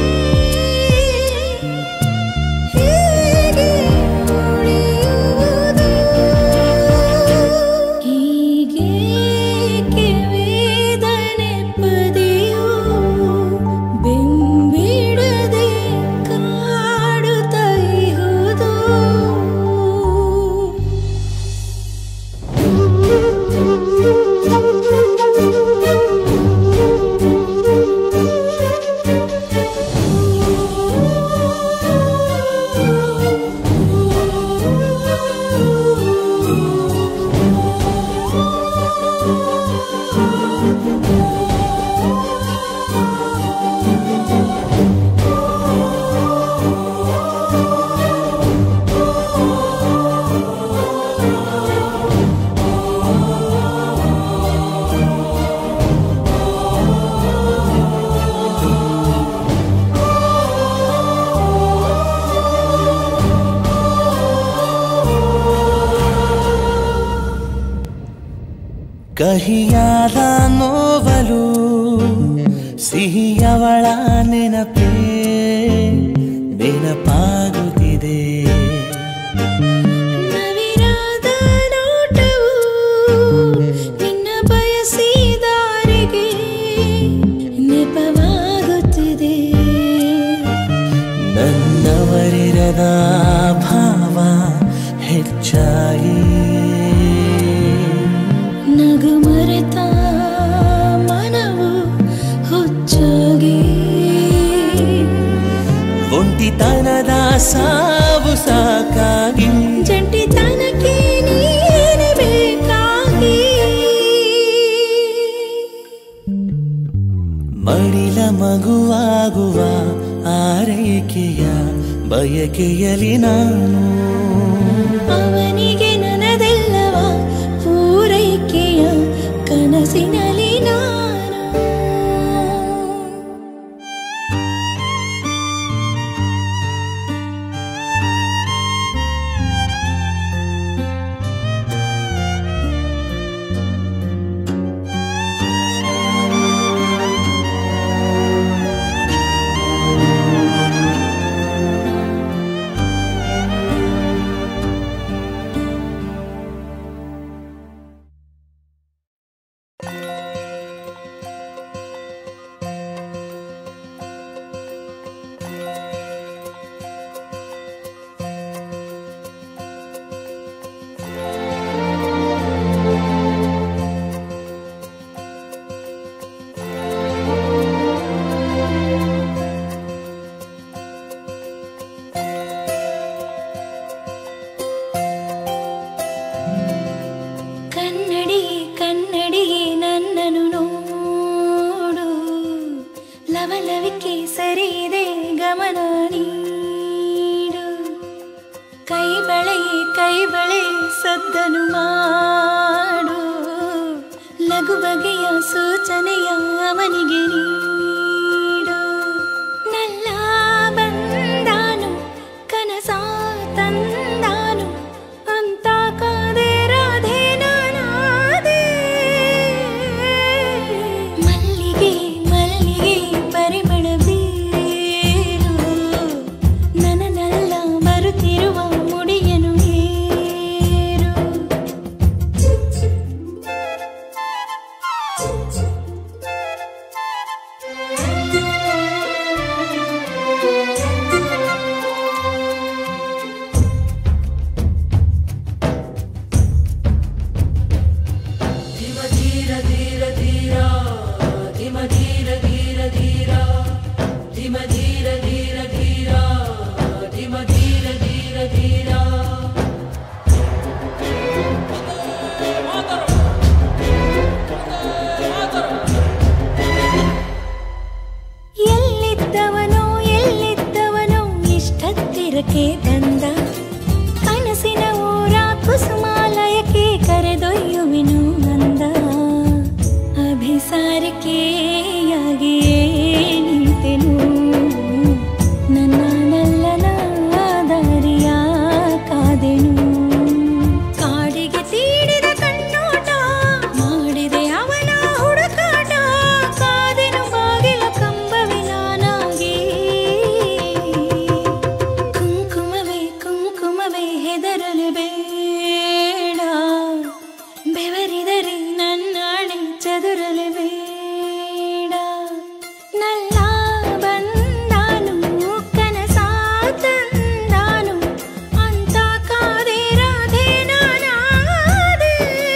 ಹೇಗೆ ಉಳಿಯುವುದು ಹೀಗೇಕೆ ವೇದನೆ ಪದೆಯು ಬೆಂಬಿಡದೆ ಕಾಡುತ್ತಾ ಇಹುದು ಕಹಿಯಾದ ನೋವಲು ಸಿಹಿಯವಳ ನೆನಪೇ ನೆನಪಾಗುತ್ತಿದೆ ನವಿರಾದ ನೋಟವು ನಿನ್ನ ಬಯಸಿದಾರಿಗೆ ನೆಪವಾಗುತ್ತಿದೆ ನನ್ನವರಿರದ ಭಾವ ಹೆಚ್ಚಾಗಿ ನಗು ಮರೆತ ಮನವು ಹುಚ್ಚಾಗಿ ಒಂಟಿತನದ ಸಾವು ಸಾಕಾಗಿ ಜಂಟಿತನಕ್ಕೆ ನೀನೆ ಬೇಕಾಗಿ ಮಡಿಲ ಮಗುವಾಗುವ ಆರೈಕೆಯ ಬಯಕೆಯಲಿ ನಾನು ಅವನಿಗೆ ನನದೆಲ್ಲವ ಪೂರೈಕೆಯ ಕನಸಿನಲ್ಲಿ ನಾನು ಕನ್ನಡಿ ಕನ್ನಡಿ ನನ್ನನು ನೋಡು ಲವಲವಿಕೆ ಸರಿ ಇದೆ ಗಮನ ನೀಡು ಕೈ ಬಳೆ ಕೈ ಬಳೆ ಸದ್ದನು ಮಾಡು ಲಘು ಬಗೆಯ ಸೂಚನೆಯ ಅವನಿಗೆ ನೀಡು ನಲ್ಲ ಬಂದಾನು ಕನಸ ತಂದಾನು ಅಂತ ಕಾದೆ ರಾಧೆ ನಾನಾದೆ ಕೊಯ್ಯುವೆನು ಅಂದ ಅಭಿಸಾರಿಕೆಯಾಗಿಯೇ ನಿಂತೆನು ನನ್ನ ನಲ್ಲನ ದಾರಿಯ ಕಾದೆನು ಕಾಡಿಗೆ ತೀಡಿದ ಕಣ್ಣೋಟ ಮಾಡಿದೆ ಅವನ ಹುಡುಕಾಟ ಕಾದೆನು ಬಾಗಿಲ ಕಂಬವಿ ನಾನಾಗಿ ಕುಂಕುಮವೇ ಕುಂಕುಮವೇ ಹೆದರಲು ಬೇಡ ಬೆವರಿದರೆ ನನ್ನಾಣೆ ಚದುರಲು ಬೇಡ ನಲ್ಲ ಬಂದಾನು ಕನಸ ತಂದಾನು ಅಂತ ಕಾದೆ ರಾಧೆ ನಾನಾದೆ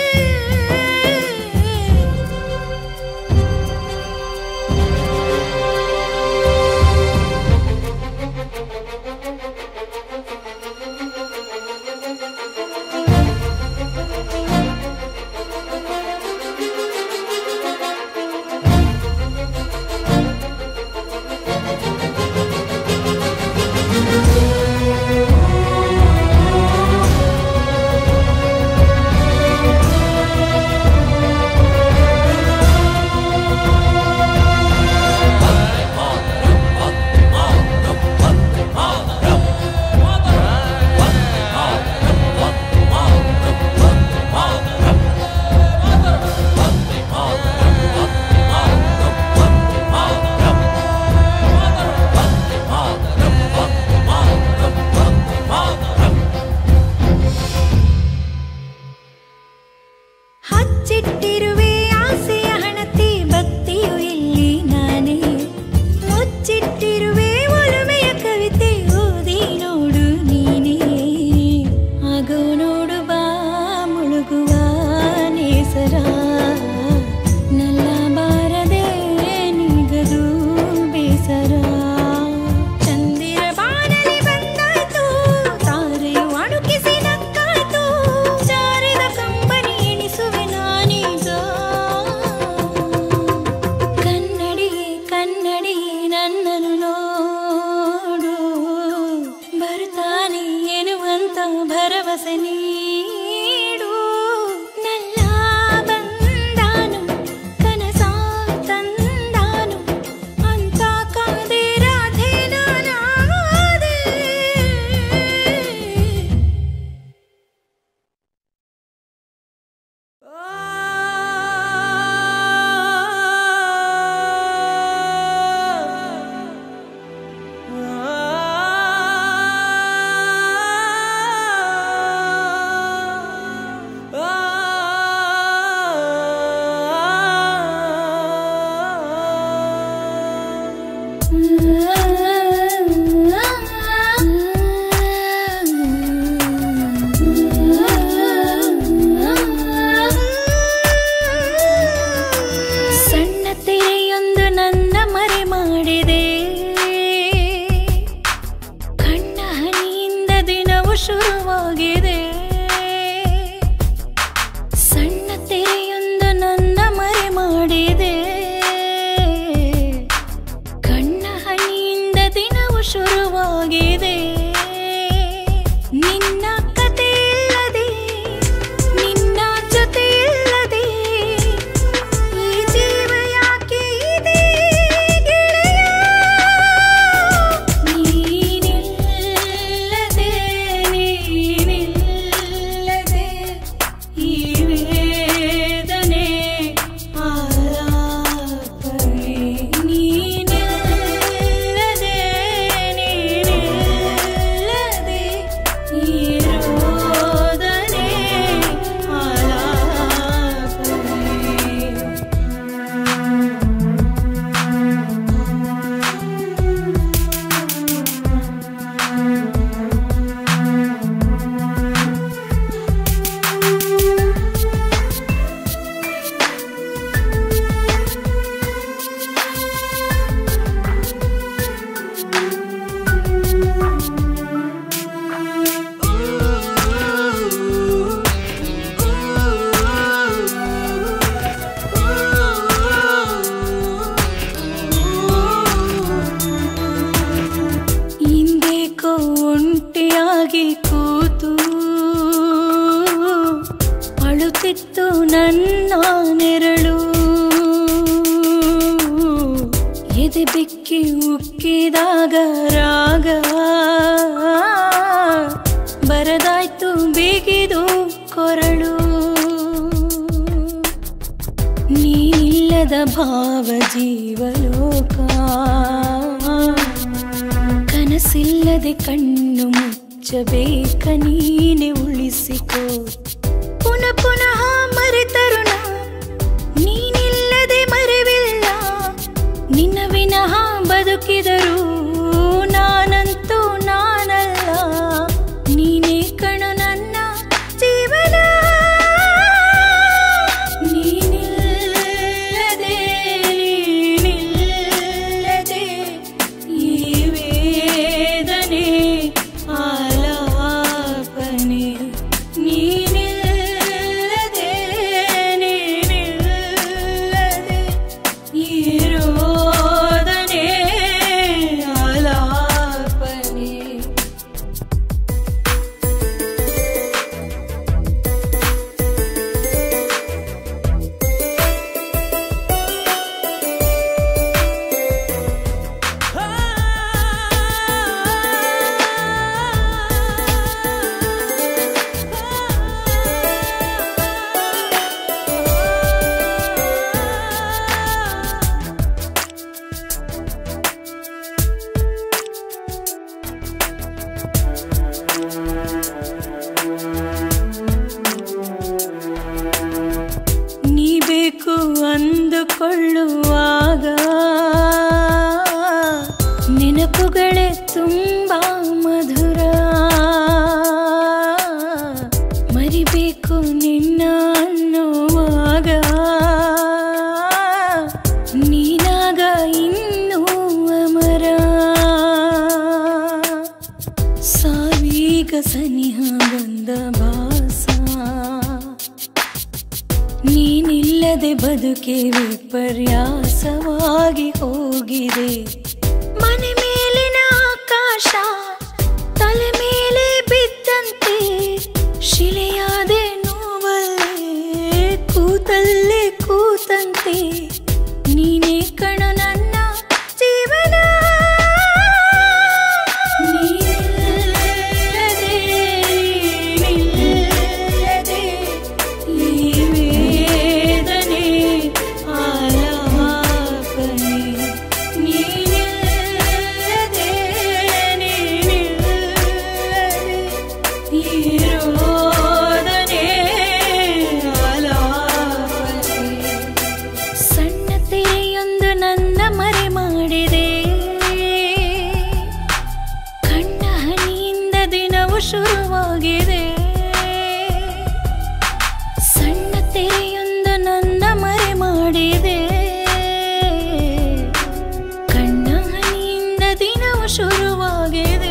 ಹಚ್ಚಿಟ್ಟಿರುವೆ ಆಸೆಯ ಹಣತೆ ಭಕ್ತಿಯು ಇಲ್ಲಿ ನಾನೇ ಮುಚ್ಚಿಟ್ಟಿರುವೆ ಒಲುಮೆಯ ಕವಿತೆ ಓದಿ ನೋಡು ನೀನೇ ಆಗೋ ನೋಡು ಬಾ ಮುಳುಗುವ ನೇಸರ ನಲ್ಲ ಬಾರದೆ ನಿಗದು ಬೇಸರ ಚಂದಿರ ಬಾನಲಿ ಬಂದಾಯ್ತು ತಾರೆಯು ಅಣುಕಿಸಿ ನಕ್ಕಾಯ್ತು ಜಾರಿದ ಕಂಬನಿ ಎಣಿಸುವೆ ನಾನೀಗ ನಾನಂತೂ ನನ್ನ ನೆರಳು ಎದೆ ಬಿಕ್ಕಿ ಉಕ್ಕಿದಾಗ ರಾಗ ಬರದಾಯ್ತು ಬಿಗಿದು ಕೊರಳು ನೀನಿಲ್ಲದ ಭಾವ ಜೀವಲೋಕ ಕನಸಿಲ್ಲದೆ ಕಣ್ಣು ಮುಚ್ಚಬೇಕ ನೀನೆ ಉಳಿಸಿಕೋ ಪುನಃ ಪುನಃ ಮರೆತರು ನಾ ನೀನಿಲ್ಲದೆ ಮರೆವಿಲ್ಲ ನಿನ್ನ ವಿನಃ ಬದುಕಿದರು ನಾನಂತೂ ನಾನಲ್ಲ ನೀನೇ ಕಣು ನನ್ನ ಜೀವನ ನೀನಿಲ್ಲದೆ ನೀನಿಲ್ಲದೆ ಈ ವೇದನೆ ಆಲಾಪನೆ ನೀನಿಲ್ಲದೆ ನೀನಿಲ್ಲದೆ ಈ ರೋದನೆ ಆಲಾಪನೆ ನೀ ಬೇಕು ಅಂದುಕೊಳ್ಳುವಾಗ ನೆನಪುಗಳೇ ತುಂಬ ಮಧುರ ಮರಿಬೇಕು ನಿನ್ನ ಅನ್ನುವಾಗ ನೀನಾಗ ಇನ್ನೂ ಅಮರ ಸಾವಿಗ ಸನಿಹ ಬಂದ ಭಾಸ ನೀನಿಲ್ಲದೆ ಬದುಕೆ ವಿಪರ್ಯಾಸವಾಗಿ ಹೋಗಿದೆ ಮನೆ ಮೇಲಿನ ಆಕಾಶ ತಲೆ ಮೇಲೆ ಬಿದ್ದಂತೆ ಶಿಲೆಯಾದೆ ನೋವಲ್ಲೇ ಕೂತಲ್ಲೇ ಕೂತಂತೆ ನೀನೇ ಕಣು ನನ್ನ ಜೀವನ ನೀನಿಲ್ಲದೆ, ನೀನಿಲ್ಲದೆ ಈ ವೇದನೆ ಆಲಾಪನೆ ನೀನಿಲ್ಲದೆ ನೀನಿಲ್ಲದೆ ಈ ರೋದನೆ ಆಲಾಪನೆ ಸಣ್ಣ ತೆರೆಯೊಂದು ನನ್ನ ಮರೆ ಮಾಡಿದೆ ಕಣ್ಣ ಹನಿಯಿಂದ ದಿನವು ಶುರುವಾಗಿದೆ ಸಣ್ಣ ತೆರೆಯೊಂದು ನನ್ನ ಮರೆ ಮಾಡಿದೆ ಕಣ್ಣ ಹನಿಯಿಂದ ದಿನವು ಶುರುವಾಗಿದೆ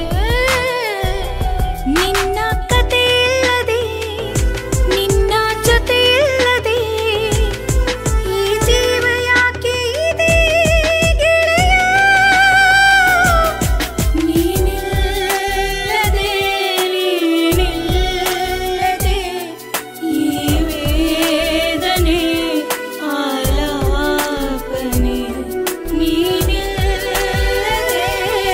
ನಿನ್ನ ಕತೆ ಇಲ್ಲದೆ ನಿನ್ನ ಜೊತೆ ಇಲ್ಲದೆ ಈ ಜೀವ ಯಾಕೆ ಇದೆ ಗೆಳೆಯ ನೀನಿಲ್ಲದೆ ನೀನಿಲ್ಲದೆ ಈ ವೇದನೆ ಆಲಾಪನೆ ನೀನಿಲ್ಲದೆ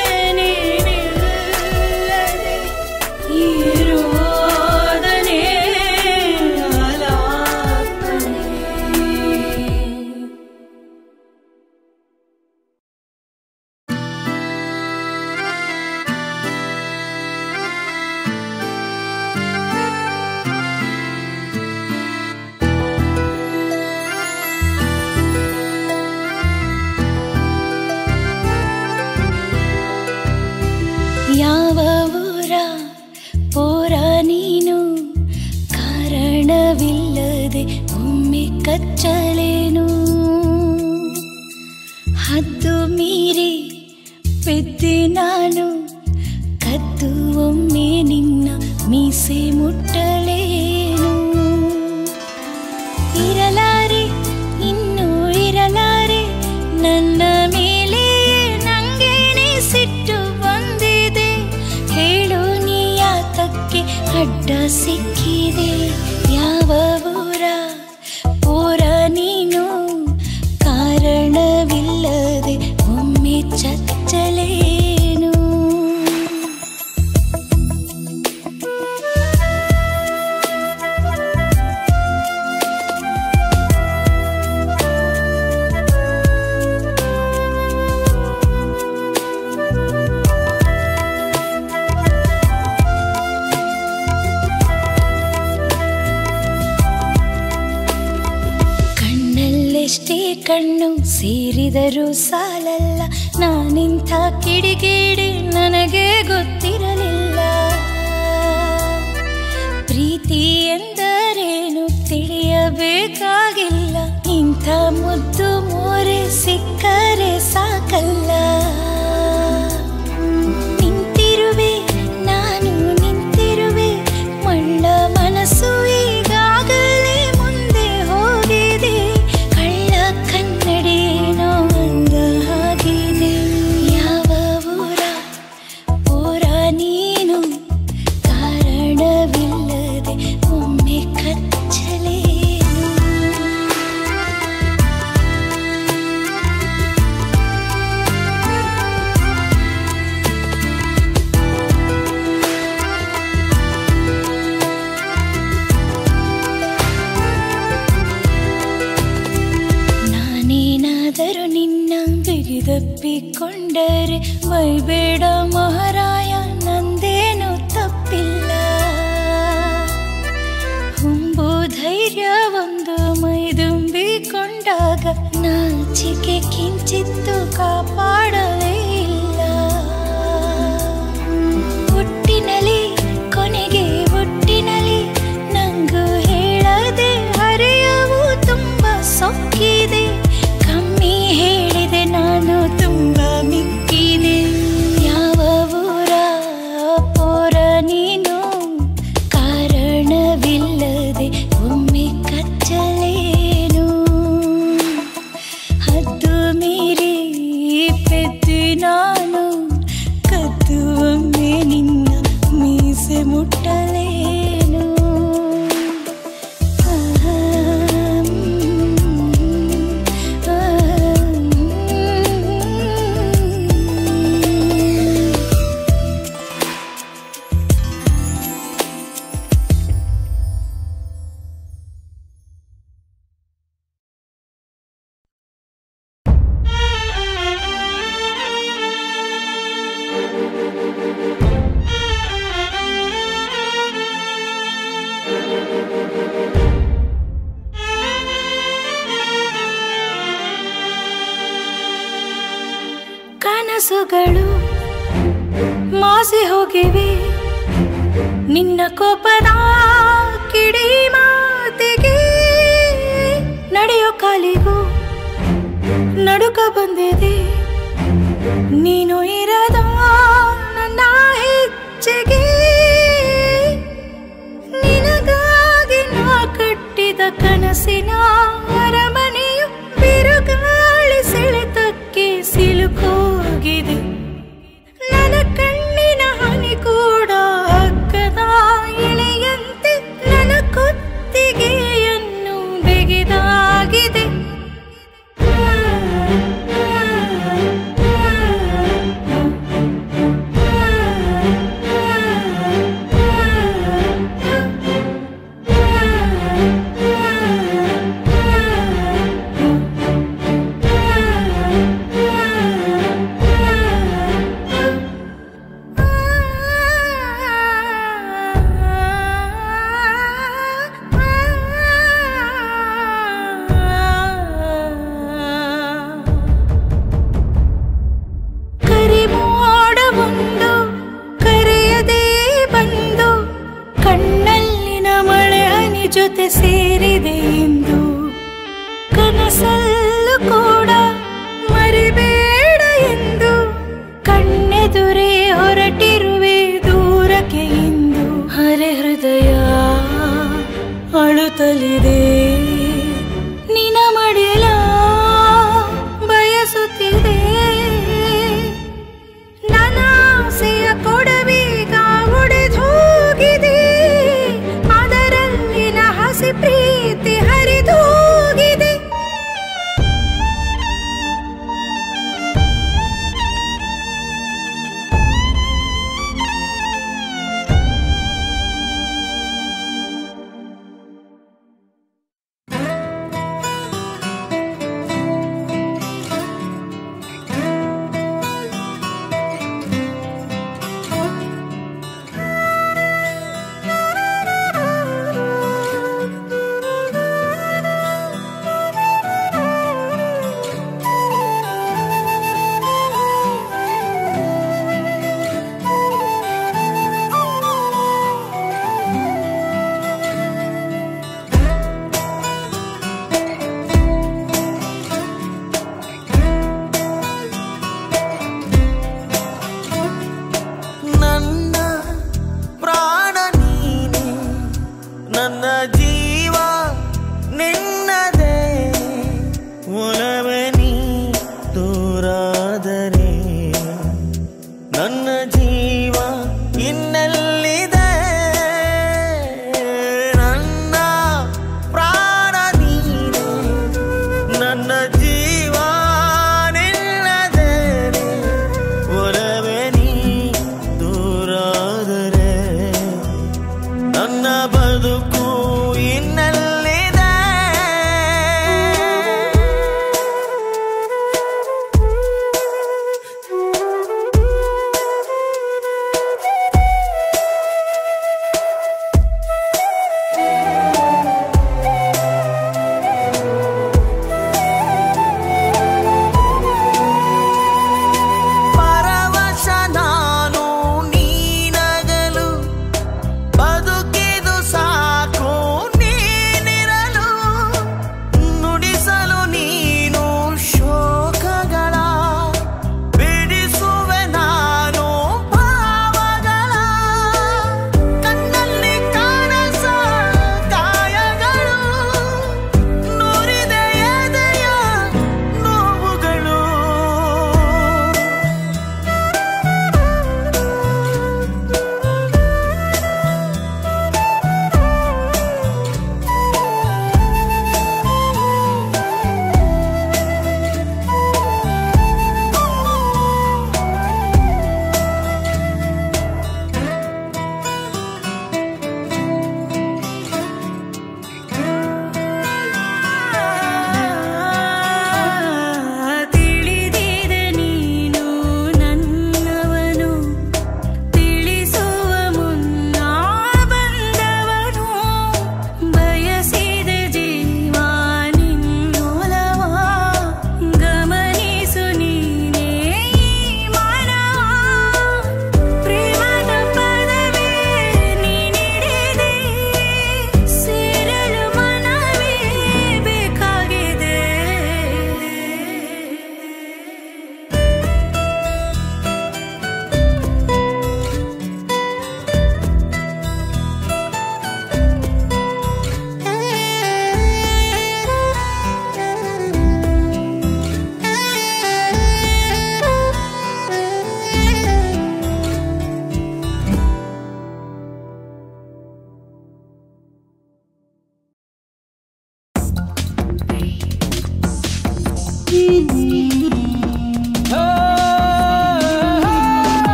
ನೀನಿಲ್ಲದೆ ಈ ರೋದನೆ ಆಲಾಪನೆ ಯಾವ ಊರ ಪೋರ ನೀನು ಕಾರಣವಿಲ್ಲದೆ ಒಮ್ಮೆ ಕಚ್ಚಲೇನು ಹದ್ದು ಮೀರಿ ಬಿದ್ದೆ ನಾನು ಕದ್ದು ಒಮ್ಮೆ ನಿನ್ನ ಮೀಸೆ ಮುಟ್ಟಲೇನು ಇರಲಾರೆ ಇನ್ನೂ ಇರಲಾರೆ ನನ್ನ ಮೇಲೆ ನಂಗೇನೆ ಸಿಟ್ಟು ಬಂದಿದೆ ಹೇಳು ನೀ ಯಾತಕ್ಕೆ ಅಡ್ಡ ಸಿಕ್ಕಿದೆ ಯಾವ ಊರ ಎಷ್ಟೇ ಕಣ್ಣು ಸೇರಿದರೂ ಸಾಲಲ್ಲ ನಾನಿಂಥ ಕಿಡಿಗೇಡಿ ನನಗೆ ಗೊತ್ತಿರಲಿಲ್ಲ ಪ್ರೀತಿ ಎಂದರೇನು ತಿಳಿಯಬೇಕಾಗಿಲ್ಲ ಇಂಥ ಮುದ್ದು ಮೋರೆ ಸಿಕ್ಕರೆ ಸಾಕಲ್ಲ ನಿಂತಿರುವೆ ನಾನು ನಿಂತಿರುವೆ ಮಳ್ಳ ಮನಸ್ಸು ಈಗಾಗಲೇ ಮುಂದೆ ಹೋಗಿದೆ ಕಳ್ಳ ಕನ್ನಡೇನೋ ಅಂದ ಹಾಗಿದೆ ಯಾವ ಊರ ಊರ ನೀನು ಕಾರಣವಿಲ್ಲದೆ ಒಮ್ಮೆ ಕಚ್ಚಲೇನು ನಾನೇನಾದರೂ ನಿನ್ನ ಬಿಗಿದಪ್ಪಿಕೊಂಡರೆ ಬೈಬೇಡ ಮಹಾರಾಯ ನಂದೇನು ತಪ್ಪಿಲ್ಲ ಹುಂಬು ಧೈರ್ಯ ಒಂದು ಮೈದುಂಬಿಕೊಂಡಾಗ ನಾಚಿಕೆ ಕಿಂಚಿತ್ತು ಕಾಪಾಡಲೇ ಇಲ್ಲ ಹುಟ್ಟಿನಲಿ ಕೊನೆಗೆ ಹುಟ್ಟಿನಲಿ ನಂಗೂ ಹೇಳದೆ ಹರೆಯವು ತುಂಬ ಸೊಕ್ಕಿದೆ ಕಮ್ಮಿ ಹೇಳಿದೆ ನಾನು ತುಂಬ ಮಿಕ್ಕಿದೆ ಯಾವ ಊರ ಪೋರ ನೀನು ಕಾರಣವಿಲ್ಲದೆ ಒಮ್ಮೆ ಕಚ್ಚಲೇನು ಹದ್ದು ಮೀರಿ ಪೆದ್ದು ನಾನು ಕದ್ದು ಒಮ್ಮೆ ನಿನ್ನ ಮೀಸೆ ಮುಟ್ಟಲೇನು ಆಹಂ, ಆಹಂ. ಕನಸುಗಳು ಮಾಸಿ ಹೋಗಿವೆ ನಿನ್ನ ಕೋಪದ ಕಿಡಿ ಮಾತಿಗೆ ನಡೆಯೋ ಕಾಲಿಗೂ ನಡುಕ ಬಂದಿದೆ ನೀನು ಇರದ ನನ್ನ ಹೆಜ್ಜೆಗೆ ನಿನಗಾಗಿ ನಾ ಕಟ್ಟಿದ ಕನಸಿನ ಅರಮನೆಯು ಬಿರುಗಾಳಿ ಸೆಳೆತಕ್ಕೆ ಸಿಲುಕೋಗಿದೆ ನನ್ನ ಕಣ್ಣಿನ ಹನಿ ಕೂಡ ಹಗ್ಗದ ಎಳೆಯಂತೆ ನನ್ನ ಕುತ್ತಿಗೆಯನ್ನು ಬೆಗೆದಾಗಿದೆ ಆ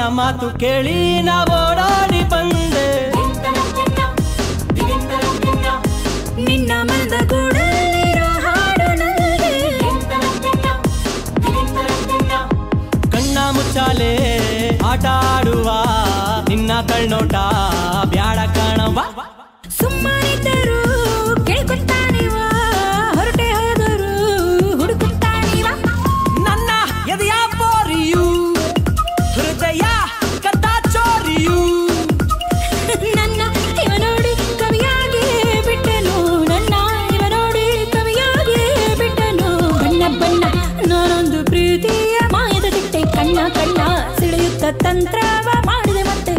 ಮಾತು ಕೇಳಿ ನಾ ಓಡಾಡಿ ಬಂದೆ ನಿನ್ನ ಮನದ ಗೂಡಲ್ಲಿರೋ ಹಾಡು ನನಗೆ ಕಣ್ಣ ಮುಚ್ಚಾಲೆ ಆಟ ಆಡುವ ನಿನ್ನ ಕಳ್ನೋಟ ಬ್ಯಾಡ ಕಾಣವ ಸುಮ್ಮನಿದ್ದರು ಕೇಳ್ಕೊತಾನಿವ ಹೊರಟೆ ಹೋದರು ಹುಡುಕುತ್ತಾನಿವ ನನ್ನ ಎದೆಯ ಬೋರಿಯು ಹೃದಯ ಕದ್ದ ಚೋರಿಯು ನನ್ನ ಇವ ನೋಡಿ ಕವಿಯಾಗಿ ಬಿಟ್ಟನು ನನ್ನ ಇವ ನೋಡಿ ಕವಿಯಾಗಿ ಬಿಟ್ಟನು ಬಣ್ಣ ಬಣ್ಣ ನಾನೊಂದು ಪ್ರೀತಿಯ ಮಾಯದ ಚಿಟ್ಟೆ ಕಣ್ಣ ಕಣ್ಣ ಸಿಳಿಯುತ್ತ ತಂತ್ರವ ಮಾಡಿದೆ ಮತ್ತೆ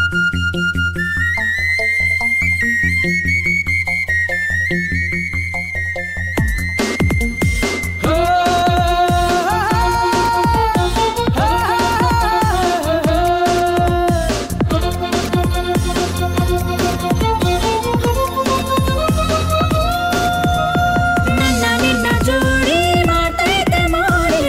ನನ್ನ ನಿನ್ನ ಜೋಡಿ ಮಾತೈತೆ ಮಾಡಿ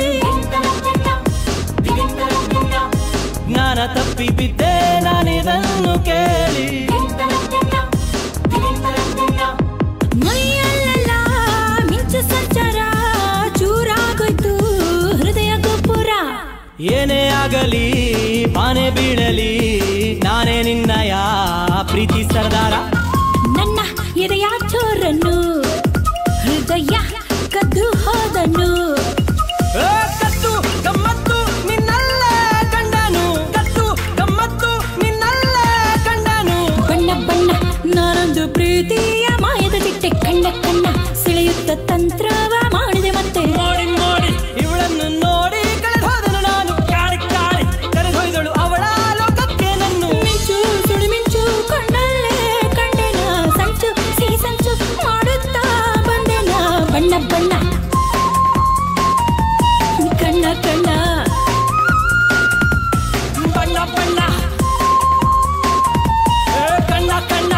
ಜ್ಞಾನ ತಪ್ಪಿ ಬಿದ್ದೆ ನಾನಿದನ್ನು ಕೇಳಿ ಮೈಯಲ್ಲೆಲ್ಲ ಮಿಂಚು ಸಂಚಾರ ಚೂರಾಗೋಯ್ತು ಹೃದಯ ಗೋಪುರ ಏನೇ ಆಗಲಿ ಬಾನೆ ಬೀಳಲಿ ನಾನೇ ನಿನ್ನಯ ಪ್ರೀತಿ ಸರ್ದಾರ ನನ್ನ ಎದೆಯ ಚೋರನ್ನು ಹೃದಯ ಕದ್ದು ಹೋದನು ಏ, ಕತ್ತು ಗಮ್ಮತ್ತು ನಿನ್ನಲ್ಲೇ ಕಂಡನು ಕತ್ತು ಗಮ್ಮತ್ತು ನಿನ್ನಲ್ಲೇ ಕಂಡನು ಬಣ್ಣ ಬಣ್ಣ ನಾನೊಂದು ಪ್ರೀತಿಯ ಮಾಯದ ಚಿಟ್ಟೆ ಕಣ್ಣ ಕಣ್ಣ ಸೆಳೆಯುತ್ತ ತಂತ್ರವ ಮಾಡಿದೆ ಮತ್ತೆ ನೋಡಿ ನೋಡಿ ಇವಳನ್ನು ನೋಡಿ ಕಳೆದೋದನು ನಾನು ಕಾಡಿ ಕಾಡಿ ಕರೆದೊಯ್ದಳು ಅವಳ ಲೋಕಕ್ಕೆ ನನ್ನು ಮಿಂಚು ಸುಳಿ ಮಿಂಚು ಕಣ್ಣಲ್ಲೇ ಕಂಡೆನ ಸಂಚು ಸಿಹಿ ಸಂಚು ಮಾಡುತ್ತಾ ಬಂದೆನ ಬಣ್ಣ ಬಣ್ಣ ಕಣ್ಣ ಕಣ್ಣ ಬಣ್ಣ ಬಣ್ಣ ಏ, ಕಣ್ಣ ಕಣ್ಣ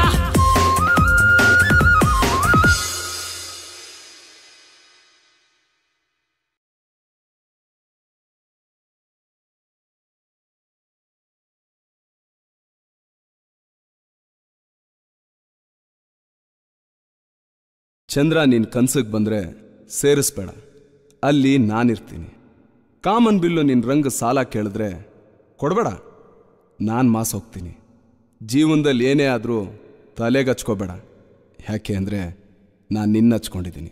ಚಂದ್ರ ನಿನ್ ಕನ್ಸಕ್ ಬಂದ್ರೆ ಸೇರಿಸ್ಬೇಡ ಅಲ್ಲಿ ನಾನಿರ್ತೀನಿ ಕಾಮನ್ ಬಿಲ್ಲು ನಿನ್ ರಂಗ ಸಾಲ ಕೇಳಿದ್ರೆ ಕೊಡಬೇಡ ನಾನು ಮಾಸ್ ಹೋಗ್ತೀನಿ ಜೀವನದಲ್ಲಿ ಏನೇ ಆದರೂ ತಲೆಗೆ ಹಚ್ಕೋಬೇಡ ಯಾಕೆ ಅಂದರೆ ನಾನು ನಿನ್ನ ಹಚ್ಕೊಂಡಿದ್ದೀನಿ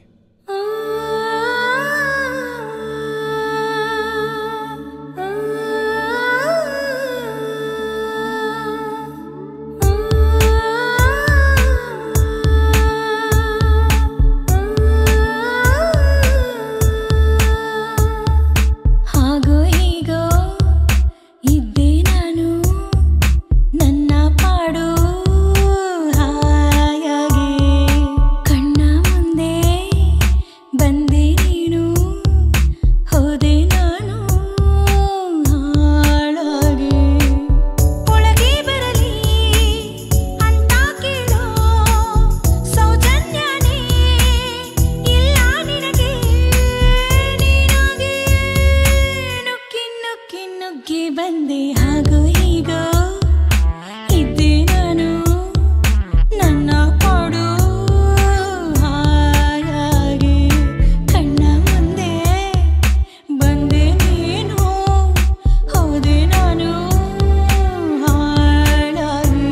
ಹಾಗೋ ಹೀಗೋ ಇದ್ದೆ ನಾನು ನನ್ನ ಪಾಡು ಹಾಯಾಗಿ ಕಣ್ಣ ಮುಂದೆ ಬಂದೆ ನೀನು ಹೋದೆ ನಾನು ಹಾಳಾಗಿ ಒಳಗೆ ಬರಲಿ ಅಂತ ಕೇಳೋ ಸೌಜನ್ಯನೇ ಇಲ್ಲ ನಿನಗೆ ನೀನಾಗಿ ನುಗ್ಗಿ ನುಗ್ಗಿ ನುಗ್ಗಿ ಬಂದೆ ಹಾಗೋ ಹೀಗೋ ಇದ್ದೆ ನಾನು ನನ್ನ ಪಾಡು ಹಾಯಾಗಿ ಕಣ್ಣ ಮುಂದೆ ಬಂದೆ ನೀನು ಹೋದೆ ನಾನು ಹಾಳಾಗಿ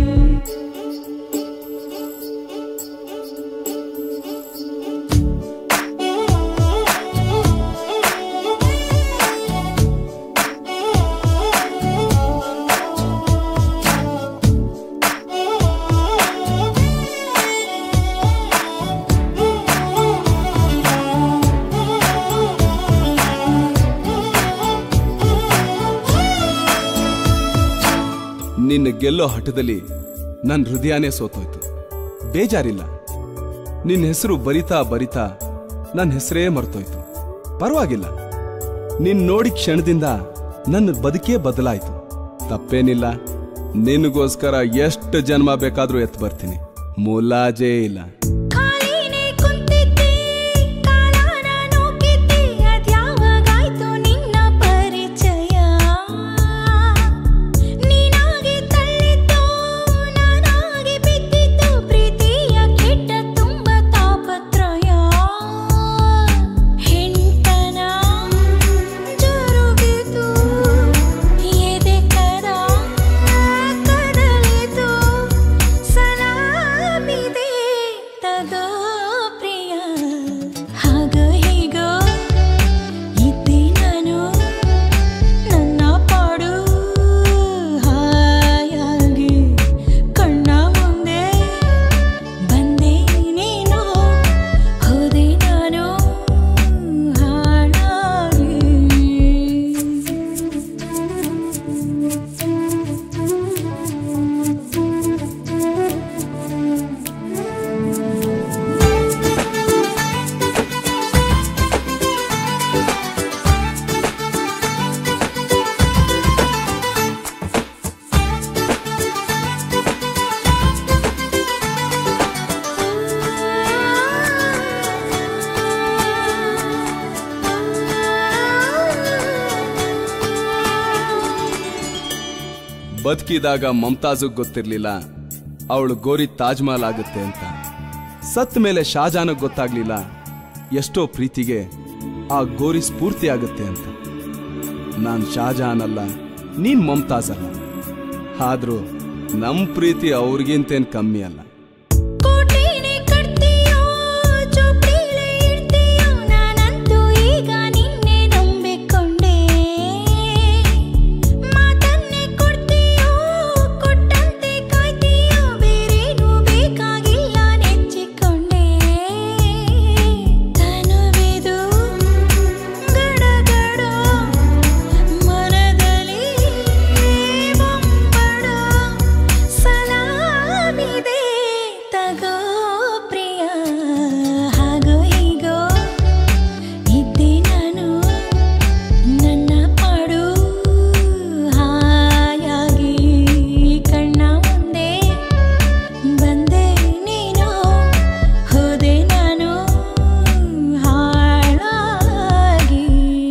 ನಿನ್ನ ಗೆಲ್ಲೋ ಹಠದಲ್ಲಿ ನನ್ನ ಹೃದಯನೇ ಸೋತೋಯ್ತು ಬೇಜಾರಿಲ್ಲ ನಿನ್ನ ಹೆಸರು ಬರಿತಾ ಬರಿತಾ ನನ್ನ ಹೆಸರೇ ಮರ್ತೋಯ್ತು ಪರವಾಗಿಲ್ಲ ನಿನ್ ನೋಡಿ ಕ್ಷಣದಿಂದ ನನ್ನ ಬದುಕೇ ಬದಲಾಯ್ತು ತಪ್ಪೇನಿಲ್ಲ ನಿನಗೋಸ್ಕರ ಎಷ್ಟು ಜನ್ಮ ಬೇಕಾದ್ರೂ ಎತ್ತು ಬರ್ತೀನಿ ಮುಲಾಜೇ ಇಲ್ಲ ಖಾಲಿನೇ ಕುಂತಿದ್ದೆ ಕಾಲನ ನೂಕಿದ್ದೆ ಅದ್ಯಾವಾಗಾಯ್ತು ನಿನ್ನ ಪರಿಚಯ ಬದುಕಿದಾಗ ಮಮತಾಜು ಗೊತ್ತಿರ್ಲಿಲ್ಲ ಅವಳು ಗೋರಿ ತಾಜ್ ಮಹಲ್ ಆಗುತ್ತೆ ಅಂತ ಸತ್ ಮೇಲೆ ಶಾಜಾನಗ್ ಗೊತ್ತಾಗ್ಲಿಲ್ಲ ಎಷ್ಟೋ ಪ್ರೀತಿಗೆ ಆ ಗೋರಿ ಸ್ಫೂರ್ತಿ ಆಗುತ್ತೆ ಅಂತ ನಾನ್ ಶಾಜಹಾನ್ ಅಲ್ಲ ನೀನ್ ಮಮತಾಜ್ ಅಲ್ಲ ಆದ್ರೂ ನಮ್ ಪ್ರೀತಿ ಅವ್ರಿಗಿಂತೇನ್ ಕಮ್ಮಿ ಅಲ್ಲ ಕೋಟೆನೇ ಕಟ್ತೀಯೋ ಚೋಪ್ಡಿಲೇ ಇಡ್ತೀಯೋ ನಾನಂತೂ ಈಗ ನಿನ್ನೆ ನಂಬಿಕೊಂಡೆ ಮಾತನ್ನೇ ಕೊಡ್ತೀಯೋ ಕೊಟ್ಟಂತೆ ಕಾಯ್ತೀಯೋ ಬೇರೇನೂ ಬೇಕಾಗಿಲ್ಲ ನೆಚ್ಚಿಕೊಂಡೆ ತನುವಿದು ಗಡಗಡ ಮನದಲ್ಲಿ ಬೊಂಬಡ ಸಲಾಮಿದೆ ತಗೋ ಪ್ರಿಯ ಹಾಗೋ ಹೀಗೋ ಇದ್ದೆ ನಾನು ನನ್ನ ಪಾಡು ಹಾಯಾಗಿ ಕಣ್ಣ ಮುಂದೆ ಬಂದೆ ನೀನು ಹೋದೆ ನಾನು ಹಾಳಾಗಿ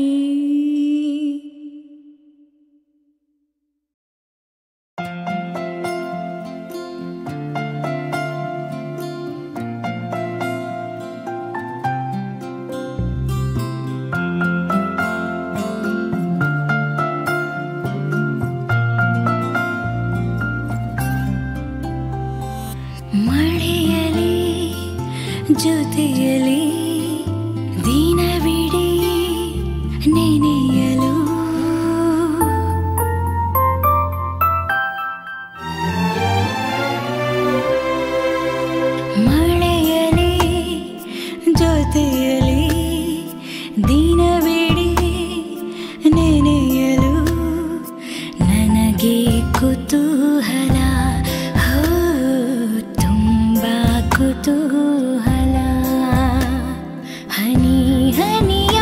ಮಳೆಯಲಿ ಜೊತೆಯಲಿ ದಿನವಿಡೀ ನೆನೆಯಲು ಮಳೆಯಲಿ ಜೊತೆಯಲಿ ದಿನವಿಡೀ ನೆನೆಯಲು ನನಗೆ ಕುತೂಹಲ ಹೋ ತುಂಬ ಕುತೂಹಲ ಹನಿ ಹನಿಯ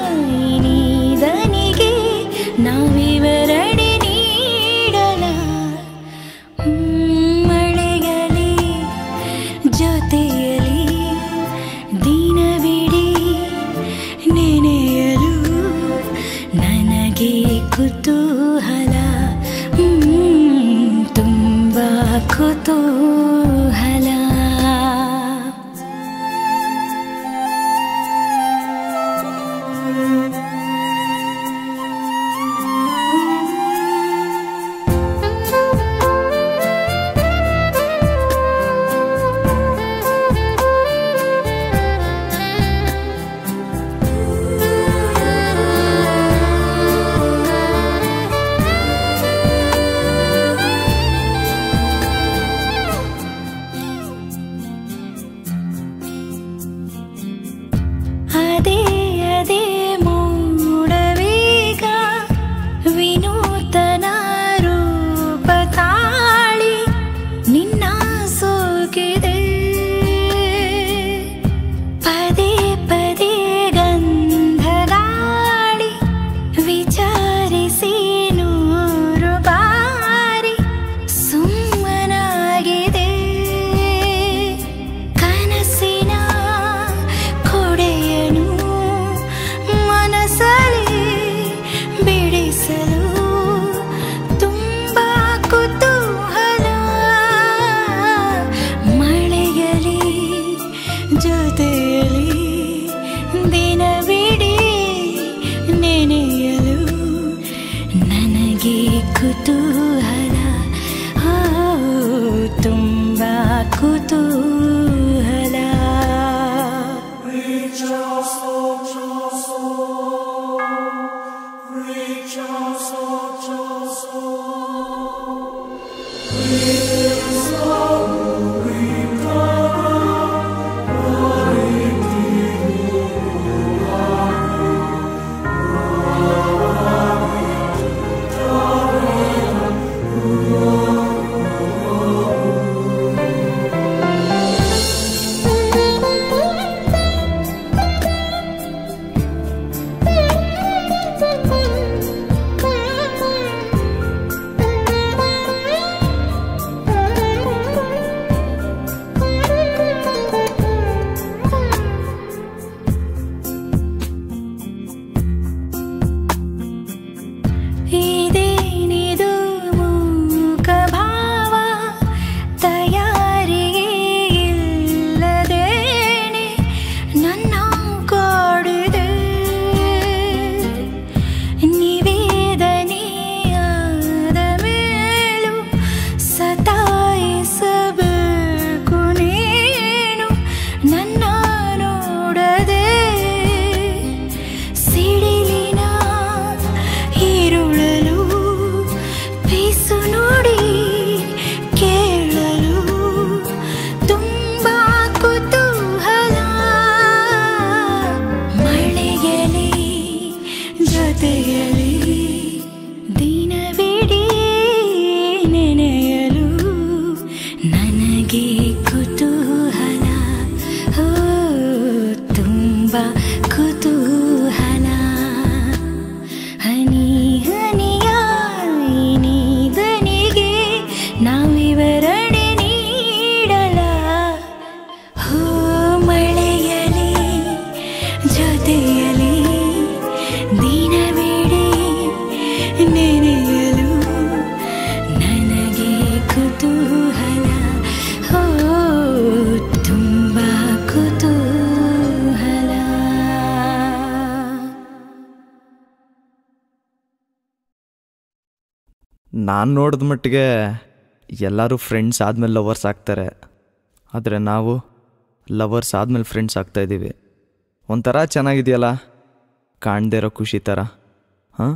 ನೀದನಿಗೆ ನಾವಿವರಡೆ ನೀಡಲ ಮಳೆಗಲಿ ಜೊತೆಯಲಿ ದಿನವಿಡೀ ನೆನೆಯಲು ನನಗೆ ಕುತೂಹಲ ಹ್ಮ್, ತುಂಬ ಕುತೂಹಲ ಅದೇ ಅದೇ ಮೂಡವೇಗ ವಿನೂತನ ರೂಪ ತಾಳಿ ನಿನ್ನ ಸೋಕಿದೆ ಪದೇ ಪದೇ ಗಂಧಗಾಳಿ ವಿಚಾರಿಸಿ ನೂರು ಬಾರಿ ಸುಮ್ಮನಾಗಿದೆ ಕನಸಿನ ಕೊಡೆಯನು ಮನಸಲಿ ಬಿಡಿಸಲು ತುಂಬ ಕುತೂಹಲ ಮಳೆಯಲಿ ಜೊತೆಯಲಿ ದಿನವಿಡೀ ನೆನೆಯಲು ನನಗೆ ಕುತೂಹಲ ಆ, ತುಂಬ ಕುತೂಹಲ ಆ ನಾನು ನೋಡಿದ ಮಟ್ಟಿಗೆ ಎಲ್ಲರೂ ಫ್ರೆಂಡ್ಸ್ ಆದಮೇಲೆ ಲವರ್ಸ್ ಆಗ್ತಾರೆ ಆದರೆ ನಾವು ಲವರ್ಸ್ ಆದಮೇಲೆ ಫ್ರೆಂಡ್ಸ್ ಆಗ್ತಾಯಿದ್ದೀವಿ ಒಂಥರ ಚೆನ್ನಾಗಿದೆಯಲ್ಲ ಕಾಣದೇ ಇರೋ ಖುಷಿ ಥರ ಹಾಂ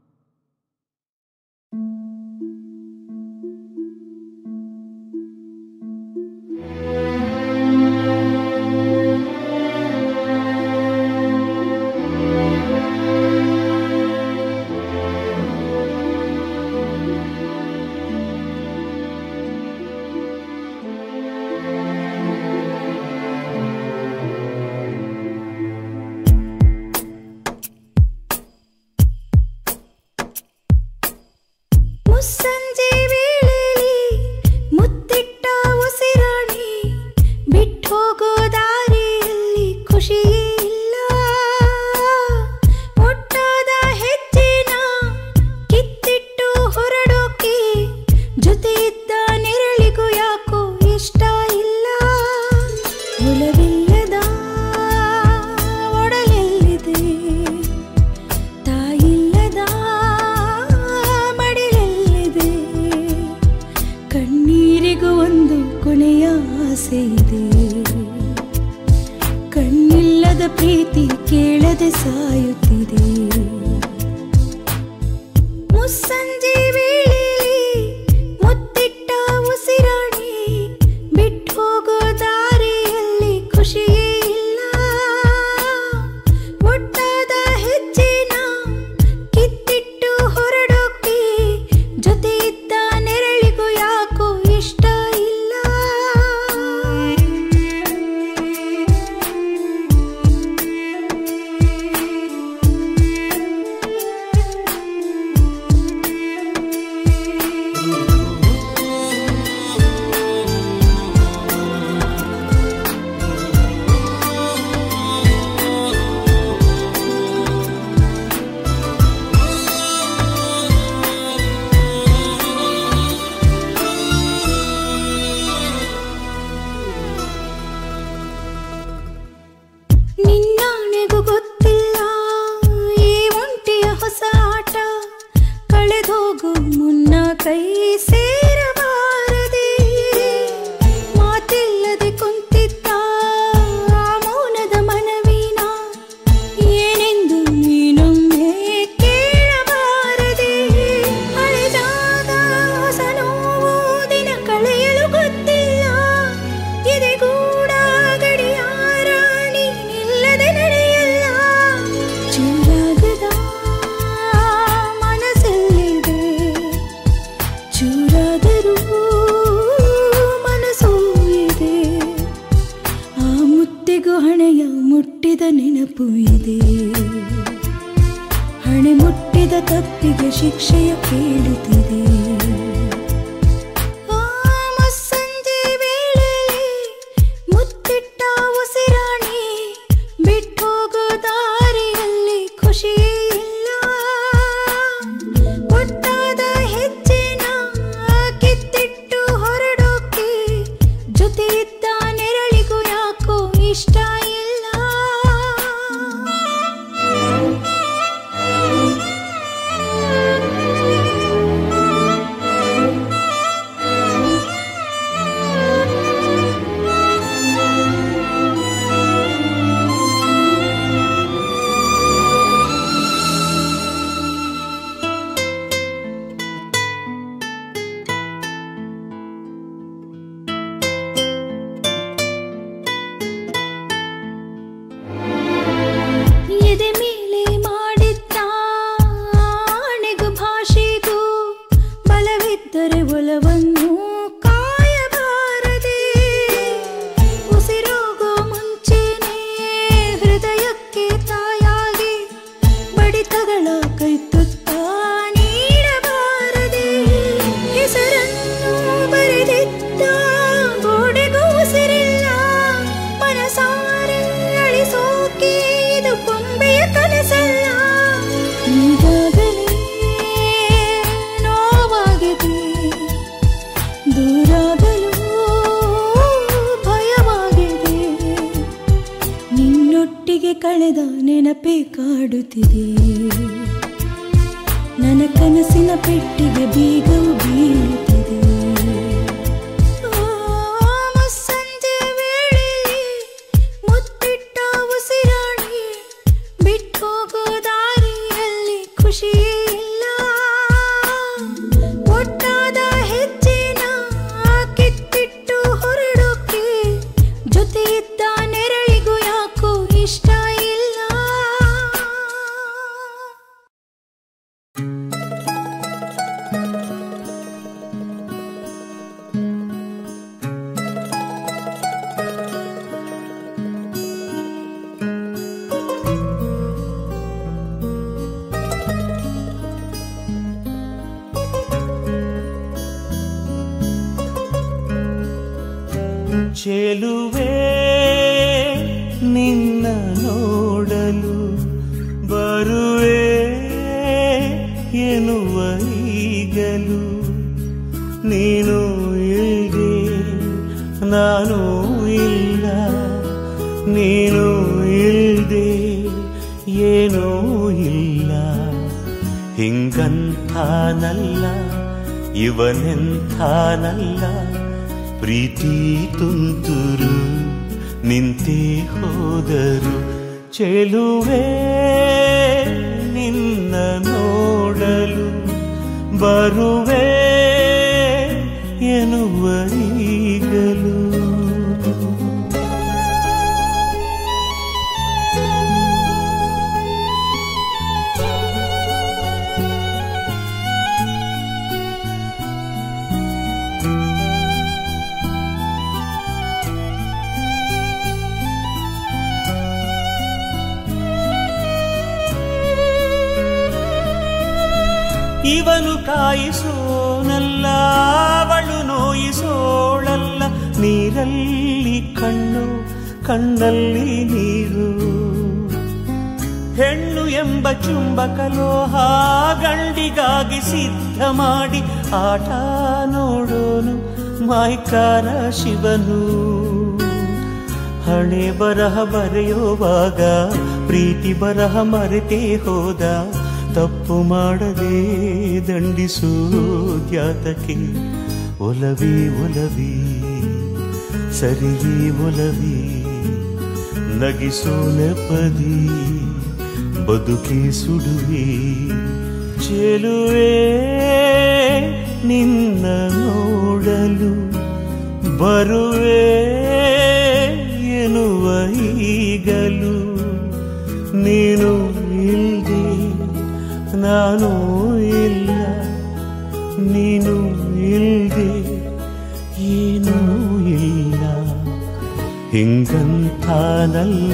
ಮುಸ್ಸಂಜೆ ವೇಳೆಯಲ್ಲಿ ಮುತ್ತಿಟ್ಟ ಉಸಿರಾಡಿ ಬಿಟ್ಟು ಹೋಗೋ ದಾರಿಯಲ್ಲಿ ಖುಷಿಯೇ ಇಲ್ಲ ಒಟ್ಟಾದ ಹೆಜ್ಜೆನ ಕಿತ್ತಿಟ್ಟು ಹೊರಡೋಕೆ ಜೊತೆ ಇದ್ದ ನೆರಳಿಗೂ ಯಾಕೋ ಇಷ್ಟ ಇಲ್ಲ ಒಲವಿಲ್ಲದ ಒಡಲೆಲ್ಲಿದೆ ತಾಯಿಲ್ಲದ ಮಡಿಲಲ್ಲಿದೆ ಕಣ್ಣೀರಿಗೂ ಒಂದು ಕೊನೆಯ ಆಸೆ ಇದೆ ಕಣ್ಣಿಲ್ಲದ ಪ್ರೀತಿ ಕೇಳದೆ ಸಾಯುತ್ತಿದೆ ಮುಸ್ಸಂಜೆ ವೇಳೆಯಲ್ಲಿ ಮುತ್ತಿಟ್ಟ ಉಸಿರಾಡಿ ಬಿಟ್ಟು ಹೋಗೋ ದಾರಿಯಲ್ಲಿ ಖುಷಿಯೇ ಇಲ್ಲ ಒಟ್ಟಾದ ಹೆಜ್ಜೆನ ಕಿತ್ತಿಟ್ಟು ಹೊರಡೋಕೆ ಜೊತೆ ಇದ್ದ ನೆರಳಿಗೂ ಯಾಕೋ ಇಷ್ಟ ಇಲ್ಲ ನಿನ್ನಾಣೆಗೂ ಗೊತ್ತಿಲ್ಲ ಈ ಒಂಟಿಯ ಹೊಸ ಆಟ ಕಳೆದೋಗು ಮುನ್ನ ಕೈ ಸೇರಬಾರದೆ ಮಾತಿಲ್ಲದೆ ಕುಂತಿದ್ದ ಆ ಮೌನದ ಮನವಿನ ಏನೆಂದು ನೀನೊಮ್ಮೆ ಕೇಳಬಾರದೆ ಅಳೆದಾಗ ಹೊಸ ನೋವು ದಿನ ಕಳೆಯಲು ಗೊತ್ತಿಲ್ಲ ಎದೆಗೂಡ ಗಡಿಯಾರ ನೀನಿಲ್ಲದೆ ನಡೆಯಲ್ಲ ಚೂರಾಗದ ಮನಸ್ಸಲ್ಲಿದೆ ಚೂರಾದರೂ ಮನಸ್ಸು ಇದೆ ಆ ಮುತ್ತಿಗೂ ಹಣೆಯ ಮುಟ್ಟಿದ ನೆನಪು ಇದೆ ಹಣೆ ಮುಟ್ಟಿದ ತಪ್ಪಿಗೆ ಶಿಕ್ಷೆಯ ಕೇಳುತ್ತಿದೆ ಆ ಮುಸ್ಸಂಜೆ ವೇಳೆಯಲ್ಲಿ ಮುತ್ತಿಟ್ಟ ಉಸಿರಾಣಿ ಬಿಟ್ಟು ಹೋಗೋ ದಾರಿಯಲ್ಲಿ ಖುಷಿಯೇ ಇಲ್ಲ ಒಟ್ಟಾದ ಹೆಜ್ಜೆನ ಕಿತ್ತಿಟ್ಟು ಹೊರಡೋಕೆ ಜೊತೆ ಇದ್ದ ನೆರಳಿಗೂ ಯಾಕೋ ಇಷ್ಟ ಇಲ್ಲ ಎದೆ ಮೇಲೆ ಮಾಡಿದ್ದ ಆಣೆಗೂ ಭಾಷೆಗೂ ಬಲವಿದ್ದರೆ ಒಲವನ್ನು ಕಾಯಬಾರದೆ ಉಸಿರೋಗೋ ಮುಂಚೆನೆ ಹೃದಯಕ್ಕೆ ತಾಯಾಗಿ ಬಡಿತಗಳ ಕೈತುತ್ತ ನೀಡಬಾರದೆ ಹೆಸರನ್ನು ಬರೆದಿದ್ದ ಗೋಡೆಗೂ ಉಸಿರಿಲ್ಲ ಮನಸಾರೆ ಅಳಿಸೋಕೆ ಇದು ಕೊಂಬೆಯ ಕನಸಲ್ಲ ಈಗಾಗಲೇ ನೋವಾಗಿದೆ ದೂರಾಗಲು ಭಯವಾಗಿದೆ ನಿನ್ನೊಟ್ಟಿಗೆ ಕಳೆದ ನೆನಪೇ ಕಾಡುತ್ತಿದೆ ನನ್ನ ಕನಸಿನ ಪೆಟ್ಟಿಗೆ ಬೀಗವು ಬೀಳುತ್ತಿದೆ ಆ, ಮುಸ್ಸಂಜೆ ವೇಳೆಯಲ್ಲಿ ಮುತ್ತಿಟ್ಟ ಉಸಿರಾಡಿ ಬಿಟ್ಟೋಗೋ ದಾರಿಯಲ್ಲಿ ಖುಷಿಯೇ ಇಲ್ಲ ಒಟ್ಟಾದ ಹೆಜ್ಜೆನ ಕಿತ್ತಿಟ್ಟು ಹೊರಡೋಕೆ ಜೊತೆ ಇದ್ದ ನೆರಳಿಗೂ ಯಾಕೋ ಇಷ್ಟ ಇಲ್ಲ ಚೆಲುವೆ ನಿನ್ನ ನೋಡಲು ಬರುವೆ ಎನ್ನುವ ಈಗಲು ನೀನು ಇಲ್ದೆ ನಾನು ಇಲ್ಲ ನೀನು ಇಲ್ದೆ ಏನೂ ಇಲ್ಲ ಹಿಂಗಂಥಾನಲ್ಲ ಇವನೆಂಥಾನಲ್ಲ ಪ್ರೀತಿ ತುಂತುರು ನಿಂತೇ ಹೋದರು ಚೆಲುವೆ ನಿನ್ನ ನೋಡಲು ಬರುವೆ ಎನ್ನುವ ಈಗಲೂ ಇವನು ಕಾಯಿಸೋನಲ್ಲ ಅವಳು ನೋಯಿಸೋಳಲ್ಲ ನೀರಲ್ಲಿ ಕಣ್ಣು ಕಣ್ಣಲ್ಲಿ ನೀರು ಹೆಣ್ಣು ಎಂಬ ಚುಂಬಕ ಲೋಹ ಗಂಡಿಗಾಗಿ ಸಿದ್ಧ ಮಾಡಿ ಆಟ ನೋಡೋನು ಮಾಯ್ಕಾರ ಶಿವನು ಹಣೆ ಬರಹ ಬರೆಯುವಾಗ ಪ್ರೀತಿ ಬರಹ ಮರೆತೇ ಹೋದ ತಪ್ಪು ಮಾಡದೆ ದಂಡಿಸೋ ದ್ಯಾತಕ್ಕೆ ಒಲವಿ ಒಲವಿ ಸರಿಯೇ ಒಲವಿ ನಗಿಸೋ ನೆಪದಿ ಬದುಕಿ ಸುಡುವೆ ಚೆಲುವೆ ನಿನ್ನ ನೋಡಲು ಬರುವೆ ಎನ್ನುವ ಈಗಲು ನೀನು ಇಲ್ದೆ ನಾನು ಇಲ್ಲ ನೀನು ಇಲ್ದೆ ಏನೂ ಇಲ್ಲ ಹಿಂಗಂಥಾನಲ್ಲ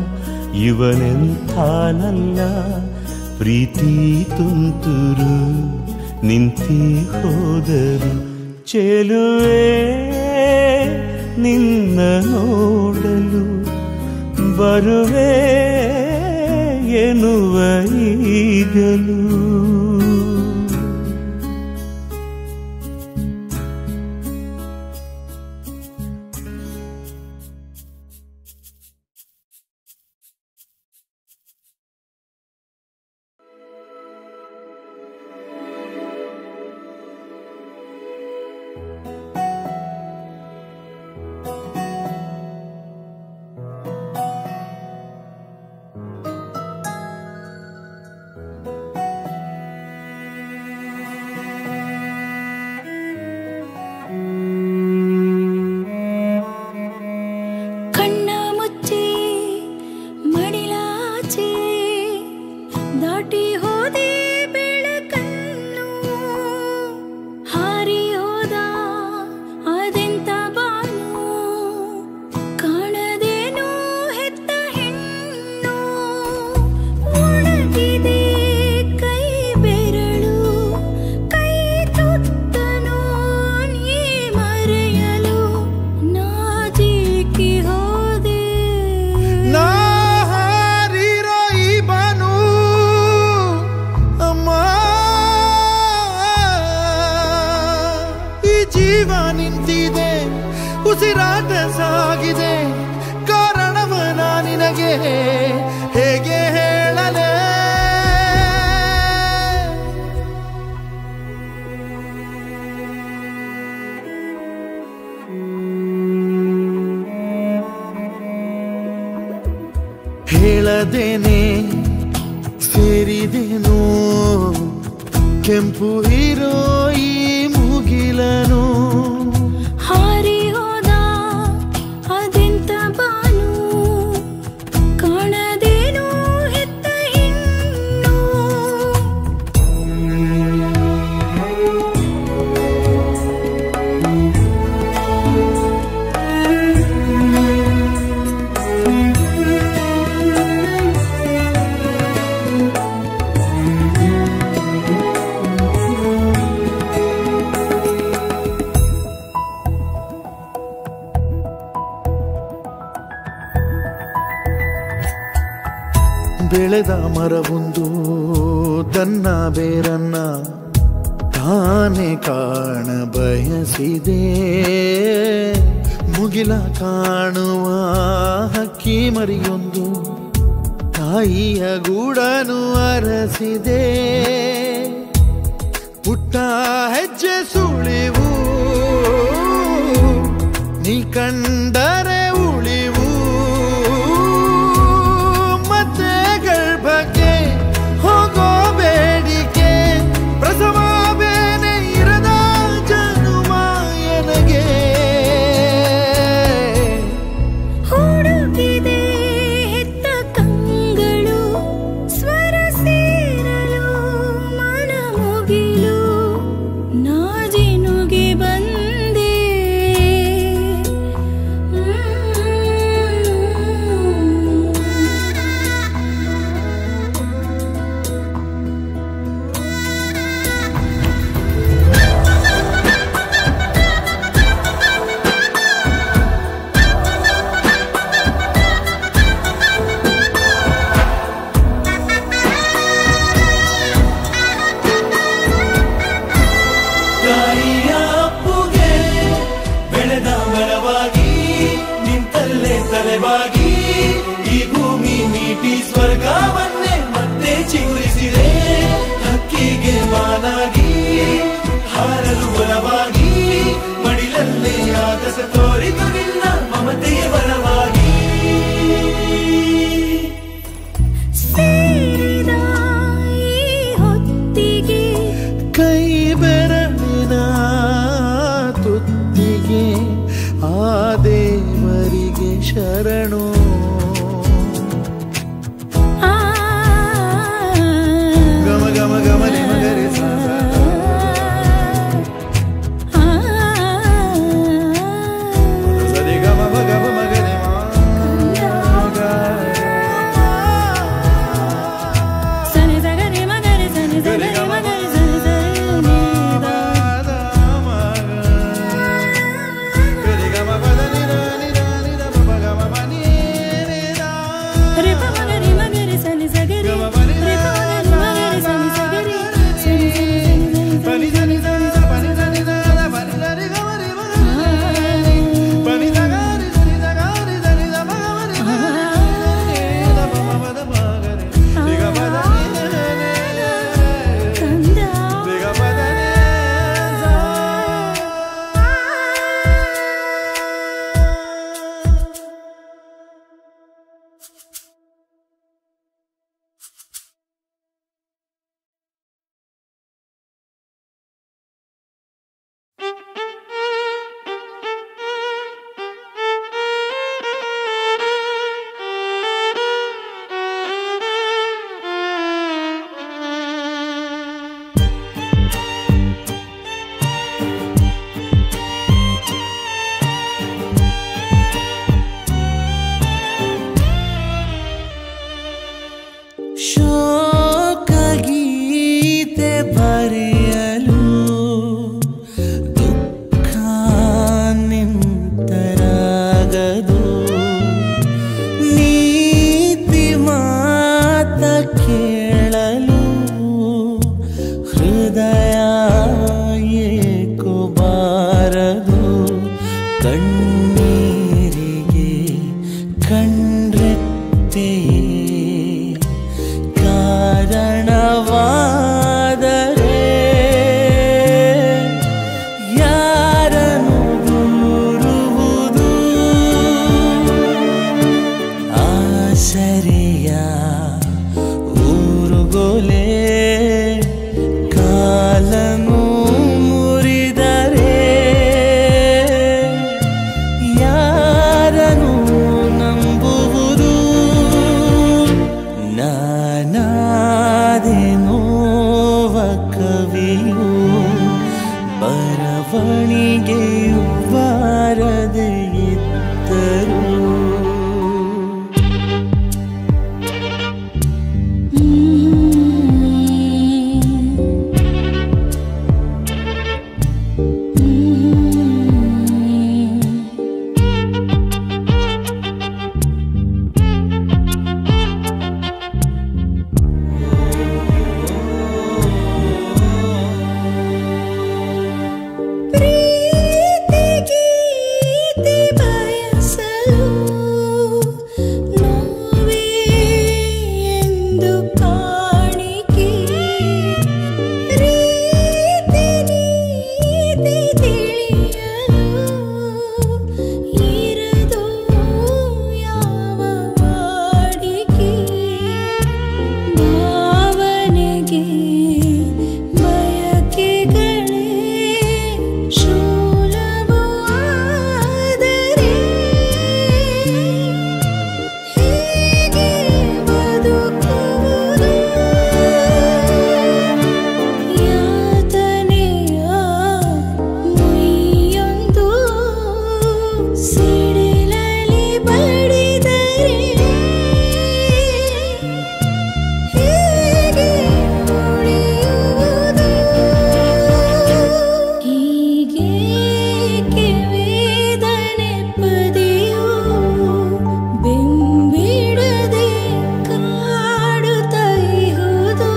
ಇವನೆಂಥಾನಲ್ಲ ಪ್ರೀತಿ ತುಂತುರು ನಿಂತಿ ಹೋದರು ಚೆಲುವೆ ನಿನ್ನ ನೋಡಲು ಬರುವೆ ಎನ್ನುವ ಈಗಲೂ ಕಣ್ಣ ಮುಚ್ಚಿ ಮಡಿಲಾಚೆ ದಾಟಿ ಹೋದೆ ಬೆಳಕನ್ನು ಹಾರಿ ಹೋದ ಅದೆಂತ ಬಾನು ಕಾಣದೇನೋ ಹೆತ್ತ ಹೆಣ್ಣು ಒಣಗಿದೆ ಕೈ ಬೆರಳು ಕೈ ತುತ್ತನು ನೀ ಮರೆಯಲು ನಾಜಿಕಿ ಹೋದೆ ನಾ ಹಾರಿರೋ ಈ ಬಾನು ಅಮ್ಮ ಈ ಜೀವ ನಿಂತಿದೆ ಉಸಿರಾಟ ಸಾಗಿದೆ ಕಾರಣವನ ನಿನಗೆ ಹೇಗೆ ಹೇಳಲೇ ಹೇಳದೇನೆ ಸೇರಿದೆನು ಕೆಂಪು ಹೀರೋ ಈ ಮುಗಿಲನು ಹಾರಿ ಹೋದ ಅದೆಂತ ಬಾನು ಕಾಣದೇನು ಹೆತ್ತ ಹೆಣ್ಣು ಬೆಳೆದ ಮರವೊಂದು ತನ್ನ ಬೇರನ್ನ ತಾನೇ ಕಾಣ ಬಯಸಿದೆ ಮುಗಿಲ ಕಾಣುವ ಹಕ್ಕಿ ಮರಿಯೊಂದು ತಾಯಿಯ ಗೂಡನು ಅರಸಿದೆ ಪುಟ್ಟ ಹೆಜ್ಜೆ ಸುಳಿವು ನೀ ಕಂಡರೆ ಉಳಿವು ಮತ್ತೆ ಗರ್ಭಕ್ಕೆ ಹೋಗೋ ಬೇಡಿಕೆ ಪ್ರಸವ ಬೇನೆ ಇರದ ಜನುಮ ಎನಗೆ ಹುಡುಕಿದೆ ಹೆತ್ತ ಕಂಗಳು ಸ್ವರ ಸೇರಲು ಮನ ಮುಗಿಲು ನಾಜಿನುಗೆ ಬಂದೆ ತಾಯಿಯ ಅಪ್ಪುಗೆ ಬೆಳೆದ ಮರವಾಗಿ ನಿಂತಲ್ಲೇ ತಲೆವಾಗಿ ಈ ಭೂಮಿ ನೀಟಿ ಸ್ವರ್ಗವನ್ನೇ ಮತ್ತೆ ಚಿಗುರಿಸಿದೆ ಹಕ್ಕಿಗೆ ಮಾನಾಗಿ ಹಾರಲು ಬಲವಾಗಿ ಮಡಿಲಲ್ಲೇ ಆಗಸ ತೋರಿತು ನಿನ್ನ ಮಮತೆಯ ಬಲವಾಗಿ ಸೇರಿದ ಈ ಹೊತ್ತಿಗೆ ಕೈ ಬೆರಳಿನ ತುತ್ತಿಗೆ ಆ ದೇವರಿಗೆ ಶರಣು ಆ ಗಮ ಗಮ ಗಮ ನಿಮಗರೆ ಸ ಸ. ಆ ಸರಿ ಗಮ ಮ ಗಮ ಮಗರೆ ಮಾ ಗ. ಸನಿ ಸಗರಿ ಮಗರಿ ಸನಿ ಸಗರಿ ಮಗರಿ ಸನಿ ಸರಿ ನೀದ. ದ ಮ ಗ. ಗರಿ ಗಮ ಪದ ನಿ ರ ನಿ ರ ನಿ ರ ಮ ಪ ಗಮ ಮ ನಿ ನಿ ದ. ರಿ ಪ ಮಗರಿ ಮಗರಿ ಸನಿ ಸಗರಿ ರಿ ಪ ಮಗರಿ ಮಗರಿ ಸನಿ ಸಗರಿ ಸನಿ ಸನಿ ಸನಿ ಸನಿ ಪನಿ ದ ನಿ ದ ದ ಪನಿ ದ ನಿ ದ ದ ಪನಿ ದ ರಿ ಗಮ ರಿ ಮ ಗ ರಿ. ಪನಿ ದ ಗ ರಿ ದ ನಿ ದ ಗ ರಿ ದ ನಿ ದ ಮ ಗ ಮ ರಿ ದ ನಿ ದ ಪ ಮ ಪ ದ ಮ ಗ ರಿ. ರಿ ಗ ಮ ದ ನಿ ದ ನ ನ ನ. ಕಂದ ರಿ ಗ ಮ ದ ನಿ ದ. ಪ್ರೀತಿಯ ಊರುಗೋಲೆ ಕಾಲನು ಮುರಿದರೆ ಯಾರನು ನಂಬುವುದು ನಾನಾದೆ ನೋವ ಕವಿಯು ಬರವಣಿಗೆಯು ಬಾರದೆ ಇದ್ದರು ಪ್ರೀತಿಗೀತೆ ಬಯಸಲು ನೋವೇ ಎಂದು ಕಾಣಿಕೆ ರೀತಿ ನೀತಿ ತಿಳಿಯಲು ಇರದು ಯಾವ ವಾಡಿಕೆ ಭಾವನೆಗೆ ಬಯಕೆಗಳೇ ಶೂಲವಾದರೆ ಹೇಗೆ ಬದುಕುವುದು ಯಾತನೆಯ ಮುಯ್ಯೊಂದು ಸಿಡಿಲಲಿ ಬಡಿದರೆ ಹೇಗೆ ಉಳಿಯುವುದು ಹೀಗೇಕೆ ವೇದನೆ ಪದೆಯು ಬೆಂಬಿಡದೆ ಕಾಡುತ್ತಾ ಇಹುದು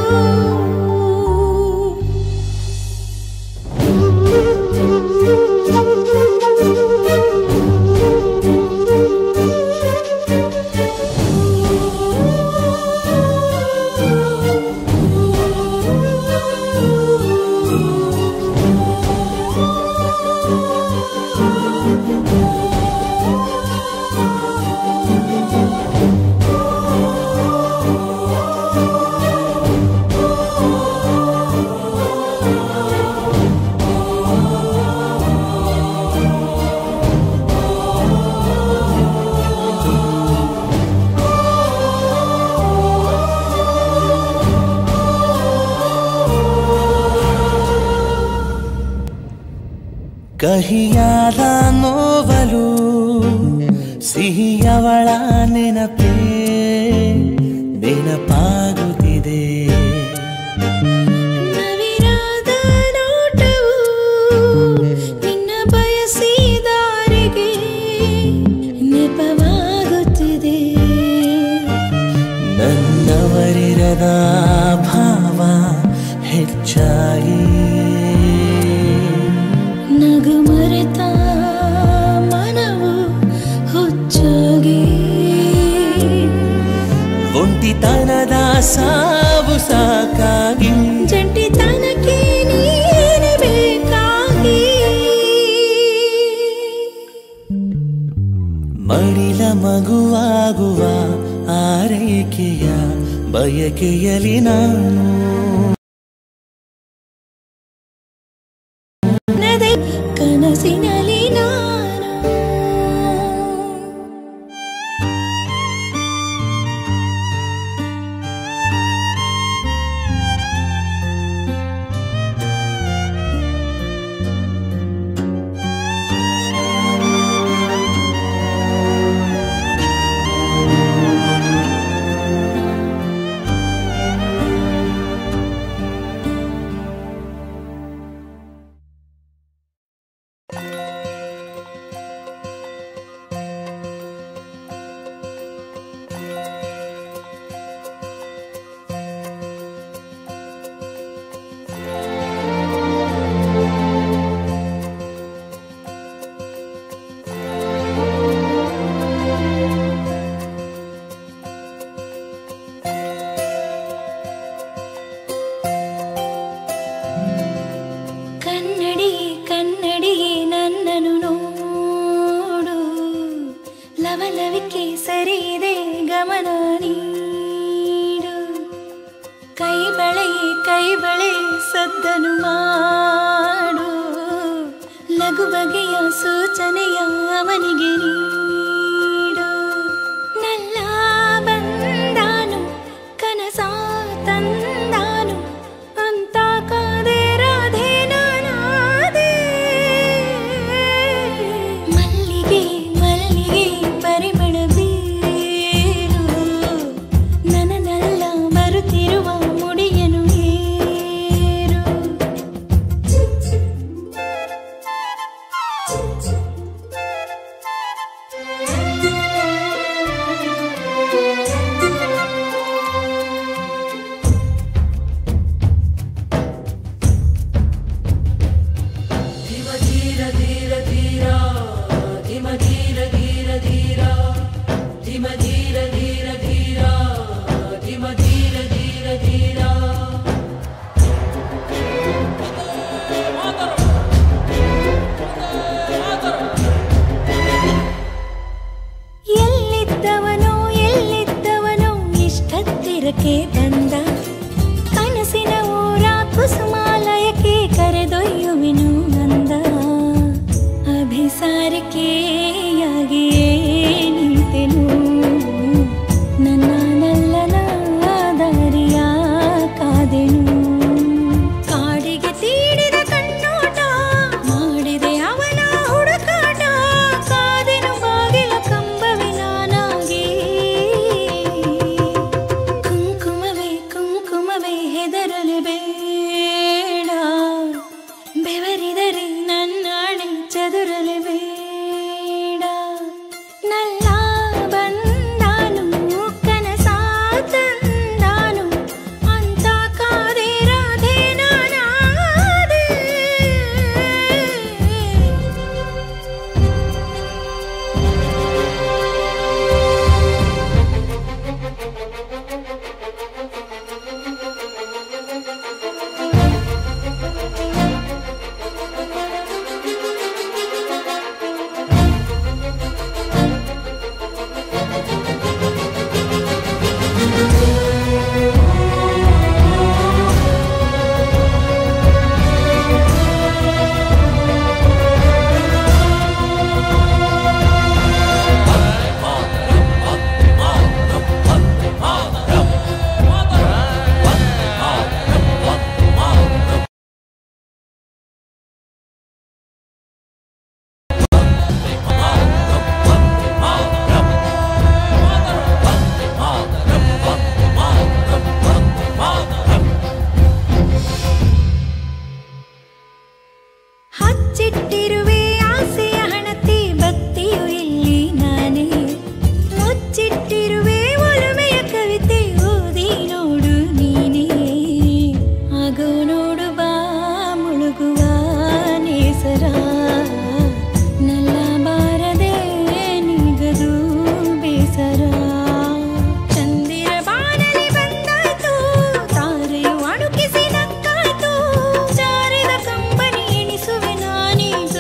ಕಹಿಯಾದ ನೋವಲು ಸಿಹಿಯವಳ ನೆನಪೇ ನೆನಪಾಗುತ್ತಿದೆ ನವಿರಾದ ನೋಟವು ನಿನ್ನ ಬಯಸಿದಾರಿಗೆ ನೆಪವಾಗುತ್ತಿದೆ ನನ್ನವರಿರದ ಭಾವ ಹೆಚ್ಚಾಗಿ ನಗು ಮರೆತ ಮನವು ಹುಚ್ಚಾಗಿ ಒಂಟಿತನದ ಸಾವು ಸಾಕಾಗಿ ಜಂಟಿತನಕ್ಕೆ ನೀನೆ ಬೇಕಾಗಿ ಮಡಿಲ ಮಗುವಾಗುವ ಆರೈಕೆಯ ಬಯಕೆಯಲಿ ನಾನು ನದೆ ಕನಸಿನಲ್ಲಿ ನಾನು ಿ ಸೂಚನೆಯ ಅವನಿಗೆ ನೀಡು ನಲ್ಲ ಬಂದಾನು ಕನಸ ತಂದಾನು ಅಂತ ಕಾದೆ ರಾಧೆ ನಾನಾದೆ ಮಲ್ಲಿಗೆ ಮಲ್ಲಿಗೆ ಪರಿಮಳ ಬೀರು ನನನಲ್ಲ ಬರುತ್ತಿರುವ ಮುಡಿಯನು ಏರು ಎಲ್ಲಿದ್ದವನೋ ಎಲ್ಲಿದ್ದವನೋ ಇಷ್ಟತ್ತಿರಕ್ಕೆ ಬಂದ ಕನಸಿನ ಊರ ಕುಸುಮಾಲಯಕ್ಕೆ ಕರೆದೊಯ್ಯುವೆನು ಅಂದ ಅಭಿಸಾರಿಕೆಯಾಗಿಯೇ ನಿಂತೆನು ನನ್ನ ನಲ್ಲನ ದಾರಿಯ ಕಾದೆನು ಕಾಡಿಗೆ ತೀಡಿದ ಕಣ್ಣೋಟ ಮಾಡಿದೆ ಅವನ ಹುಡುಕಾಟ ಕಾದೆನು ಬಾಗಿಲ ಕಂಬವೆ ನಾನಾಗಿ ಕುಂಕುಮವೇ ಕುಂಕುಮವೇ ಹೆದರಲು ಬೇಡ ಬೆವರಿದರೆ ನನ್ನಾಣೆ ಚದುರಲು ಬೇಡ ನಲ್ಲ ಬಂದಾನು ಕನಸ ತಂದಾನು ಅಂತ ಕಾದೆ ರಾಧೆ ನಾನಾದೆ ಹಚ್ಚಿಟ್ಟಿರುವೆ ಆಸೆಯ ಹಣತೆ ಭಕ್ತಿಯು ಇಲ್ಲಿ ನಾನೇ ಮುಚ್ಚಿಟ್ಟಿರುವೆ ಒಲುಮೆಯ ಕವಿತೆ ಓದಿ ನೋಡು ನೀನೇ ಆಗೋ ನೋಡು ಬಾ ಮುಳುಗುವ ನೇಸರ ನಲ್ಲ ಬಾರದೆ ನಿಗದು ಬೇಸರ ಚಂದಿರ ಬಾನಲಿ ಬಂದಾಯ್ತು ತಾರೆಯು ಅಣುಕಿಸಿ ನಕ್ಕಾಯ್ತು ಜಾರಿದ ಕಂಬನಿ ಎಣಿಸುವೆ ನಾನೀಗ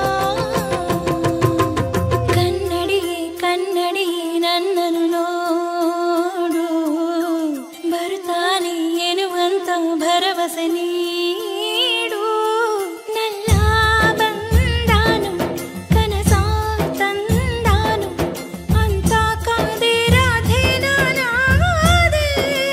ಕನ್ನಡಿಗೆ ಕನ್ನಡಿಗೆ ನನ್ನನ್ನು ನೋಡು ಬರುತ್ತಾನೆ ಎನ್ನುವಂತ ಭರವಸೆ ನೀಡು ನಲ್ಲ ಬಂದಾನು ಕನಸ ತಂದಾನು ಅಂತ ಕಾದೆ ರಾಧೆ ನಾನಾದೆ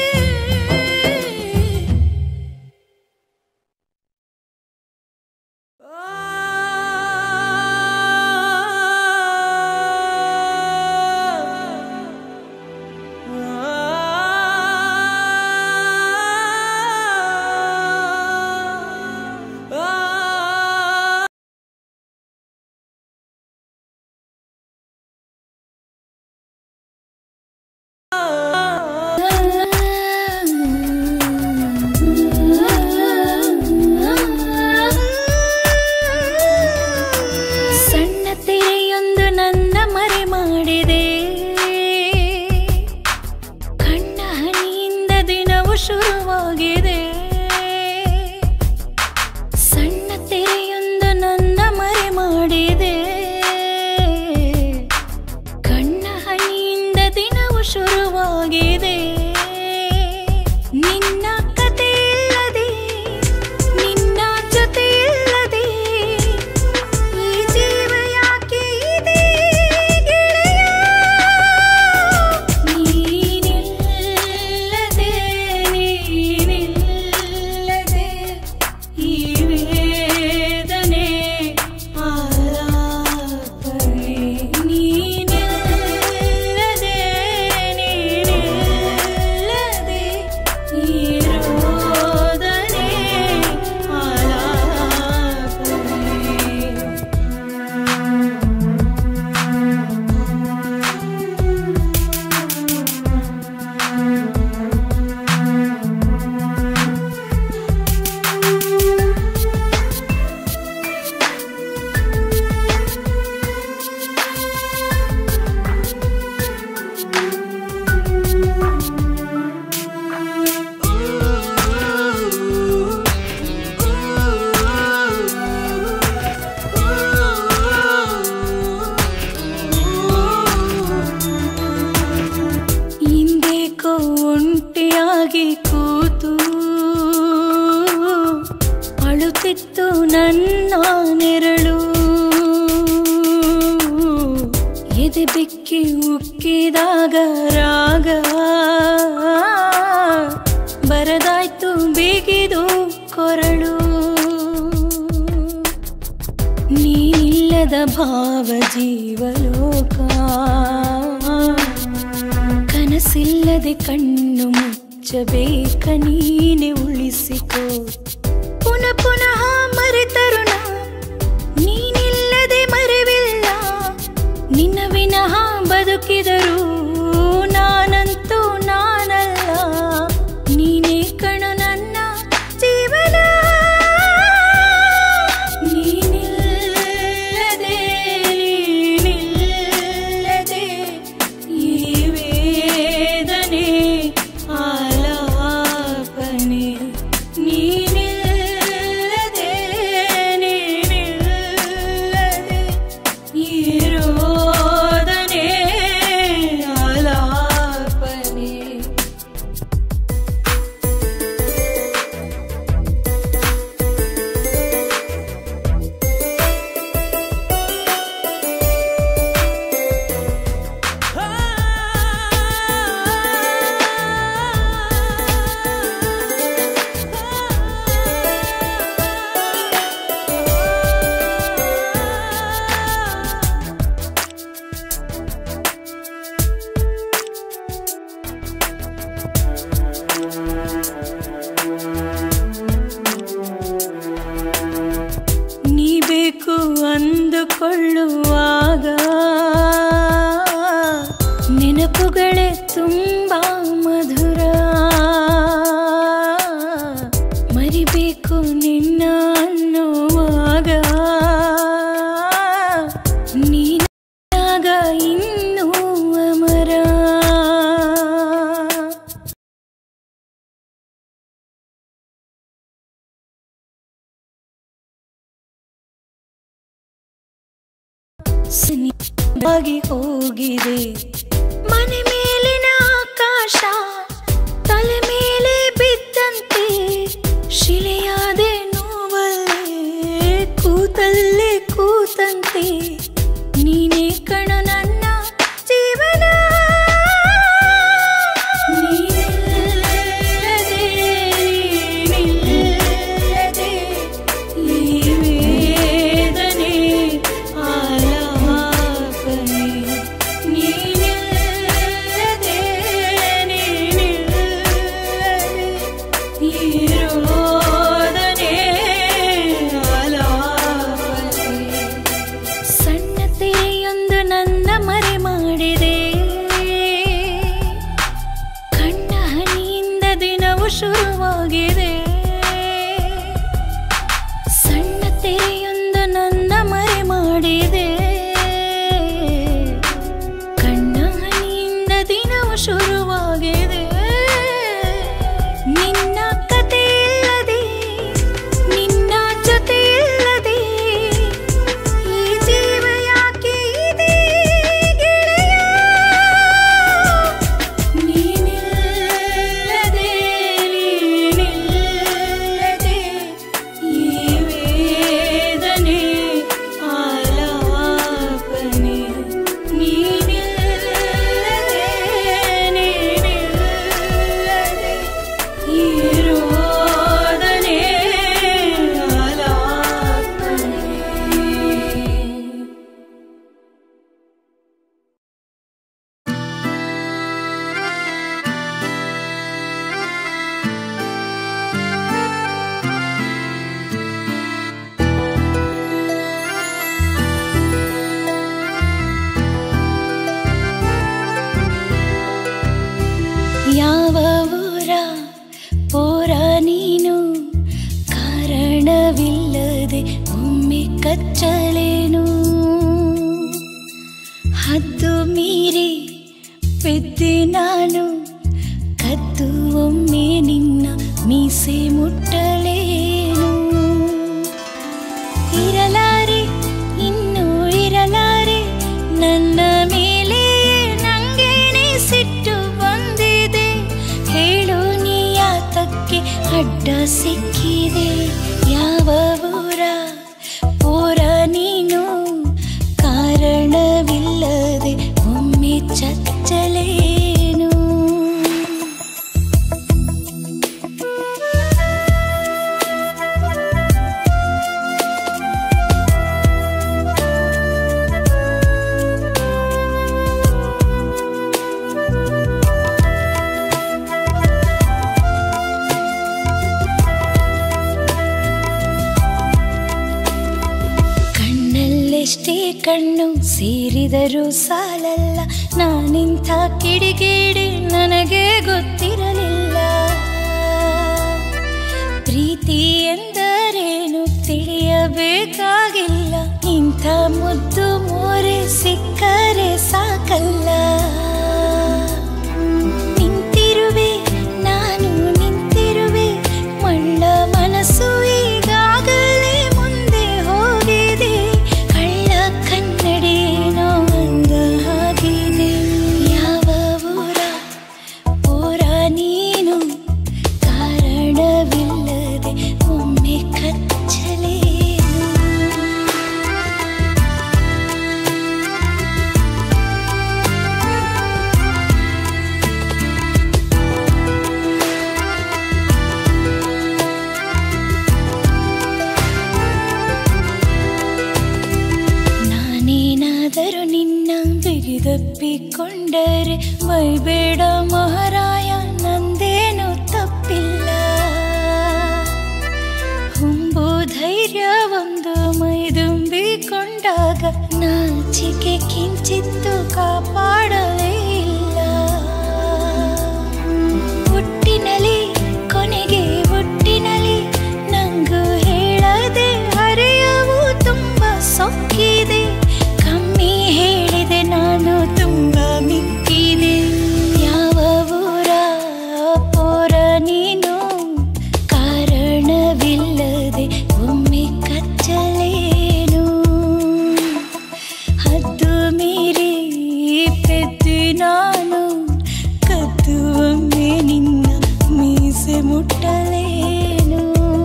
ಸಣ್ಣ ತೆರೆಯೊಂದು ನನ್ನ ಮರೆ ಮಾಡಿದೆ ಕಣ್ಣ ಹನಿಯಿಂದ ದಿನವು ಶುರುವಾಗಿದೆ ಸಣ್ಣ ತೆರೆಯೊಂದು ನನ್ನ ಮರೆ ಮಾಡಿದೆ ಕಣ್ಣ ಹನಿಯಿಂದ ದಿನವು ಶುರುವಾಗಿದೆ ನಿನ್ನ ಕತೆ ಇಲ್ಲದೆ ನಿನ್ನ ಜೊತೆ ಇಲ್ಲದೆ ಈ ಜೀವ ಸಾಲಾಗಿ ಕೂತು ಅಳುತ್ತಿತ್ತು ನನ್ನ ನೆರಳು ಎದೆ ಬಿಕ್ಕಿ ಉಕ್ಕಿದಾಗ ರಾಗ ಬರದಾಯ್ತು ಬಿಗಿದು ಕೊರಳು ನೀನಿಲ್ಲದ ಭಾವ ಜೀವಲೋಕ ಕನಸಿಲ್ಲದೆ ಕಣ್ಣು ಮುಚ್ಚಬೇಕ ನೀನೆ ಉಳಿಸಿಕೋ ಪುನಃ ಪುನಃ ಮರೆತರುಣ ನೀನಿಲ್ಲದೆ ಮರೆವಿಲ್ಲ ನಿನ್ನ ವಿನಃ ಬದುಕಿದರು ನಾನಂತೂ ನಾನಲ್ಲ ನೀನೇ ಕಣು ನನ್ನ ಜೀವನ ನೀನಿಲ್ಲದೆ ನೀನಿಲ್ಲದೆ ಈ ವೇದನೆ ಆಲಾಪನೆ ನೀನಿಲ್ಲದೆ ನೀನಿಲ್ಲದೆ ಈ ರೋದನೆ ಆಲಾಪನೆ ನೀ ಬೇಕು ಅಂದುಕೊಳ್ಳುವಾಗ ನೆನಪುಗಳೇ ತುಂಬಾ ಮಧುರ ಮರಿಬೇಕು ನಿನ್ನ ಅನ್ನುವಾಗ ನೀನಾಗ ಇನ್ನೂ ಅಮರ ಆಗಿ ಹೋಗಿದೆ ಮನೆ ಮೇಲಿನ ಆಕಾಶ ತಲೆ ಮೇಲೆ ಬಿದ್ದಂತೆ ಶಿಲೆಯಾದೆ ನೋವಲ್ಲೇ ಕೂತಲ್ಲೇ ಕೂತಂತೆ ನೀನೇ ಕಣ ನನ್ನ ಜೀವನ ನೀನಿಲ್ಲದೆ, ನೀನಿಲ್ಲದೆ ಈ ವೇದನೆ ಆಲಾಪನೆ ನೀನಿಲ್ಲದೆ ನೀನಿಲ್ಲದೆ ಈ ರೋದನೆ ಆಲಾಪನೆ ಸಣ್ಣತೆಯೊಂದು ನನ್ನ ಮರೆ ಮಾಡಿದೆ ಕಣ್ಣ ಹನಿಯಿಂದ ದಿನವು ಶುರುವಾಗಿದೆ ಸಣ್ಣ ತೆರೆಯೊಂದು ನನ್ನ ಮರೆ ಮಾಡಿದೆ ಕಣ್ಣ ಹನಿಯಿಂದ ದಿನವು ಶುರುವಾಗಿದೆ ನಿನ್ನ ಕತೆ ಇಲ್ಲದೆ ನಿನ್ನ ಜೊತೆ ಇಲ್ಲದೆ ಈ ಜೀವ ಯಾಕೆ ಇದೆ ಗೆಳೆಯ ನೀನಿಲ್ಲದೆ ನೀನಿಲ್ಲದೆ ಈ ವೇದನೆ ಆಲಾಪನೆ ನೀನಿಲ್ಲದೆ ನೀನಿಲ್ಲದೆ ಈ ರೋದನೆ ಆಲಾಪನೆ ಯಾವ ಊರ ಪೋರ ನೀನು ಕಾರಣವಿಲ್ಲದೆ ಒಮ್ಮೆ ಕಚ್ಚಲೇನು ಹದ್ದು ಮೀರಿ ಬಿದ್ದೆ ನಾನು ಕದ್ದು ಒಮ್ಮೆ ನಿನ್ನ ಮೀಸೆ ಮುಟ್ಟಲೇನು ಇರಲಾರೆ ಇನ್ನೂ ಇರಲಾರೆ ನನ್ನ ಮೇಲೆ ನಂಗೇನೆ ಸಿಟ್ಟು ಬಂದಿದೆ ಹೇಳು ನೀ ಅಡ್ಡ ಸಿಕ್ಕಿದೆ ಯಾವ ಊರ ಪೂರ ನೀನು ಕಾರಣವಿಲ್ಲದೆ ಒಮ್ಮೆ ಚಚ್ಚಲೇನು ಕಣ್ಣಲ್ಲೆಷ್ಟೇ ಕಣ್ಣು ಸೇರಿದರೂ ಸಾಲಲ್ಲ ನಾನಿಂಥ ಕಿಡಿಗೇಡಿ ನನಗೆ ಗೊತ್ತಿರಲಿಲ್ಲ ಪ್ರೀತಿ ಎಂದರೇನು ತಿಳಿಯಬೇಕಾಗಿಲ್ಲ ಇಂಥ ಮುದ್ದು ಮೋರೆ ಸಿಕ್ಕರೆ ಸಾಕಲ್ಲ ನಿಂತಿರುವೆ ನಾನು ನಿಂತಿರುವೆ ಮಳ್ಳ ಮನಸ್ಸು ಈಗಾಗಲೇ ಮುಂದೆ ಹೋಗಿದೆ ಕಳ್ಳ ಕನ್ನಡೇನೋ ಅಂದ ಹಾಗಿದೆ ಯಾವ ಊರ ಊರ ನೀನು ಕಾರಣವಿಲ್ಲದೆ ಒಮ್ಮೆ ಕಚ್ಚಲೇನು ನಾನೇನಾದರೂ ನಿನ್ನ ಬಿಗಿದಪ್ಪಿಕೊಂಡರೆ ಬೈಬೇಡ ಮಹಾರಾಯ ನಂದೇನು ತಪ್ಪಿಲ್ಲ ಹುಂಬು ಧೈರ್ಯ ಒಂದು ಮೈದುಂಬಿಕೊಂಡಾಗ ನಾಚಿಕೆ ಕಿಂಚಿತ್ತು ಕಾಪಾಡಲೇ ಇಲ್ಲ ಹುಟ್ಟಿನಲಿ ಕೊನೆಗೆ ಹುಟ್ಟಿನಲಿ ನಂಗೂ ಹೇಳದೆ ಹರೆಯವು ತುಂಬ ಸೊಕ್ಕಿದೆ ಕಮ್ಮಿ ಹೇಳಿದೆ ನಾನು ತುಂಬ ಮಿಕ್ಕಿದೆ ಯಾವ ಊರ ಪೋರ ನೀನು ಕಾರಣವಿಲ್ಲದೆ ಒಮ್ಮೆ ಕಚ್ಚಲೇನು ಹದ್ದು ಮೀರಿ ಪೆದ್ದು ನಾನು ಕದ್ದು ಒಮ್ಮೆ ನಿನ್ನ ಮೀಸೆ ಮುಟ್ಟಲೇನು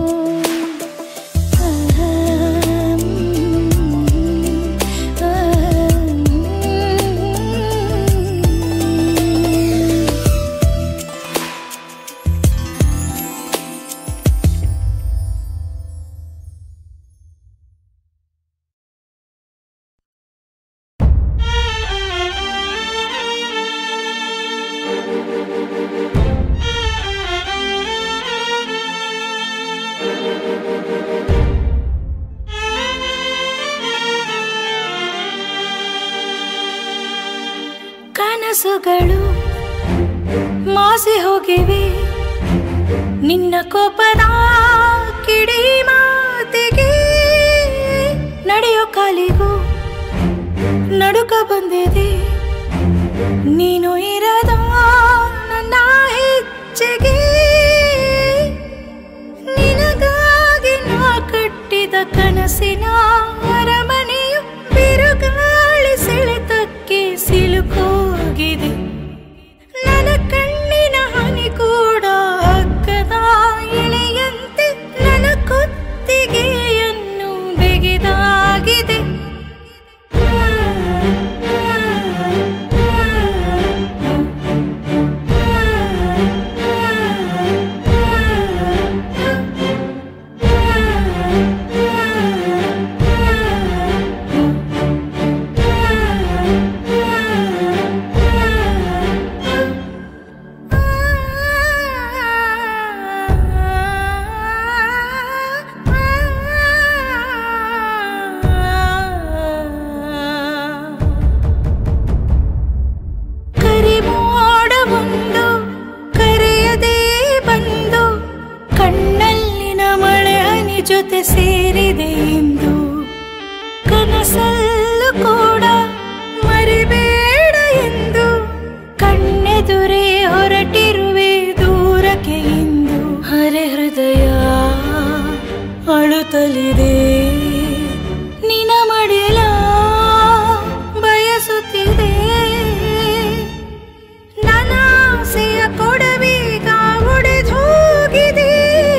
ಕನಸುಗಳು ಮಾಸಿ ಹೋಗಿವೆ ನಿನ್ನ ಕೋಪದ ಕಿಡಿ ಮಾತಿಗೆ ನಡೆಯೋ ಕಾಲಿಗೂ ನಡುಕ ಬಂದಿದೆ ನೀನು ಇರದ ನನ್ನ ಹೆಜ್ಜೆಗೆ ನಿನಗಾಗಿ ನಾ ಕಟ್ಟಿದ ಕನಸಿನ ಅರಮನೆಯು ಬಿರುಗಾಳಿ ಸೆಳೆತಕ್ಕೆ ಸಿಲುಕೋಗಿದೆ ನನ್ನ ಕಣ್ಣಿನ ಹನಿ ಕೂಡ ಹಗ್ಗದ ಎಳೆಯಂತೆ ನನ್ನ ಕುತ್ತಿಗೆಯನ್ನು ಬೆಗೆದಾಗಿದೆ ಕರಿಮೋಡವೊಂದು ಕರೆಯದೇ ಬಂದು ಕಣ್ಣಲ್ಲಿನ ಮಳೆ ಹನಿ ಜೊತೆ ಸೇರಿದೆ ಎಂದು ಕನಸಲ್ಲೂ ಕೂಡ ಮರಿಬೇಡ ಎಂದು ಕಣ್ಣೆದುರೇ ಹೊರಟಿರುವೆ ದೂರಕ್ಕೆ ಎಂದು ಹರೆ ಹೃದಯ ಅಳುತ್ತಲಿದೆ ನಿನ ಮಡಿಲ ಬಯಸುತ್ತಿದೆ ನನ್ನ ಆಸೆಯ ಕೊಡವೀಗ ಒಡೆದೋಗಿದೆ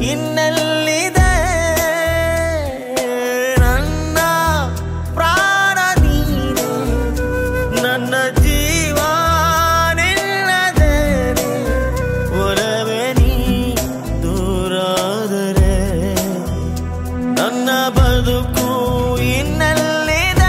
ಇನ್ನೆಲ್ಲಿದೆ ನನ್ನ ಪ್ರಾಣ ನೀನು ನನ್ನ ಜೀವ ನಿನ್ನದೇ ಒಲವೇ ನೀ ದೂರಾದರೆ ನನ್ನ ಬದುಕು ಇನ್ನೆಲ್ಲಿದೆ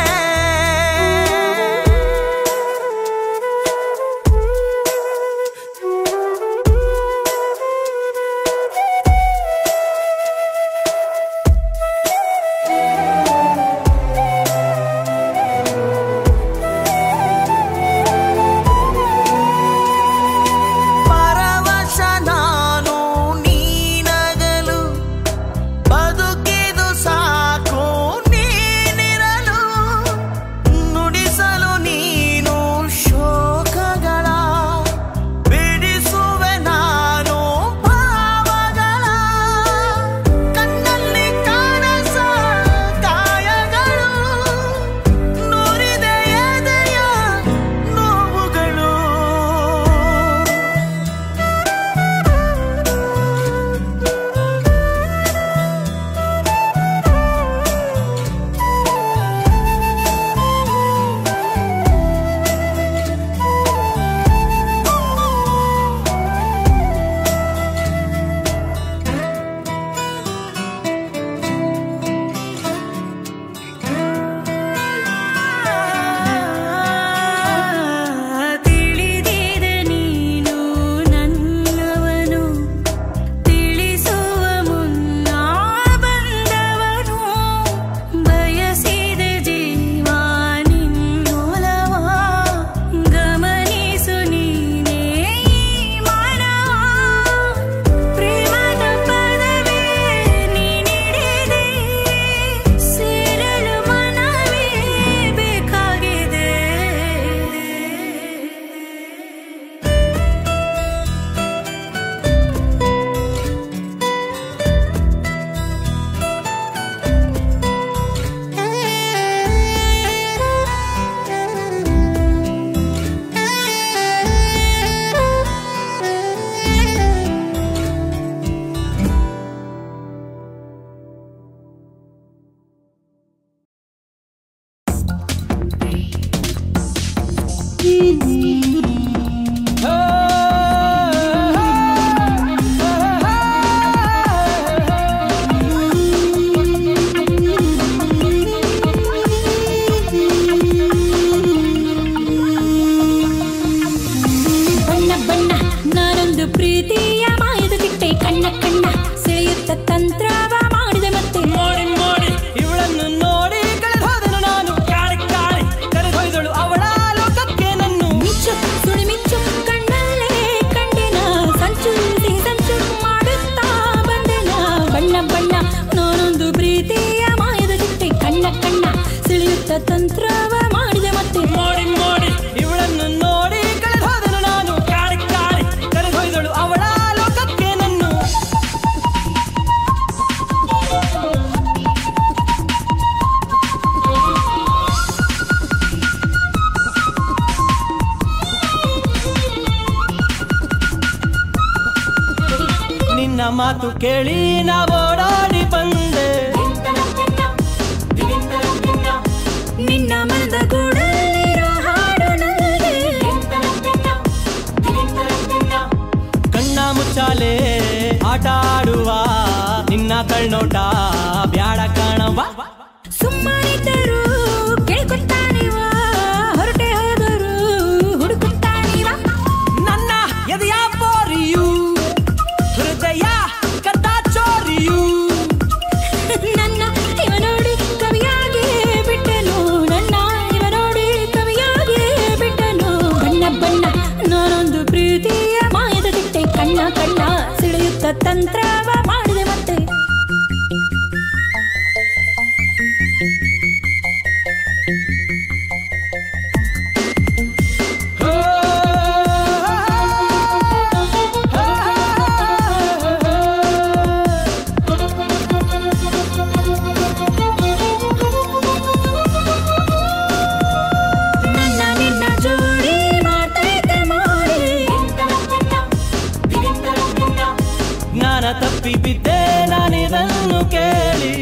ಪರವಶ ನಾನು ನೀನಗಲು ಬದುಕಿದು ಸಾಕು ನೀನಿರಲು ನುಡಿಸಲು ನೀನು ಶೋಕಗಳ ಬಿಡಿಸುವೆ ನಾನು ಭಾವಗಳ ಕಣ್ಣಲ್ಲಿ ಕಾಣಸ ಗಾಯಗಳು ನುರಿದೆ ಎದೆಯ ನೋವುಗಳು ತಿಳಿದಿದೆ ನೀನು ನನ್ನವನು ತಿಳಿಸುವ ಮುನ್ನ ಬಂದವನು ಬಯಸಿದೆ ಜೀವ ನಿನ್ನೊಲವ ಗಮನಿಸು ನೀನೇ ಈ ಮಾನವ ಪ್ರೇಮದ ಪದವೇ ನೀನಿಡಿದೆ ಸೇರಲು ಮನವೇ ಬೇಕಾಗಿದೆ ಬಣ್ಣ ಬಣ್ಣ ನಾನೊಂದು ಪ್ರೀತಿಯ ಮಾಯದ ತಿಟ್ಟೆ ಕಣ್ಣ ಕಣ್ಣ ಸೆಳೆಯುತ್ತ ತಂತ್ರವ ಮಾಡಿದೆ ಮತ್ತೆ ಮೋಡಿ ಮೋಡಿ ಇವಳನ್ನು ನೋಡಿ ಕಳೆದೋದನು ನಾನು ಕಾಳಿ ಕಾಳಿ ಕರೆದೊಯ್ದಳು ಅವಳ ಲೋಕಕ್ಕೆ ನನ್ನು ಮಿಚ್ಚು ಸುಳಿ ಮಿಚ್ಚು ಕಣ್ಣಲ್ಲೇ ಕಂಡೆನ ಸಂಚು ಸಿಹಿ ಸಂಚು ಮಾಡುತ್ತಾ ಬಂದೆನ ಬಣ್ಣ ಬಣ್ಣ ನಾನೊಂದು ಪ್ರೀತಿಯ ಮಾಯದ ತಿಟ್ಟೆ ಕಣ್ಣ ಕಣ್ಣ ಸೆಳೆಯುತ್ತ ತಂತ್ರವ ಮಾಡಿದೆ ಮತ್ತೆ ಮೋಡಿ ಮೋಡಿ ಇವಳನ್ನು ನೋಡಿ ಕಳೆದೋದನು ನಾನು ಕಾಳಿ ಕಾಳಿ ಕರೆದೊಯ್ದಳು ಅವಳ ಲೋಕಕ್ಕೆ ನನ್ನು ನಿನ್ನ ಮಾತು ಕೇಳಿ ನಾ ಓಡಾಡಿ ಬಂದೆ ನಿನ್ನ ಮನದ ಗೂಡಲ್ಲಿರೋ ಹಾಡು ನನಗೆ ಕಣ್ಣ ಮುಚ್ಚಾಲೆ ಆಟ ಆಡುವ ನಿನ್ನ ಕಳ್ನೋಟ ಬ್ಯಾಡ ಕಾಣವ ಸುಮ್ಮನಿದ್ದರು ಕೇಳ್ಕೊತಾನಿವ ಹೊರಟೆ ಹೋದರು ಹುಡುಕುತ್ತಾನಿವ ನನ್ನ ಎದೆಯ ಬೋರಿಯು ಹೃದಯ ಕದ್ದ ಚೋರಿಯು ನನ್ನ ಇವ ನೋಡಿ ಕವಿಯಾಗಿ ಬಿಟ್ಟನು ನನ್ನ ಇವ ನೋಡಿ ಕವಿಯಾಗಿ ಬಿಟ್ಟನು ಬಣ್ಣ ಬಣ್ಣ ನಾನೊಂದು ಪ್ರೀತಿಯ ಮಾಯದ ತಿಟ್ಟೆ ಕಣ್ಣ ಕಣ್ಣ ಸೆಳೆಯುತ್ತ ತಂತ್ರವ ಮಾಡಿದೆ ಮತ್ತೆ ತಪ್ಪಿ ಬಿದ್ದೆ ನಾನಿದನ್ನು ಕೇಳಿ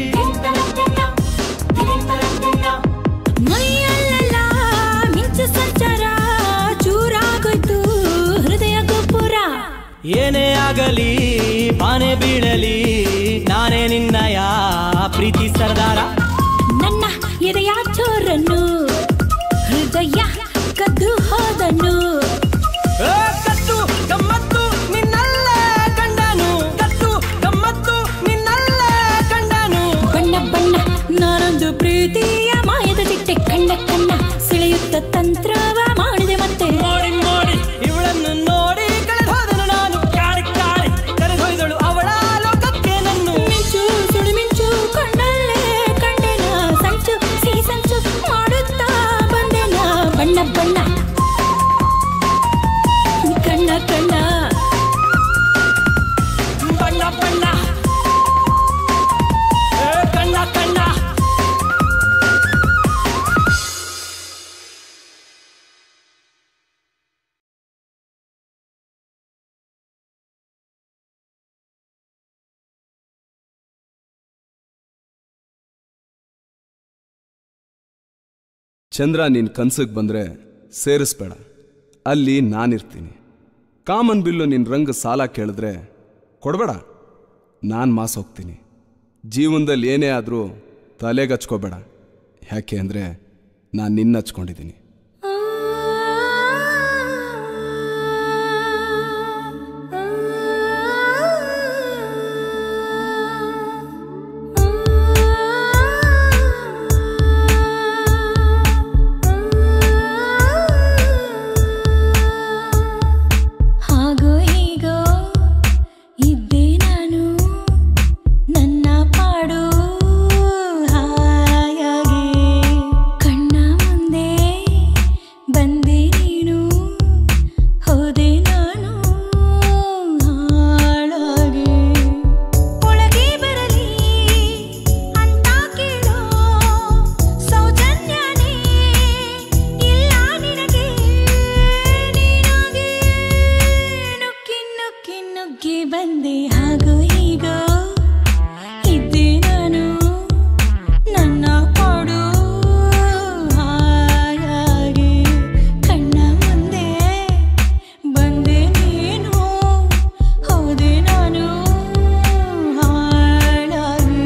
ಮೈಯಲ್ಲೆಲ್ಲ ಮಿಂಚು ಸಂಚಾರ ಚೂರಾಗೋಯ್ತು ಹೃದಯ ಗೋಪುರ ಏನೇ ಆಗಲಿ ಬಾನೆ ಬೀಳಲಿ ನಾನೇ ನಿನ್ನಯ ಪ್ರೀತಿ ಸರ್ದಾರ ನನ್ನ ಎದೆಯ ಚೋರನ್ನು ಹೃದಯ ಕದ್ದು ಹೋದನು ಏ, ಕತ್ತು ಗಮ್ಮತ್ತು ನಿನ್ನಲ್ಲೇ ಕಂಡನು ಕತ್ತು ಗಮ್ಮತ್ತು ನಿನ್ನಲ್ಲೇ ಕಂಡನು ಬಣ್ಣ ಬಣ್ಣ ನಾನೊಂದು ಪ್ರೀತಿಯ ಮಾಯದ ಚಿಟ್ಟೆ ಕಣ್ಣ ಕಣ್ಣ ಸೆಳೆಯುತ್ತ ತಂತ್ರವ ಮಾಡಿದೆ ಮತ್ತೆ ಮೋಡಿ ಮೋಡಿ ಇವಳನ್ನು ನೋಡಿ ಕಳೆದೋದನು ನಾನು ಕಾಡಿ ಕಾಡಿ ಕರೆದೊಯ್ದಳು ಅವಳ ಲೋಕಕ್ಕೆ ನನ್ನು ಮಿಂಚು ಸುಡು ಮಿಂಚು ಕಣ್ಣಲ್ಲೇ ಕಂಡೆನ ಸಂಚು ಸಿಹಿ ಸಂಚು ಮಾಡುತ್ತಾ ಬಂದೆನ ಬಣ್ಣ ಬಣ್ಣ ಕಣ್ಣ ಕಣ್ಣ ಬಣ್ಣ ಬಣ್ಣ ಏ, ಕಣ್ಣ ಕಣ್ಣ ಚಂದ್ರ ನಿನ್ ಕನ್ಸಿಗೆ ಬಂದ್ರೆ ಸೇರಿಸ್ಬೇಡ ಅಲ್ಲಿ ನಾನಿರ್ತೀನಿ ಕಾಮನ್ ಬಿಲ್ಲು ನಿನ್ನ ರಂಗ ಸಾಲ ಕೇಳಿದ್ರೆ ಕೊಡಬೇಡ ನಾನು ಮಾಸ್ ಹೋಗ್ತೀನಿ ಜೀವನದಲ್ಲಿ ಏನೇ ಆದರೂ ತಲೆಗೆ ಹಚ್ಕೋಬೇಡ ಯಾಕೆ ಅಂದರೆ ನಾನು ನಿನ್ನ ಹಚ್ಕೊಂಡಿದ್ದೀನಿ ಹಾಗೋ ಹೀಗೋ ಇದ್ದೆ ನಾನು ನನ್ನ ಪಾಡು ಹಾಯಾಗಿ ಕಣ್ಣ ಮುಂದೆ ಬಂದೆ ನೀನು ಹೋದೆ ನಾನು ಹಾಳಾಗಿ ಒಳಗೆ ಬರಲಿ ಅಂತ ಕೇಳೋ ಸೌಜನ್ಯನೇ ಇಲ್ಲ ನಿನಗೆ ನೀನಾಗೆ ನುಗ್ಗಿ ನುಗ್ಗಿ ನುಗ್ಗಿ ಬಂದೆ ಹಾಗೋ ಹೀಗೋ ಇದ್ದೆ ನಾನು ನನ್ನ ಪಾಡು ಹಾಯಾಗಿ ಕಣ್ಣ ಮುಂದೆ ಬಂದೆ ನೀನು ಹೋದೆ ನಾನು ಹಾಳಾಗಿ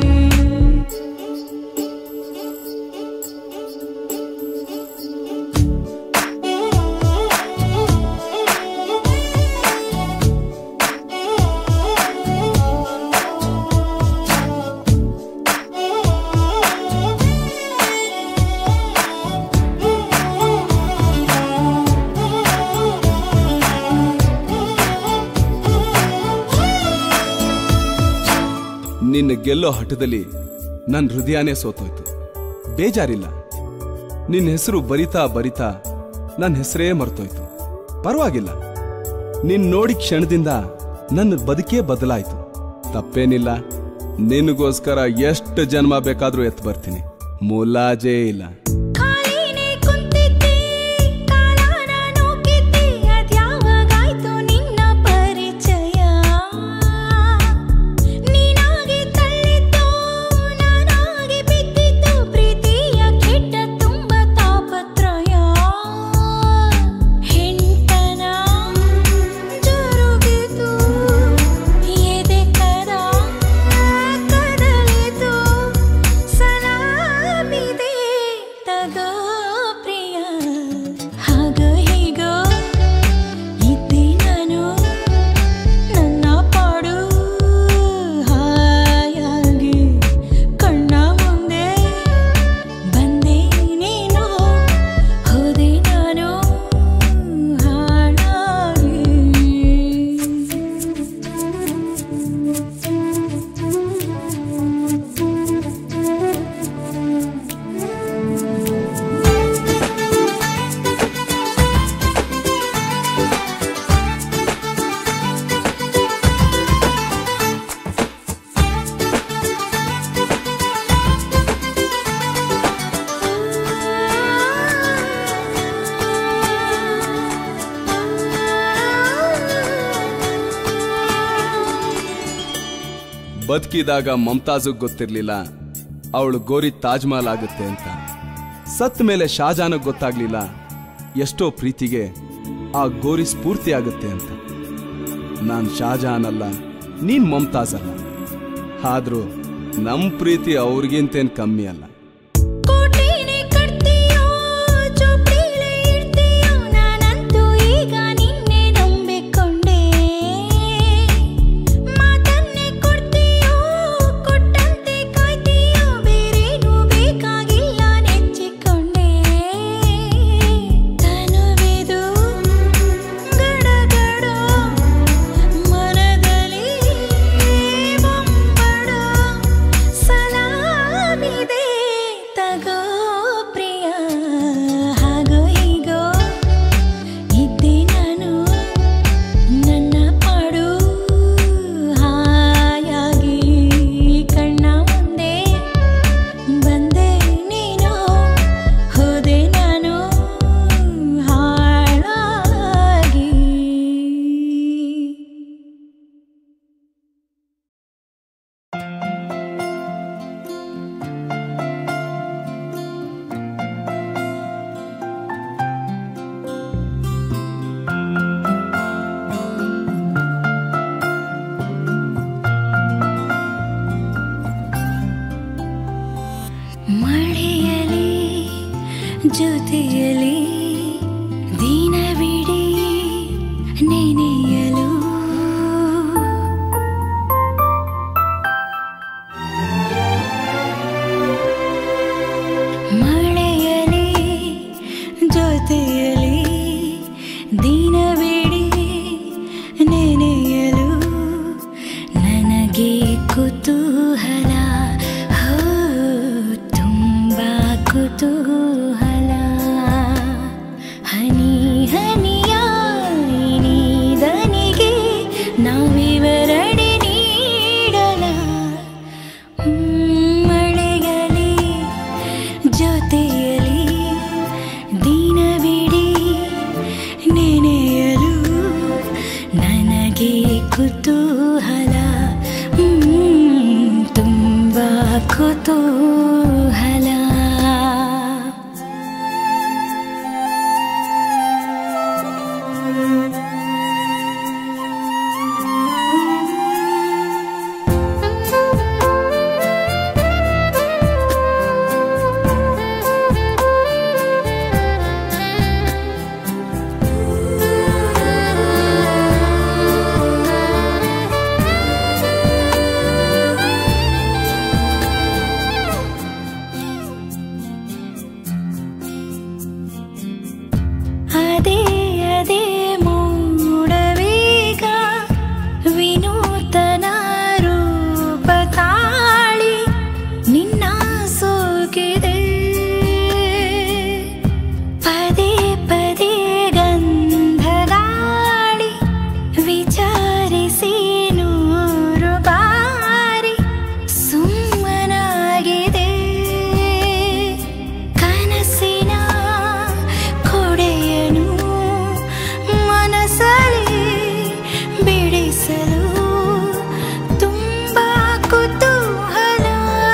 ನಿನ್ನ ಗೆಲ್ಲೋ ಹಠದಲ್ಲಿ ನನ್ನ ಹೃದಯನೇ ಸೋತೋಯ್ತು ಬೇಜಾರಿಲ್ಲ ನಿನ್ನ ಹೆಸರು ಬರಿತಾ ಬರಿತಾ ನನ್ನ ಹೆಸರೇ ಮರ್ತೋಯ್ತು ಪರವಾಗಿಲ್ಲ ನಿನ್ ನೋಡಿ ಕ್ಷಣದಿಂದ ನನ್ನ ಬದುಕೇ ಬದಲಾಯ್ತು ತಪ್ಪೇನಿಲ್ಲ ನಿನಗೋಸ್ಕರ ಎಷ್ಟು ಜನ್ಮ ಬೇಕಾದ್ರೂ ಎತ್ತು ಬರ್ತೀನಿ ಮುಲಾಜೇ ಇಲ್ಲ ಖಾಲಿನೇ ಕುಂತಿದ್ದೆ ಕಾಲಾನ ನೂಕಿದ್ದೆ ಅದ್ಯಾವಾಗಾಯ್ತು ನಿನ್ನ ಪರಿಚಯ ನೀನಾಗಿ ತಳ್ಳಿದ್ದು ನಾನಾಗಿ ಬಿದ್ದಿದ್ದು ಪ್ರೀತಿಯ ಕೆಟ್ಟ ತುಂಬ ತಾಪತ್ರಯ ಹೆಂಡತನ ಜರುಗಿತು ಎದೆ ಕರ ಕದಲಿತು ಸಲಾಮಿದೆ ಬದುಕಿದಾಗ ಮಮತಾಜುಗ್ ಗೊತ್ತಿರ್ಲಿಲ್ಲ ಅವಳು ಗೋರಿ ತಾಜ್ ಮಹಲ್ ಆಗುತ್ತೆ ಅಂತ ಸತ್ ಮೇಲೆ ಶಾಜಾನಗ್ ಗೊತ್ತಾಗ್ಲಿಲ್ಲ ಎಷ್ಟೋ ಪ್ರೀತಿಗೆ ಆ ಗೋರಿ ಸ್ಫೂರ್ತಿ ಆಗುತ್ತೆ ಅಂತ ನಾನ್ ಶಾಜಹಾನ್ ಅಲ್ಲ ನೀನ್ ಮಮತಾಜ್ ಅಲ್ಲ ಆದ್ರೂ ನಮ್ ಪ್ರೀತಿ ಅವ್ರಿಗಿಂತೇನ್ ಕಮ್ಮಿ ಅಲ್ಲ ಕೋಟೆನೇ ಕಟ್ತೀಯೋ ಚೋಪ್ಡಿಲೇ ಇಡ್ತೀಯೋ ನಾನಂತೂ ಈಗ ನಿನ್ನೆ ನಂಬಿಕೊಂಡೆ ಮಾತನ್ನೇ ಕೊಡ್ತೀಯೋ ಕೊಟ್ಟಂತೆ ಕಾಯ್ತೀಯೋ ಬೇರೇನು ಬೇಕಾಗಿಲ್ಲ ನೆಚ್ಚಿಕೊಂಡೆ ತನುವಿದು ಗಡಗಡ ಮನದಲ್ಲಿ ಬೊಂಬಡ ಸಲಾಮಿದೆ ತಗೋ ಪ್ರಿಯ ಹಾಗೋ ಹೀಗೋ ಇದ್ದೆ ನಾನು ನನ್ನ ಪಾಡು ಹಾಯಾಗಿ ಕಣ್ಣ ಮುಂದೆ ಬಂದೆ ನೀನು ಹೋದೆ ನಾನು ಹಾಳಾಗಿ ಮಳೆಯಲಿ ಜೊತೆಯಲಿ ದಿನವಿಡೀ ನೆನೆಯಲು ಮಳೆಯಲಿ ಜೊತೆಯಲಿ ದಿನವಿಡೀ ನೆನೆಯಲು ನನಗೆ ಕುತೂಹಲ ಹೋ ತುಂಬ ಕುತೂಹಲ ಹನಿ ಹನಿಯ ನೀದನಿಗೆ ನಾವಿವರಡೆ ನೀಡಲ ಮಳೆಗಲಿ ಜೊತೆಯಲಿ ದಿನವಿಡೀ ನೆನೆಯಲು ನನಗೆ ಕುತೂಹಲ ಹ್ಮ್, ತುಂಬ ಕುತೂಹಲ ಅದೇ ಅದೇ ಮೂಡವೇಗ ವಿನೂತನ ರೂಪ ತಾಳಿ ನಿನ್ನ ಸೋಕಿದೆ ಪದೇ ಪದೇ ಗಂಧಗಾಳಿ ವಿಚಾರಿಸಿ ನೂರು ಬಾರಿ ಸುಮ್ಮನಾಗಿದೆ ಕನಸಿನ ಕೊಡೆಯನು ಮನಸಲಿ ಬಿಡಿಸಲು ತುಂಬ ಕುತೂಹಲ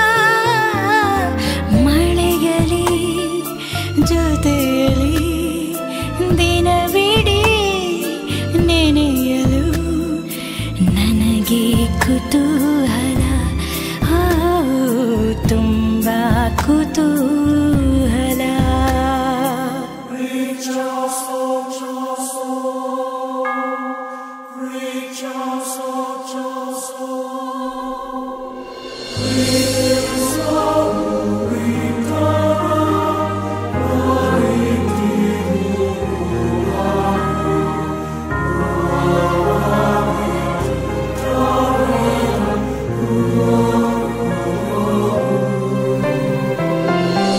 ಮಳೆಯಲಿ ಜೊತೆಯಲಿ ದಿನವಿಡೀ ನೆನೆಯಲು ನನಗೆ ಕುತೂಹಲ ಆ, ತುಂಬ ಕುತೂಹಲ ಆ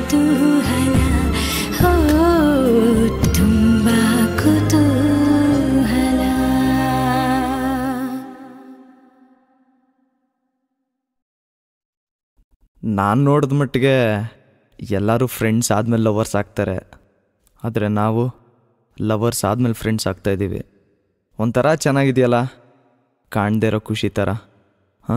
ಕುತೂಹಲ ಹೋ ತುಂಬ ಕುತೂಹಲ ನಾನು ನೋಡಿದ ಮಟ್ಟಿಗೆ ಎಲ್ಲರೂ ಫ್ರೆಂಡ್ಸ್ ಆದಮೇಲೆ ಲವರ್ಸ್ ಆಗ್ತಾರೆ ಆದರೆ ನಾವು ಲವರ್ಸ್ ಆದಮೇಲೆ ಫ್ರೆಂಡ್ಸ್ ಆಗ್ತಾ ಇದ್ದೀವಿ ಒಂಥರ ಚೆನ್ನಾಗಿದೆಯಲ್ಲ ಕಾಣದೇ ಇರೋ ಖುಷಿ ಥರ ಹಾಂ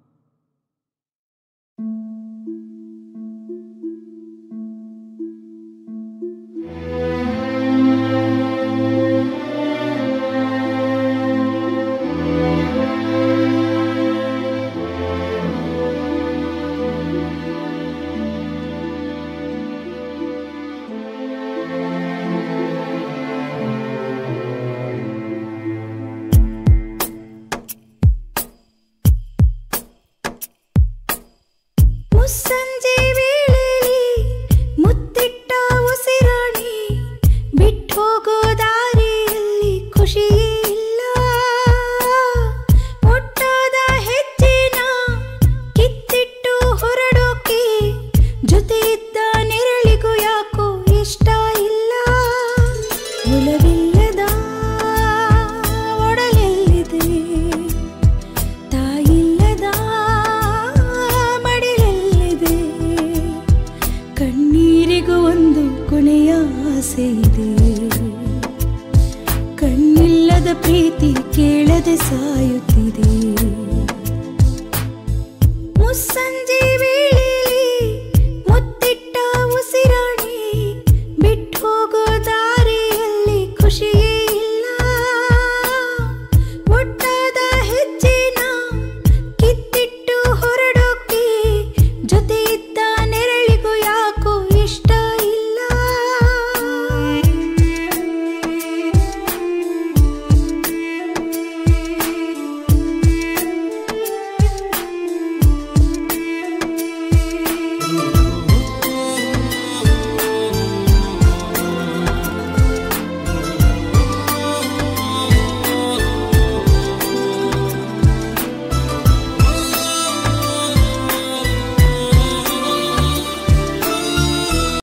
ಮುಸ್ಸಂಜೆ ವೇಳೆಯಲ್ಲಿ ಮುತ್ತಿಟ್ಟ ಉಸಿರಾಣಿ ಬಿಟ್ಟು ಹೋಗೋ ದಾರಿಯಲ್ಲಿ ಖುಷಿಯೇ ಇಲ್ಲ ಒಟ್ಟಾದ ಹೆಜ್ಜೆನ ಕಿತ್ತಿಟ್ಟು ಹೊರಡೋಕೆ ಜೊತೆ ಇದ್ದ ನೆರಳಿಗೂ ಯಾಕೋ ಇಷ್ಟ ಇಲ್ಲ ಒಲವಿಲ್ಲದ ಒಡಲೆಲ್ಲಿದೆ ತಾಯಿಲ್ಲದ ಮಡಿಲಲ್ಲಿದೆ ಕಣ್ಣೀರಿಗೂ ಒಂದು ಕೊನೆಯ ಆಸೆ ಇದೆ ಕಣ್ಣಿಲ್ಲದ ಪ್ರೀತಿ ಕೇಳದೆ ಸಾಯುತ್ತಿದೆ